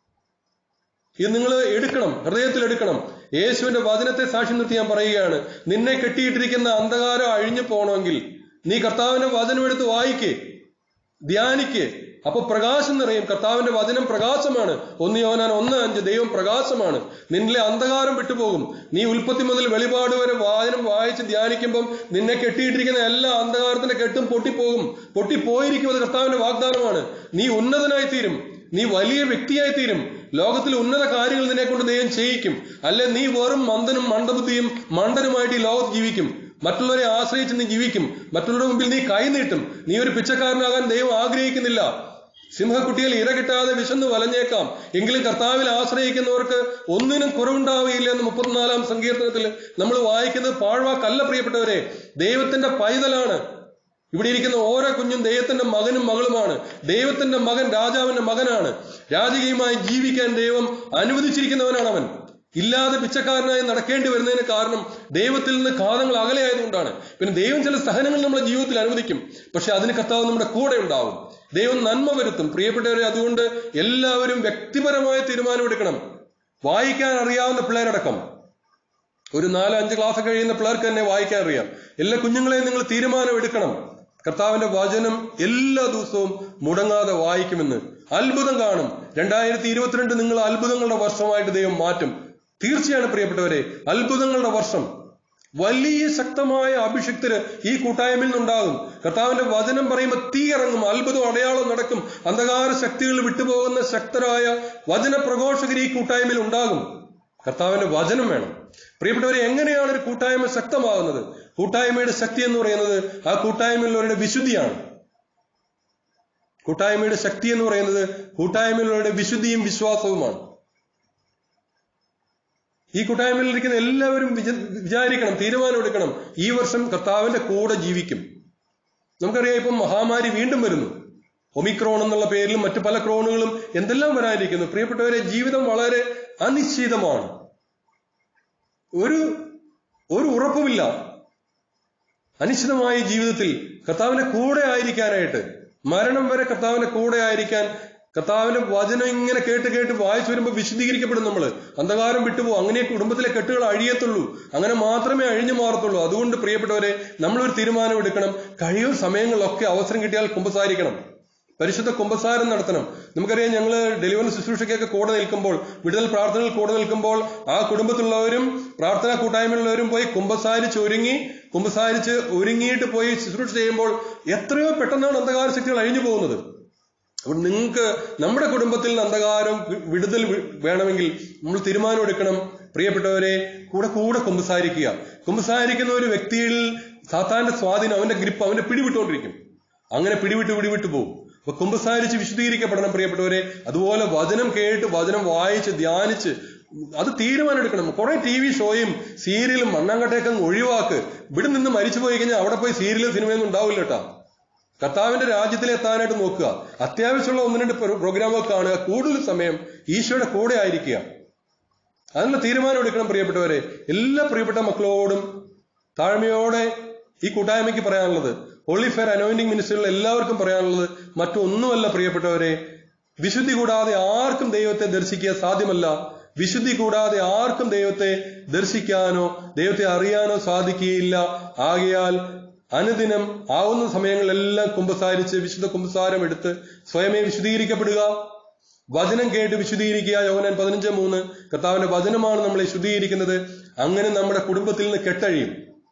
Speaker 1: ഇത് നിങ്ങൾ എടുക്കണം ഹൃദയത്തിൽ എടുക്കണം യേശുവിന്റെ വചനത്തെ സാക്ഷി നിർത്തി ഞാൻ പറയുകയാണ് നിന്നെ കെട്ടിയിട്ടിരിക്കുന്ന അന്ധകാരം അഴിഞ്ഞു പോകണമെങ്കിൽ നീ കർത്താവിന്റെ വചനം എടുത്ത് വായിക്കേ ധ്യാനിക്ക് അപ്പൊ പ്രകാശം നിറയും കർത്താവിന്റെ വചനം പ്രകാശമാണ് ഒന്ന് യോനാൻ ഒന്ന് അഞ്ച് ദൈവം പ്രകാശമാണ് നിന്നിലെ അന്ധകാരം വിട്ടുപോകും നീ ഉൽപ്പത്തി മുതൽ വെളിപാട് വരെ വാചനം വായിച്ച് ധ്യാനിക്കുമ്പം നിന്നെ കെട്ടിയിട്ടിരിക്കുന്ന എല്ലാ അന്ധകാരത്തിന്റെ കെട്ടും പൊട്ടിപ്പോകും പൊട്ടിപ്പോയിരിക്കും അത് കർത്താവിന്റെ വാഗ്ദാനമാണ് നീ ഉന്നതനായി തീരും നീ വലിയ വ്യക്തിയായി തീരും ലോകത്തിൽ ഉന്നത കാര്യങ്ങൾ നിന്നെ കൊണ്ട് ദൈവം ചെയ്യിക്കും അല്ലെ നീ വെറും മന്ദനും മന്ദബുദ്ധിയും മണ്ടനുമായിട്ട് ഈ ലോകത്ത് ജീവിക്കും മറ്റുള്ളവരെ ആശ്രയിച്ച് നീ ജീവിക്കും മറ്റുള്ളവരുടെ മുമ്പിൽ നീ കൈനീട്ടും നീ ഒരു പിച്ചക്കാരനാകാൻ ദൈവം ആഗ്രഹിക്കുന്നില്ല സിംഹക്കുട്ടിയിൽ ഇര കിട്ടാതെ വിശന്ന് വലഞ്ഞേക്കാം എങ്കിലും കർത്താവിൽ ആശ്രയിക്കുന്നവർക്ക് ഒന്നിനും കുറവുണ്ടാവുകയില്ല എന്ന് മുപ്പത്തിനാലാം സങ്കീർത്തനത്തിൽ നമ്മൾ വായിക്കുന്നത് പാഴ്വാക്കല്ല പ്രിയപ്പെട്ടവരെ ദൈവത്തിന്റെ പൈതലാണ് ഇവിടെ ഇരിക്കുന്ന ഓരോ കുഞ്ഞും ദൈവത്തിന്റെ മകനും മകളുമാണ് ദൈവത്തിന്റെ മകൻ രാജാവിന്റെ മകനാണ് രാജകീയമായി ജീവിക്കാൻ ദൈവം അനുവദിച്ചിരിക്കുന്നവനാണ് അവൻ ഇല്ലാതെ പിച്ചക്കാരനായി നടക്കേണ്ടി വരുന്നതിന് കാരണം ദൈവത്തിൽ നിന്ന് കാലങ്ങൾ അകലെയായതുകൊണ്ടാണ് പിന്നെ ദൈവം ചില സഹനങ്ങൾ നമ്മുടെ ജീവിതത്തിൽ അനുവദിക്കും പക്ഷെ അതിന് കർത്താവ് നമ്മുടെ കൂടെ ഉണ്ടാവും ദൈവം നന്മ വരുത്തും പ്രിയപ്പെട്ടവരെ അതുകൊണ്ട് എല്ലാവരും വ്യക്തിപരമായ തീരുമാനമെടുക്കണം വായിക്കാൻ അറിയാവുന്ന പിള്ളേരടക്കം ഒരു നാല് അഞ്ച് ക്ലാസ് കഴിയുന്ന പിള്ളേർക്ക് തന്നെ വായിക്കാൻ അറിയാം എല്ലാ കുഞ്ഞുങ്ങളെയും നിങ്ങൾ തീരുമാനം എടുക്കണം കർത്താവിന്റെ വചനം എല്ലാ ദിവസവും മുടങ്ങാതെ വായിക്കുമെന്ന് അത്ഭുതം കാണും രണ്ടായിരത്തി ഇരുപത്തിരണ്ട് നിങ്ങൾ അത്ഭുതങ്ങളുടെ വർഷമായിട്ട് ദൈവം മാറ്റും തീർച്ചയാണ് പ്രിയപ്പെട്ടവരെ അത്ഭുതങ്ങളുടെ വർഷം വലിയ ശക്തമായ അഭിഷിക്തര് ഈ കൂട്ടായ്മയിൽ നിന്നുണ്ടാകും കർത്താവിന്റെ വചനം പറയുമ്പോൾ തീ ഇറങ്ങും അത്ഭുതം അടയാളം നടക്കും അന്ധകാര ശക്തികൾ വിട്ടുപോകുന്ന ശക്തരായ വചന പ്രഘോഷകർ ഈ കൂട്ടായ്മയിൽ ഉണ്ടാകും കർത്താവിന്റെ വചനം വേണം പ്രിയപ്പെട്ടവരെ എങ്ങനെയാണ് ഒരു കൂട്ടായ്മ ശക്തമാകുന്നത് കൂട്ടായ്മയുടെ ശക്തി എന്ന് പറയുന്നത് ആ കൂട്ടായ്മയിലുള്ളവരുടെ വിശുദ്ധിയാണ് കൂട്ടായ്മയുടെ ശക്തി എന്ന് പറയുന്നത് കൂട്ടായ്മയിലുള്ളവരുടെ വിശുദ്ധിയും വിശ്വാസവുമാണ് ഈ കൂട്ടായ്മയിൽ ഇരിക്കുന്ന എല്ലാവരും വിച- വിചാരിക്കണം തീരുമാനമെടുക്കണം ഈ വർഷം കർത്താവിന്റെ കൂടെ ജീവിക്കും നമുക്കറിയാം ഇപ്പം മഹാമാരി വീണ്ടും വരുന്നു ഒമിക്രോൺ എന്നുള്ള പേരിലും മറ്റു പല ക്രോണുകളും എന്തെല്ലാം വരാനിരിക്കുന്നു പ്രിയപ്പെട്ടവരെ ജീവിതം വളരെ അനിശ്ചിതമാണ് ഒരു ഒരു ഉറപ്പുമില്ല അനിശ്ചിതമായ ജീവിതത്തിൽ കർത്താവിന്റെ കൂടെ ആയിരിക്കാനായിട്ട് മരണം വരെ കർത്താവിന്റെ കൂടെ ആയിരിക്കാൻ കർത്താവിന്റെ വചനം ഇങ്ങനെ കേട്ട് കേട്ട് വായിച്ചു വരുമ്പോൾ വിശദീകരിക്കപ്പെടും നമ്മൾ അന്ധകാരം വിട്ടുപോകും അങ്ങനെ കുടുംബത്തിലെ കെട്ടുകൾ അഴിയത്തുള്ളൂ അങ്ങനെ മാത്രമേ അഴിഞ്ഞു മാറത്തുള്ളൂ അതുകൊണ്ട് പ്രിയപ്പെട്ടവരെ നമ്മളൊരു തീരുമാനം എടുക്കണം കഴിയും സമയങ്ങളിലൊക്കെ അവസരം കിട്ടിയാൽ കുമ്പസാരിക്കണം പരിശുദ്ധ കുമ്പസാരം നടത്തണം നമുക്കറിയാം ഞങ്ങൾ ഡെലിവറി ശുശ്രൂഷയ്ക്കൊക്കെ കൂടെ നിൽക്കുമ്പോൾ വിടുതൽ പ്രാർത്ഥനകൾ കൂടെ നിൽക്കുമ്പോൾ ആ കുടുംബത്തിലുള്ളവരും പ്രാർത്ഥനാ കൂട്ടായ്മയിലുള്ളവരും പോയി കുമ്പസാരിച്ച് ഒരുങ്ങി കുമ്പസാരിച്ച് ഒരുങ്ങിയിട്ട് പോയി ശുശ്രൂഷ ചെയ്യുമ്പോൾ എത്രയോ പെട്ടെന്നാണ് അന്ധകാര ശക്തികൾ അഴിഞ്ഞു പോകുന്നത് അപ്പോൾ നിങ്ങൾക്ക് നമ്മുടെ കുടുംബത്തിൽ നിന്ന് അന്ധകാരം വി- വിടുതൽ വി- വേണമെങ്കിൽ നമ്മൾ തീരുമാനമെടുക്കണം പ്രിയപ്പെട്ടവരെ കൂടെ കൂടെ കുമ്പസാരിക്കുക കുമ്പസാരിക്കുന്ന ഒരു വ്യക്തിയിൽ സാത്താന്റെ സ്വാധീനം അവന്റെ ഗ്രിപ്പ് അവന്റെ പിടിവിട്ടുകൊണ്ടിരിക്കും അങ്ങനെ പിടിവിട്ട് പിടിവിട്ട് പോകും അപ്പൊ കുമ്പസാരിച്ച് വിശദീകരിക്കപ്പെടണം പ്രിയപ്പെട്ടവരെ അതുപോലെ വചനം കേട്ട് വചനം വായിച്ച് ധ്യാനിച്ച് അത് തീരുമാനം എടുക്കണം കുറെ ടി വി ഷോയും സീരിയലും മണ്ണാങ്കട്ടയൊക്കെ അങ്ങ് ഒഴിവാക്ക് ഇവിടെ നിന്ന് മരിച്ചു പോയി കഴിഞ്ഞാൽ അവിടെ പോയി സീരിയലും സിനിമയൊന്നും ഉണ്ടാവില്ല കേട്ടാ കർത്താവിന്റെ രാജ്യത്തിൽ എത്താനായിട്ട് നോക്കുക അത്യാവശ്യമുള്ള ഒന്ന് രണ്ട് പ്രോ- പ്രോഗ്രാമുകൾ കാണുക കൂടുതൽ സമയം ഈശോയുടെ കൂടെ ആയിരിക്കുക അതിനുള്ള തീരുമാനം എടുക്കണം പ്രിയപ്പെട്ടവരെ എല്ലാ പ്രിയപ്പെട്ട മക്കളോടും താഴ്മയോടെ ഈ കൂട്ടായ്മയ്ക്ക് പറയാനുള്ളത് ഹോളി ഫെയർ അനോയിന്റിംഗ് മിനിസ്റ്ററിൽ എല്ലാവർക്കും പറയാനുള്ളത് മറ്റൊന്നുമല്ല പ്രിയപ്പെട്ടവരെ വിശുദ്ധി കൂടാതെ ആർക്കും ദൈവത്തെ ദർശിക്കുക സാധ്യമല്ല വിശുദ്ധി കൂടാതെ ആർക്കും ദൈവത്തെ ദർശിക്കാനോ ദൈവത്തെ അറിയാനോ സാധിക്കുകയില്ല ആകയാൽ അനുദിനം ആവുന്ന സമയങ്ങളിലെല്ലാം കുമ്പസാരിച്ച് വിശുദ്ധ കുമ്പസാരം എടുത്ത് സ്വയമേ വിശുദ്ധീകരിക്കപ്പെടുക വചനം കേട്ട് വിശുദ്ധീകരിക്കുക യോഹനാൻ പതിനഞ്ച് മൂന്ന് കർത്താവിന്റെ വചനമാണ് നമ്മളെ ശുദ്ധീകരിക്കുന്നത് അങ്ങനെ നമ്മുടെ കുടുംബത്തിൽ നിന്ന് കെട്ടഴിയും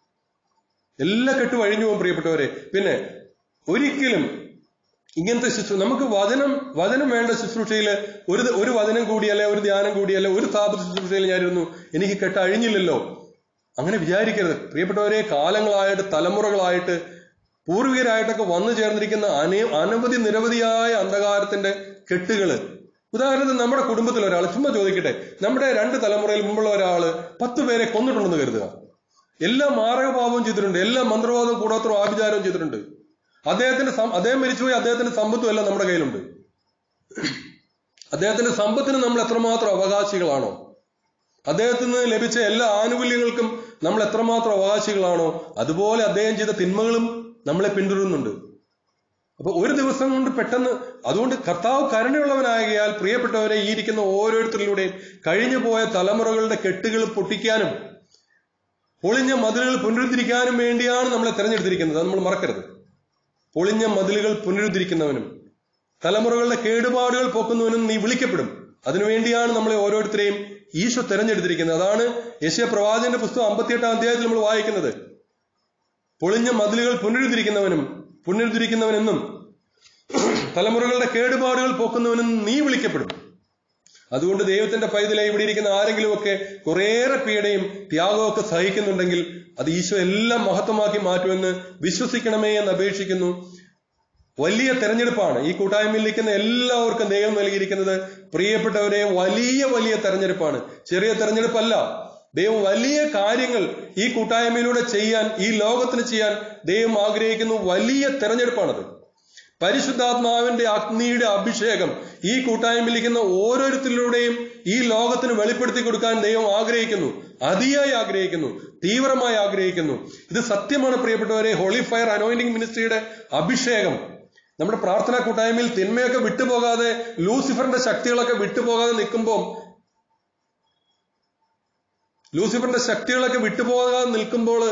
Speaker 1: എല്ലാ കെട്ടും അഴിഞ്ഞു പോകും പ്രിയപ്പെട്ടവരെ പിന്നെ ഒരിക്കലും ഇങ്ങനത്തെ ശുശ്രൂഷ നമുക്ക് വചനം വചനം വേണ്ട ശുശ്രൂഷയിൽ ഒരു ഒരു വചനം കൂടിയല്ല ഒരു ധ്യാനം കൂടിയല്ല ഒരു സ്ഥാപന ശുശ്രൂഷയിൽ ഞാനിരുന്നു എനിക്ക് കെട്ട് അഴിഞ്ഞില്ലല്ലോ അങ്ങനെ വിചാരിക്കരുത് പ്രിയപ്പെട്ടവരെ കാലങ്ങളായിട്ട് തലമുറകളായിട്ട് പൂർവികരായിട്ടൊക്കെ വന്നു ചേർന്നിരിക്കുന്ന അനേ അനവധി നിരവധിയായ അന്ധകാരത്തിന്റെ കെട്ടുകള് ഉദാഹരണത്തിന് നമ്മുടെ കുടുംബത്തിൽ ഒരാൾ ചുമ്മാ ചോദിക്കട്ടെ നമ്മുടെ രണ്ട് തലമുറയിൽ മുമ്പുള്ള ഒരാള് പത്ത് പേരെ കൊന്നിട്ടുണ്ടെന്ന് കരുതുക എല്ലാ മാരകപാപവും ചെയ്തിട്ടുണ്ട് എല്ലാ മന്ത്രവാദവും കൂടാത്രവും ആഭിചാരവും ചെയ്തിട്ടുണ്ട് അദ്ദേഹത്തിന്റെ സം- അദ്ദേഹം മരിച്ചുപോയി അദ്ദേഹത്തിന്റെ സമ്പത്തും എല്ലാം നമ്മുടെ കയ്യിലുണ്ട് അദ്ദേഹത്തിന്റെ സമ്പത്തിന് നമ്മൾ എത്രമാത്രം അവകാശികളാണോ അദ്ദേഹത്തിന് നിന്ന് ലഭിച്ച എല്ലാ ആനുകൂല്യങ്ങൾക്കും നമ്മൾ എത്രമാത്രം അവകാശികളാണോ അതുപോലെ അദ്ദേഹം ചെയ്ത തിന്മകളും നമ്മളെ പിന്തുടരുന്നുണ്ട് അപ്പൊ ഒരു ദിവസം കൊണ്ട് പെട്ടെന്ന് അതുകൊണ്ട് കർത്താവ് കരുണയുള്ളവനായകയാൽ പ്രിയപ്പെട്ടവരെ ഈ ഇരിക്കുന്ന ഓരോരുത്തരിലൂടെയും കഴിഞ്ഞു പോയ തലമുറകളുടെ കെട്ടുകൾ പൊട്ടിക്കാനും പൊളിഞ്ഞ മതിലുകൾ പുനരുദ്ധരിക്കാനും വേണ്ടിയാണ് നമ്മളെ തെരഞ്ഞെടുത്തിരിക്കുന്നത് അത് നമ്മൾ മറക്കരുത് പൊളിഞ്ഞ മതിലുകൾ പുനരുദ്ധരിക്കുന്നവനും തലമുറകളുടെ കേടുപാടുകൾ പോക്കുന്നവനും നീ വിളിക്കപ്പെടും അതിനുവേണ്ടിയാണ് നമ്മളെ ഓരോരുത്തരെയും ഈശോ തെരഞ്ഞെടുത്തിരിക്കുന്നത് അതാണ് യശയ പ്രവാചകന്റെ പുസ്തകം അമ്പത്തിയെട്ടാം അധ്യായത്തിൽ നമ്മൾ വായിക്കുന്നത് പൊളിഞ്ഞ മതിലുകൾ പുനരുദ്ധരിക്കുന്നവനും പുനരുദ്ധരിക്കുന്നവനെന്നും തലമുറകളുടെ കേടുപാടുകൾ പോക്കുന്നവനും നീ വിളിക്കപ്പെടും അതുകൊണ്ട് ദൈവത്തിന്റെ പൈതലെ ഇവിടെ ഇരിക്കുന്ന ആരെങ്കിലുമൊക്കെ കുറേയേറെ പീഡയും ത്യാഗവും ഒക്കെ സഹിക്കുന്നുണ്ടെങ്കിൽ അത് ഈശോ എല്ലാം മഹത്വമാക്കി മാറ്റുമെന്ന് വിശ്വസിക്കണമേ എന്ന് അപേക്ഷിക്കുന്നു വലിയ തെരഞ്ഞെടുപ്പാണ് ഈ കൂട്ടായ്മയിൽ നിൽക്കുന്ന എല്ലാവർക്കും ദൈവം നൽകിയിരിക്കുന്നത് പ്രിയപ്പെട്ടവരെ വലിയ വലിയ തെരഞ്ഞെടുപ്പാണ് ചെറിയ തെരഞ്ഞെടുപ്പല്ല ദൈവം വലിയ കാര്യങ്ങൾ ഈ കൂട്ടായ്മയിലൂടെ ചെയ്യാൻ ഈ ലോകത്തിന് ചെയ്യാൻ ദൈവം ആഗ്രഹിക്കുന്നു വലിയ തെരഞ്ഞെടുപ്പാണത് പരിശുദ്ധാത്മാവിന്റെ അഗ്നിയുടെ അഭിഷേകം ഈ കൂട്ടായ്മയിലിരിക്കുന്ന ഓരോരുത്തരിലൂടെയും ഈ ലോകത്തിന് വെളിപ്പെടുത്തി കൊടുക്കാൻ ദൈവം ആഗ്രഹിക്കുന്നു അതിയായി ആഗ്രഹിക്കുന്നു തീവ്രമായി ആഗ്രഹിക്കുന്നു ഇത് സത്യമാണ് പ്രിയപ്പെട്ടവരെ ഹോളി ഫയർ അനോയിന്റിംഗ് മിനിസ്ട്രിയുടെ അഭിഷേകം നമ്മുടെ പ്രാർത്ഥനാ കൂട്ടായ്മയിൽ തിന്മയൊക്കെ വിട്ടുപോകാതെ ലൂസിഫറിന്റെ ശക്തികളൊക്കെ വിട്ടുപോകാതെ നിൽക്കുമ്പോൾ ലൂസിഫറിന്റെ ശക്തികളൊക്കെ വിട്ടുപോകാതെ നിൽക്കുമ്പോൾ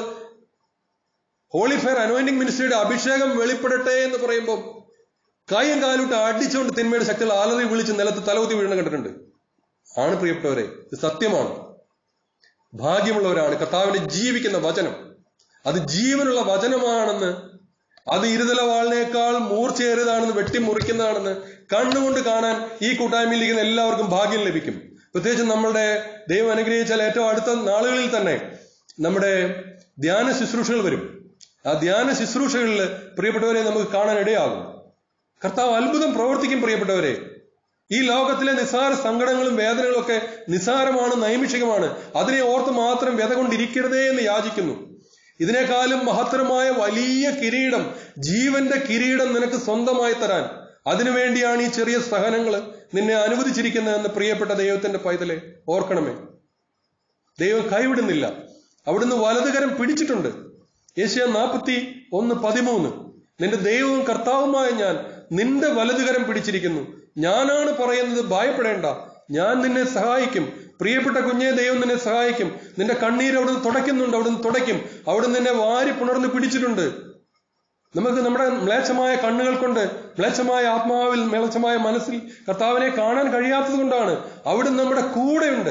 Speaker 1: ഹോളി ഫയർ അനോയിന്റിംഗ് മിനിസ്ട്രിയുടെ അഭിഷേകം വെളിപ്പെടട്ടെ എന്ന് പറയുമ്പോൾ കൈയും കാലിട്ട് അടിച്ചുകൊണ്ട് തിന്മയുടെ ശക്തികൾ അലറി വിളിച്ച് നിലത്ത് തലകുത്തി വീഴുന്ന കണ്ടിട്ടുണ്ട് ആണ് പ്രിയപ്പെട്ടവരെ ഇത് സത്യമാണ് ഭാഗ്യമുള്ളവരാണ് കർത്താവിന്റെ ജീവിക്കുന്ന വചനം അത് ജീവനുള്ള വചനമാണെന്ന് അത് ഇരുതല വാളിനേക്കാൾ മൂർച്ചയേറിയതാണെന്ന് വെട്ടിമുറിക്കുന്നതാണെന്ന് കണ്ണുകൊണ്ട് കാണാൻ ഈ കൂട്ടായ്മയിൽ ഇരിക്കുന്ന എല്ലാവർക്കും ഭാഗ്യം ലഭിക്കും പ്രത്യേകിച്ച് നമ്മളുടെ ദൈവം അനുഗ്രഹിച്ചാൽ ഏറ്റവും അടുത്ത നാളുകളിൽ തന്നെ നമ്മുടെ ധ്യാന ശുശ്രൂഷകൾ വരും ആ ധ്യാന ശുശ്രൂഷകളിൽ പ്രിയപ്പെട്ടവരെ നമുക്ക് കാണാൻ ഇടയാകും കർത്താവ് അത്ഭുതം പ്രവർത്തിക്കും പ്രിയപ്പെട്ടവരെ ഈ ലോകത്തിലെ നിസ്സാര സങ്കടങ്ങളും വേദനകളും ഒക്കെ നിസ്സാരമാണ് നൈമിഷികമാണ് അതിനെ ഓർത്ത് മാത്രം വ്യത കൊണ്ടിരിക്കരുതേ എന്ന് യാചിക്കുന്നു ഇതിനേക്കാളും മഹത്തരമായ വലിയ കിരീടം ജീവന്റെ കിരീടം നിനക്ക് സ്വന്തമായി തരാൻ അതിനുവേണ്ടിയാണ് ഈ ചെറിയ സഹനങ്ങൾ നിന്നെ അനുവദിച്ചിരിക്കുന്നതെന്ന് പ്രിയപ്പെട്ട ദൈവത്തിന്റെ പൈതലെ ഓർക്കണമേ ദൈവം കൈവിടുന്നില്ല അവിടുന്ന് വലതുകരം പിടിച്ചിട്ടുണ്ട് ഏഷ്യ നാൽപ്പത്തി ഒന്ന് പതിമൂന്ന് നിന്റെ ദൈവവും കർത്താവുമായ ഞാൻ നിന്റെ വലതുകരം പിടിച്ചിരിക്കുന്നു ഞാനാണ് പറയുന്നത് ഭയപ്പെടേണ്ട ഞാൻ നിന്നെ സഹായിക്കും പ്രിയപ്പെട്ട കുഞ്ഞെ ദൈവം നിന്നെ സഹായിക്കും നിന്റെ കണ്ണീര് അവിടുന്ന് തുടയ്ക്കുന്നുണ്ട് അവിടുന്ന് തുടയ്ക്കും അവിടുന്ന് നിന്നെ വാരി പുണർന്ന് പിടിച്ചിട്ടുണ്ട് നമുക്ക് നമ്മുടെ മ്ലേച്ഛമായ കണ്ണുകൾ കൊണ്ട് മ്ലേച്ഛമായ ആത്മാവിൽ മ്ലേച്ഛമായ മനസ്സിൽ കർത്താവിനെ കാണാൻ കഴിയാത്തത് കൊണ്ടാണ് അവിടുന്ന് നമ്മുടെ കൂടെയുണ്ട്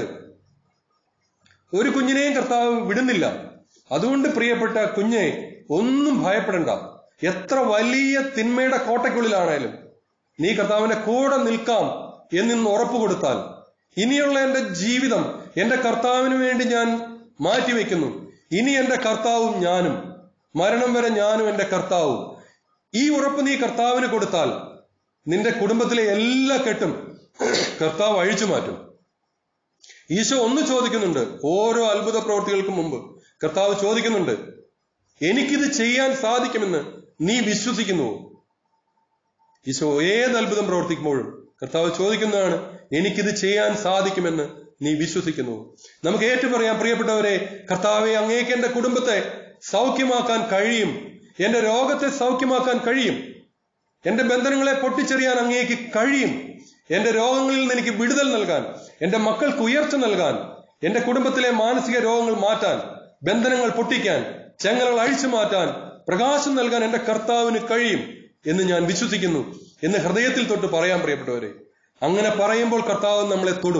Speaker 1: ഒരു കുഞ്ഞിനെയും കർത്താവ് വിടുന്നില്ല അതുകൊണ്ട് പ്രിയപ്പെട്ട കുഞ്ഞെ ഒന്നും ഭയപ്പെടണ്ട എത്ര വലിയ തിന്മയുടെ കോട്ടയ്ക്കുള്ളിലാണേലും നീ കർത്താവിന്റെ കൂടെ നിൽക്കാം എന്നിന്ന് ഉറപ്പ് കൊടുത്താൽ ഇനിയുള്ള എന്റെ ജീവിതം എന്റെ കർത്താവിന് വേണ്ടി ഞാൻ മാറ്റിവെക്കുന്നു ഇനി എന്റെ കർത്താവും ഞാനും മരണം വരെ ഞാനും എന്റെ കർത്താവും ഈ ഉറപ്പ് നീ കർത്താവിന് കൊടുത്താൽ നിന്റെ കുടുംബത്തിലെ എല്ലാ കെട്ടും കർത്താവ് അഴിച്ചു മാറ്റും ഈശോ ഒന്ന് ചോദിക്കുന്നുണ്ട് ഓരോ അത്ഭുത പ്രവൃത്തികൾക്കും മുമ്പ് കർത്താവ് ചോദിക്കുന്നുണ്ട് എനിക്കിത് ചെയ്യാൻ സാധിക്കുമെന്ന് നീ വിശ്വസിക്കുന്നുവോ ഈശോ ഏത് അത്ഭുതം പ്രവർത്തിക്കുമ്പോഴും കർത്താവ് ചോദിക്കുന്നതാണ് എനിക്കിത് ചെയ്യാൻ സാധിക്കുമെന്ന് നീ വിശ്വസിക്കുന്നു നമുക്ക് ഏറ്റു പറയാം പ്രിയപ്പെട്ടവരെ കർത്താവെ അങ്ങേക്ക് എന്റെ കുടുംബത്തെ സൗഖ്യമാക്കാൻ കഴിയും എന്റെ രോഗത്തെ സൗഖ്യമാക്കാൻ കഴിയും എന്റെ ബന്ധനങ്ങളെ പൊട്ടിച്ചെറിയാൻ അങ്ങേക്ക് കഴിയും എന്റെ രോഗങ്ങളിൽ നിന്ന് എനിക്ക് വിടുതൽ നൽകാൻ എന്റെ മക്കൾക്ക് ഉയർച്ച നൽകാൻ എന്റെ കുടുംബത്തിലെ മാനസിക രോഗങ്ങൾ മാറ്റാൻ ബന്ധനങ്ങൾ പൊട്ടിക്കാൻ ചെങ്ങലകൾ അഴിച്ചു മാറ്റാൻ പ്രകാശം നൽകാൻ എന്റെ കർത്താവിന് കഴിയും എന്ന് ഞാൻ വിശ്വസിക്കുന്നു എന്ന് ഹൃദയത്തിൽ തൊട്ട് പറയാൻ പ്രിയപ്പെട്ടവരെ അങ്ങനെ പറയുമ്പോൾ കർത്താവ് നമ്മളെ തൊടും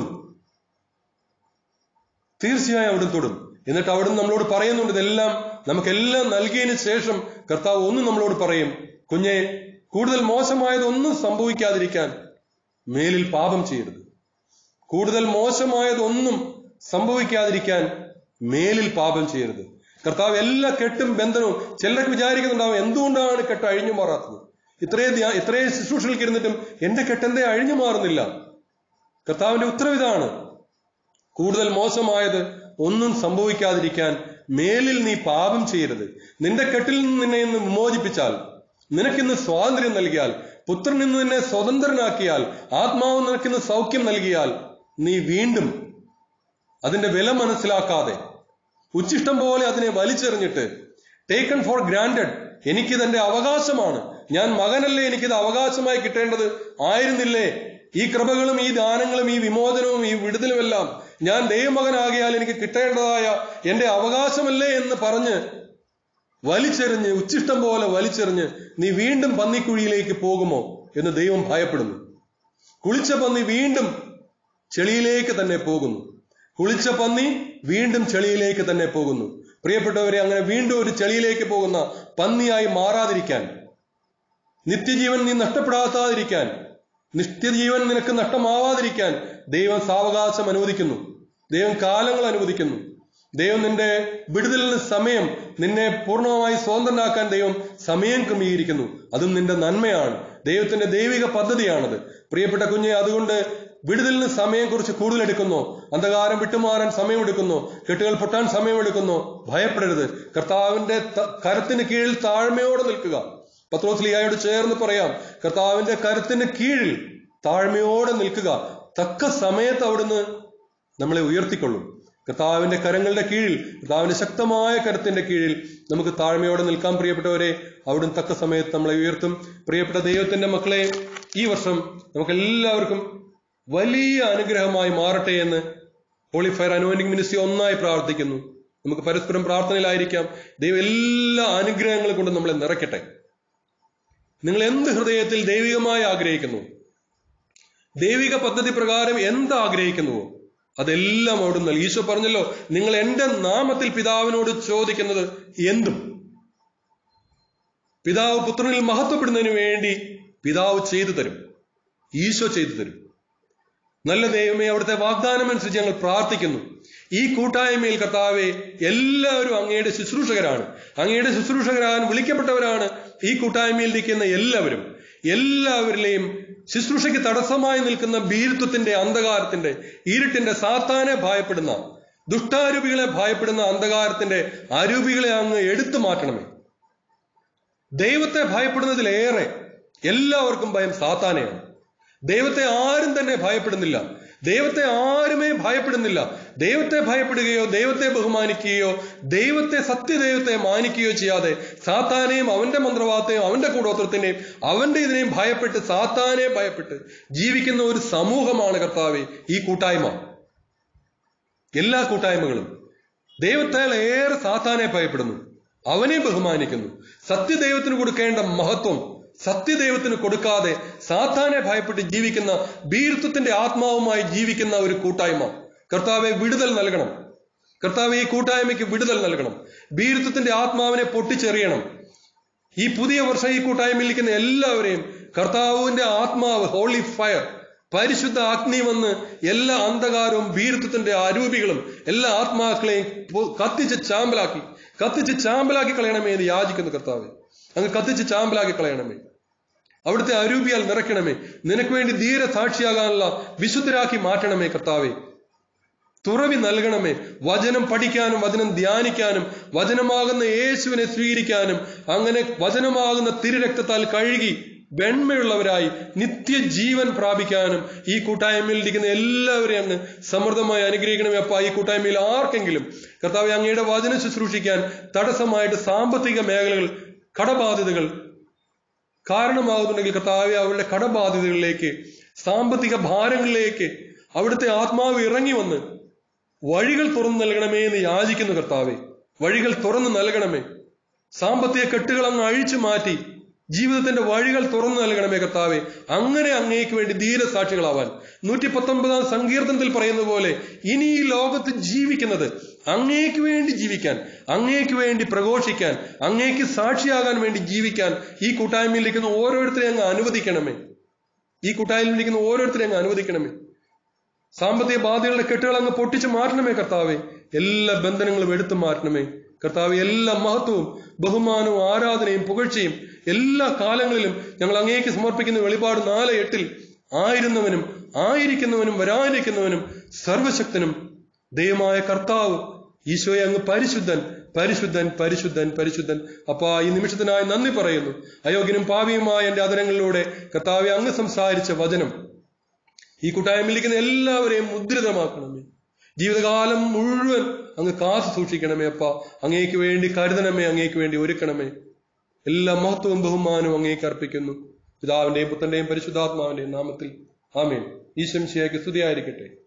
Speaker 1: തീർച്ചയായും അവിടുന്ന് തൊടും എന്നിട്ട് അവിടുന്ന് നമ്മളോട് പറയുന്നുണ്ട് ഇതെല്ലാം നമുക്കെല്ലാം നൽകിയതിനു ശേഷം കർത്താവ് ഒന്നും നമ്മളോട് പറയും കുഞ്ഞെ കൂടുതൽ മോശമായതൊന്നും സംഭവിക്കാതിരിക്കാൻ മേലിൽ പാപം ചെയ്യരുത് കൂടുതൽ മോശമായതൊന്നും സംഭവിക്കാതിരിക്കാൻ മേലിൽ പാപം ചെയ്യരുത് കർത്താവ് എല്ലാ കെട്ടും ബന്ധനവും ചിലരൊക്കെ വിചാരിക്കുന്നുണ്ടാവും എന്തുകൊണ്ടാണ് കെട്ട് അഴിഞ്ഞു മാറാത്തത് ഇത്രയും ധ്യാ- ഇത്രയും ശുശ്രൂഷകൾക്ക് ഇരുന്നിട്ടും എന്റെ കെട്ടെന്തേ അഴിഞ്ഞു മാറുന്നില്ല കർത്താവിന്റെ ഉത്തരവിതാണ് കൂടുതൽ മോശമായത് ഒന്നും സംഭവിക്കാതിരിക്കാൻ മേലിൽ നീ പാപം ചെയ്യരുത് നിന്റെ കെട്ടിൽ നിന്ന് നിന്നെ ഇന്ന് വിമോചിപ്പിച്ചാൽ നിനക്കിന്ന് സ്വാതന്ത്ര്യം നൽകിയാൽ പുത്രൻ ഇന്ന് നിന്നെ സ്വതന്ത്രനാക്കിയാൽ ആത്മാവ് നിനക്കിന്ന് സൗഖ്യം നൽകിയാൽ നീ വീണ്ടും അതിന്റെ വില മനസ്സിലാക്കാതെ ഉച്ചിഷ്ടം പോലെ അതിനെ വലിച്ചെറിഞ്ഞിട്ട് ടേക്കൺ ഫോർ ഗ്രാൻഡഡ് എനിക്കിത് എന്റെ അവകാശമാണ് ഞാൻ മകനല്ലേ എനിക്കിത് അവകാശമായി കിട്ടേണ്ടത് ആയിരുന്നില്ലേ ഈ കൃപകളും ഈ ദാനങ്ങളും ഈ വിമോചനവും ഈ വിടുതലുമെല്ലാം ഞാൻ ദൈവമകനാകിയാൽ എനിക്ക് കിട്ടേണ്ടതായ എന്റെ അവകാശമല്ലേ എന്ന് പറഞ്ഞ് വലിച്ചെറിഞ്ഞ് ഉച്ചിഷ്ടം പോലെ വലിച്ചെറിഞ്ഞ് നീ വീണ്ടും പന്നിക്കുഴിയിലേക്ക് പോകുമോ എന്ന് ദൈവം ഭയപ്പെടുന്നു കുളിച്ച പന്നി വീണ്ടും ചെളിയിലേക്ക് തന്നെ പോകുന്നു കുളിച്ച പന്നി വീണ്ടും ചെളിയിലേക്ക് തന്നെ പോകുന്നു പ്രിയപ്പെട്ടവരെ അങ്ങനെ വീണ്ടും ഒരു ചെളിയിലേക്ക് പോകുന്ന പന്നിയായി മാറാതിരിക്കാൻ നിത്യജീവൻ നീ നഷ്ടപ്പെടാത്താതിരിക്കാൻ നിത്യജീവൻ നിനക്ക് നഷ്ടമാവാതിരിക്കാൻ ദൈവം സാവകാശം അനുവദിക്കുന്നു ദൈവം കാലങ്ങൾ അനുവദിക്കുന്നു ദൈവം നിന്റെ വിടുതലിന് സമയം നിന്നെ പൂർണ്ണമായി സ്വതന്ത്രനാക്കാൻ ദൈവം സമയം ക്രമീകരിക്കുന്നു അതും നിന്റെ നന്മയാണ് ദൈവത്തിന്റെ ദൈവിക പദ്ധതിയാണത് പ്രിയപ്പെട്ട കുഞ്ഞെ അതുകൊണ്ട് വിടുതലിന് സമയം കുറിച്ച് കൂടുതൽ എടുക്കുന്നോ അന്ധകാരം വിട്ടുമാറാൻ സമയമെടുക്കുന്നു കെട്ടുകൾ പൊട്ടാൻ സമയമെടുക്കുന്നു ഭയപ്പെടരുത് കർത്താവിന്റെ ത- കരത്തിന് കീഴിൽ താഴ്മയോടെ നിൽക്കുക പത്രോസ് ലിയായോട് ചേർന്ന് പറയാം കർത്താവിന്റെ കരത്തിന് കീഴിൽ താഴ്മയോടെ നിൽക്കുക തക്ക സമയത്ത് അവിടുന്ന് നമ്മളെ ഉയർത്തിക്കൊള്ളും കർത്താവിന്റെ കരങ്ങളുടെ കീഴിൽ കർത്താവിന്റെ ശക്തമായ കരത്തിന്റെ കീഴിൽ നമുക്ക് താഴ്മയോടെ നിൽക്കാൻ പ്രിയപ്പെട്ടവരെ അവിടുന്ന് തക്ക സമയത്ത് നമ്മളെ ഉയർത്തും പ്രിയപ്പെട്ട ദൈവത്തിന്റെ മക്കളെ ഈ വർഷം നമുക്ക് എല്ലാവർക്കും വലിയ അനുഗ്രഹമായി മാറട്ടെ എന്ന് ഹോളി ഫയർ അനോയിന്റിംഗ് മിനിസ്ട്രി ഒന്നായി പ്രാർത്ഥിക്കുന്നു നമുക്ക് പരസ്പരം പ്രാർത്ഥനയിലായിരിക്കാം ദൈവം എല്ലാ അനുഗ്രഹങ്ങളും കൊണ്ട് നമ്മളെ നിറയ്ക്കട്ടെ നിങ്ങൾ എന്ത് ഹൃദയത്തിൽ ദൈവികമായി ആഗ്രഹിക്കുന്നു ദൈവിക പദ്ധതി പ്രകാരം എന്ത് ആഗ്രഹിക്കുന്നുവോ അതെല്ലാം അവിടെ നൽകി ഈശോ പറഞ്ഞല്ലോ നിങ്ങൾ എന്റെ നാമത്തിൽ പിതാവിനോട് ചോദിക്കുന്നത് എന്തും പിതാവ് പുത്രനിൽ മഹത്വപ്പെടുന്നതിന് വേണ്ടി പിതാവ് ചെയ്തു തരും ഈശോ ചെയ്തു തരും നല്ല ദൈവമേ അവിടുത്തെ വാഗ്ദാനം അനുസരിച്ച് ഞങ്ങൾ പ്രാർത്ഥിക്കുന്നു ഈ കൂട്ടായ്മയിൽ കർത്താവെ എല്ലാവരും അങ്ങയുടെ ശുശ്രൂഷകരാണ് അങ്ങയുടെ ശുശ്രൂഷകരാൻ വിളിക്കപ്പെട്ടവരാണ് ഈ കൂട്ടായ്മയിൽ ഇരിക്കുന്ന എല്ലാവരും എല്ലാവരിലെയും ശുശ്രൂഷയ്ക്ക് തടസ്സമായി നിൽക്കുന്ന ഭീരുത്വത്തിന്റെ അന്ധകാരത്തിന്റെ ഇരുട്ടിന്റെ സാത്താനെ ഭയപ്പെടുന്ന ദുഷ്ടാരൂപികളെ ഭയപ്പെടുന്ന അന്ധകാരത്തിന്റെ അരൂപികളെ അങ്ങ് എടുത്തു മാറ്റണമേ ദൈവത്തെ ഭയപ്പെടുന്നതിലേറെ എല്ലാവർക്കും ഭയം സാത്താനെയാണ് ദൈവത്തെ ആരും തന്നെ ഭയപ്പെടുന്നില്ല ദൈവത്തെ ആരുമേ ഭയപ്പെടുന്നില്ല ദൈവത്തെ ഭയപ്പെടുകയോ ദൈവത്തെ ബഹുമാനിക്കുകയോ ദൈവത്തെ സത്യദൈവത്തെ മാനിക്കുകയോ ചെയ്യാതെ സാത്താനെയും അവന്റെ മന്ത്രവാദത്തെയും അവന്റെ കൂടോത്രത്തിനെയും അവന്റെ ഇതിനെയും ഭയപ്പെട്ട് സാത്താനെ ഭയപ്പെട്ട് ജീവിക്കുന്ന ഒരു സമൂഹമാണ് കർത്താവെ ഈ കൂട്ടായ്മ എല്ലാ കൂട്ടായ്മകളും ദൈവത്താൽ ഏറെ സാത്താനെ ഭയപ്പെടുന്നു അവനെ ബഹുമാനിക്കുന്നു സത്യദൈവത്തിന് കൊടുക്കേണ്ട മഹത്വം സത്യദൈവത്തിന് കൊടുക്കാതെ സാത്താനെ ഭയപ്പെട്ട് ജീവിക്കുന്ന ഭീരുത്വത്തിന്റെ ആത്മാവുമായി ജീവിക്കുന്ന ഒരു കൂട്ടായ്മ കർത്താവെ വിടുതൽ നൽകണം കർത്താവ് ഈ കൂട്ടായ്മയ്ക്ക് വിടുതൽ നൽകണം ഭീരുത്വത്തിന്റെ ആത്മാവിനെ പൊട്ടിച്ചെറിയണം ഈ പുതിയ വർഷം ഈ കൂട്ടായ്മയിൽ ഇരിക്കുന്ന എല്ലാവരെയും കർത്താവിന്റെ ആത്മാവ് ഹോളി ഫയർ പരിശുദ്ധ അഗ്നി വന്ന് എല്ലാ അന്ധകാരവും ഭീരുത്വത്തിന്റെ അരൂപികളും എല്ലാ ആത്മാക്കളെയും പൊ- കത്തിച്ച് ചാമ്പലാക്കി കത്തിച്ച് ചാമ്പലാക്കി കളയണമേ എന്ന് യാചിക്കുന്നു കർത്താവ് അങ്ങ് കത്തിച്ച് ചാമ്പലാക്കി കളയണമേ അവിടുത്തെ അരൂപിയാൽ നിറയ്ക്കണമേ നിനക്ക് വേണ്ടി ധീര സാക്ഷിയാകാനുള്ള വിശുദ്ധരാക്കി മാറ്റണമേ കർത്താവെ തുറവി നൽകണമേ വചനം പഠിക്കാനും വചനം ധ്യാനിക്കാനും വചനമാകുന്ന യേശുവിനെ സ്വീകരിക്കാനും അങ്ങനെ വചനമാകുന്ന തിരുരക്തത്താൽ കഴുകി വെണ്മയുള്ളവരായി നിത്യജീവൻ പ്രാപിക്കാനും ഈ കൂട്ടായ്മയിൽ ഇരിക്കുന്ന എല്ലാവരെയും അങ്ങ് സമൃദ്ധമായി അനുഗ്രഹിക്കണമേ അപ്പ ഈ കൂട്ടായ്മയിൽ ആർക്കെങ്കിലും കർത്താവെ അങ്ങയുടെ വചനം ശുശ്രൂഷിക്കാൻ തടസ്സമായിട്ട് സാമ്പത്തിക മേഖലകൾ കടബാധ്യതകൾ കാരണമാകുന്നുണ്ടെങ്കിൽ കർത്താവെ അവരുടെ കടബാധ്യതകളിലേക്ക് സാമ്പത്തിക ഭാരങ്ങളിലേക്ക് അവിടുത്തെ ആത്മാവ് ഇറങ്ങി വന്ന് വഴികൾ തുറന്നു നൽകണമേ എന്ന് യാചിക്കുന്നു കർത്താവെ വഴികൾ തുറന്നു നൽകണമേ സാമ്പത്തിക കെട്ടുകൾ അങ്ങ് അഴിച്ചു മാറ്റി ജീവിതത്തിന്റെ വഴികൾ തുറന്നു നൽകണമേ കർത്താവെ അങ്ങനെ അങ്ങേക്ക് വേണ്ടി ധീരസാക്ഷികളാവാൻ നൂറ്റി പത്തൊമ്പതാം സങ്കീർത്തനത്തിൽ പറയുന്ന പോലെ ഇനി ഈ ലോകത്ത് ജീവിക്കുന്നത് അങ്ങേക്ക് വേണ്ടി ജീവിക്കാൻ അങ്ങേക്ക് വേണ്ടി പ്രഘോഷിക്കാൻ അങ്ങേക്ക് സാക്ഷിയാകാൻ വേണ്ടി ജീവിക്കാൻ ഈ കൂട്ടായ്മയിൽ ഇരിക്കുന്ന ഓരോരുത്തരെയും അങ്ങ് അനുവദിക്കണമേ ഈ കൂട്ടായ്മയിൽ ഇരിക്കുന്ന ഓരോരുത്തരെയും അങ്ങ് അനുവദിക്കണമേ സാമ്പത്തിക ബാധകളുടെ കെട്ടുകൾ അങ്ങ് പൊട്ടിച്ചു മാറ്റണമേ കർത്താവെ എല്ലാ ബന്ധനങ്ങളും എടുത്തു മാറ്റണമേ കർത്താവ് എല്ലാ മഹത്വവും ബഹുമാനവും ആരാധനയും പുകഴ്ചയും എല്ലാ കാലങ്ങളിലും ഞങ്ങൾ അങ്ങേക്ക് സമർപ്പിക്കുന്ന വെളിപാട് നാല് എട്ടിൽ ആയിരുന്നവനും ആയിരിക്കുന്നവനും വരാനിരിക്കുന്നവനും സർവശക്തനും ദൈവമായ കർത്താവ് ഈശോയെ അങ്ങ് പരിശുദ്ധൻ പരിശുദ്ധൻ പരിശുദ്ധൻ പരിശുദ്ധൻ അപ്പാ ഈ നിമിഷത്തിനായി നന്ദി പറയുന്നു അയോഗ്യനും പാപിയുമായ എന്റെ അതരങ്ങളിലൂടെ കർത്താവെ അങ്ങ് സംസാരിച്ച വചനം ഈ കൂട്ടായ്മയിലിരിക്കുന്ന എല്ലാവരെയും മുദ്രിതമാക്കണമേ ജീവിതകാലം മുഴുവൻ അങ്ങ് കാത്തു സൂക്ഷിക്കണമേ അപ്പ അങ്ങേക്ക് വേണ്ടി കരുതണമേ അങ്ങേക്ക് വേണ്ടി ഒരുക്കണമേ എല്ലാ മഹത്വവും ബഹുമാനവും അങ്ങേക്ക് അർപ്പിക്കുന്നു പിതാവിന്റെയും പുത്രന്റെയും പരിശുദ്ധാത്മാവിന്റെയും നാമത്തിൽ ആമേൻ ഈശ്വം ശിയാക്ക് സ്തുതിയായിരിക്കട്ടെ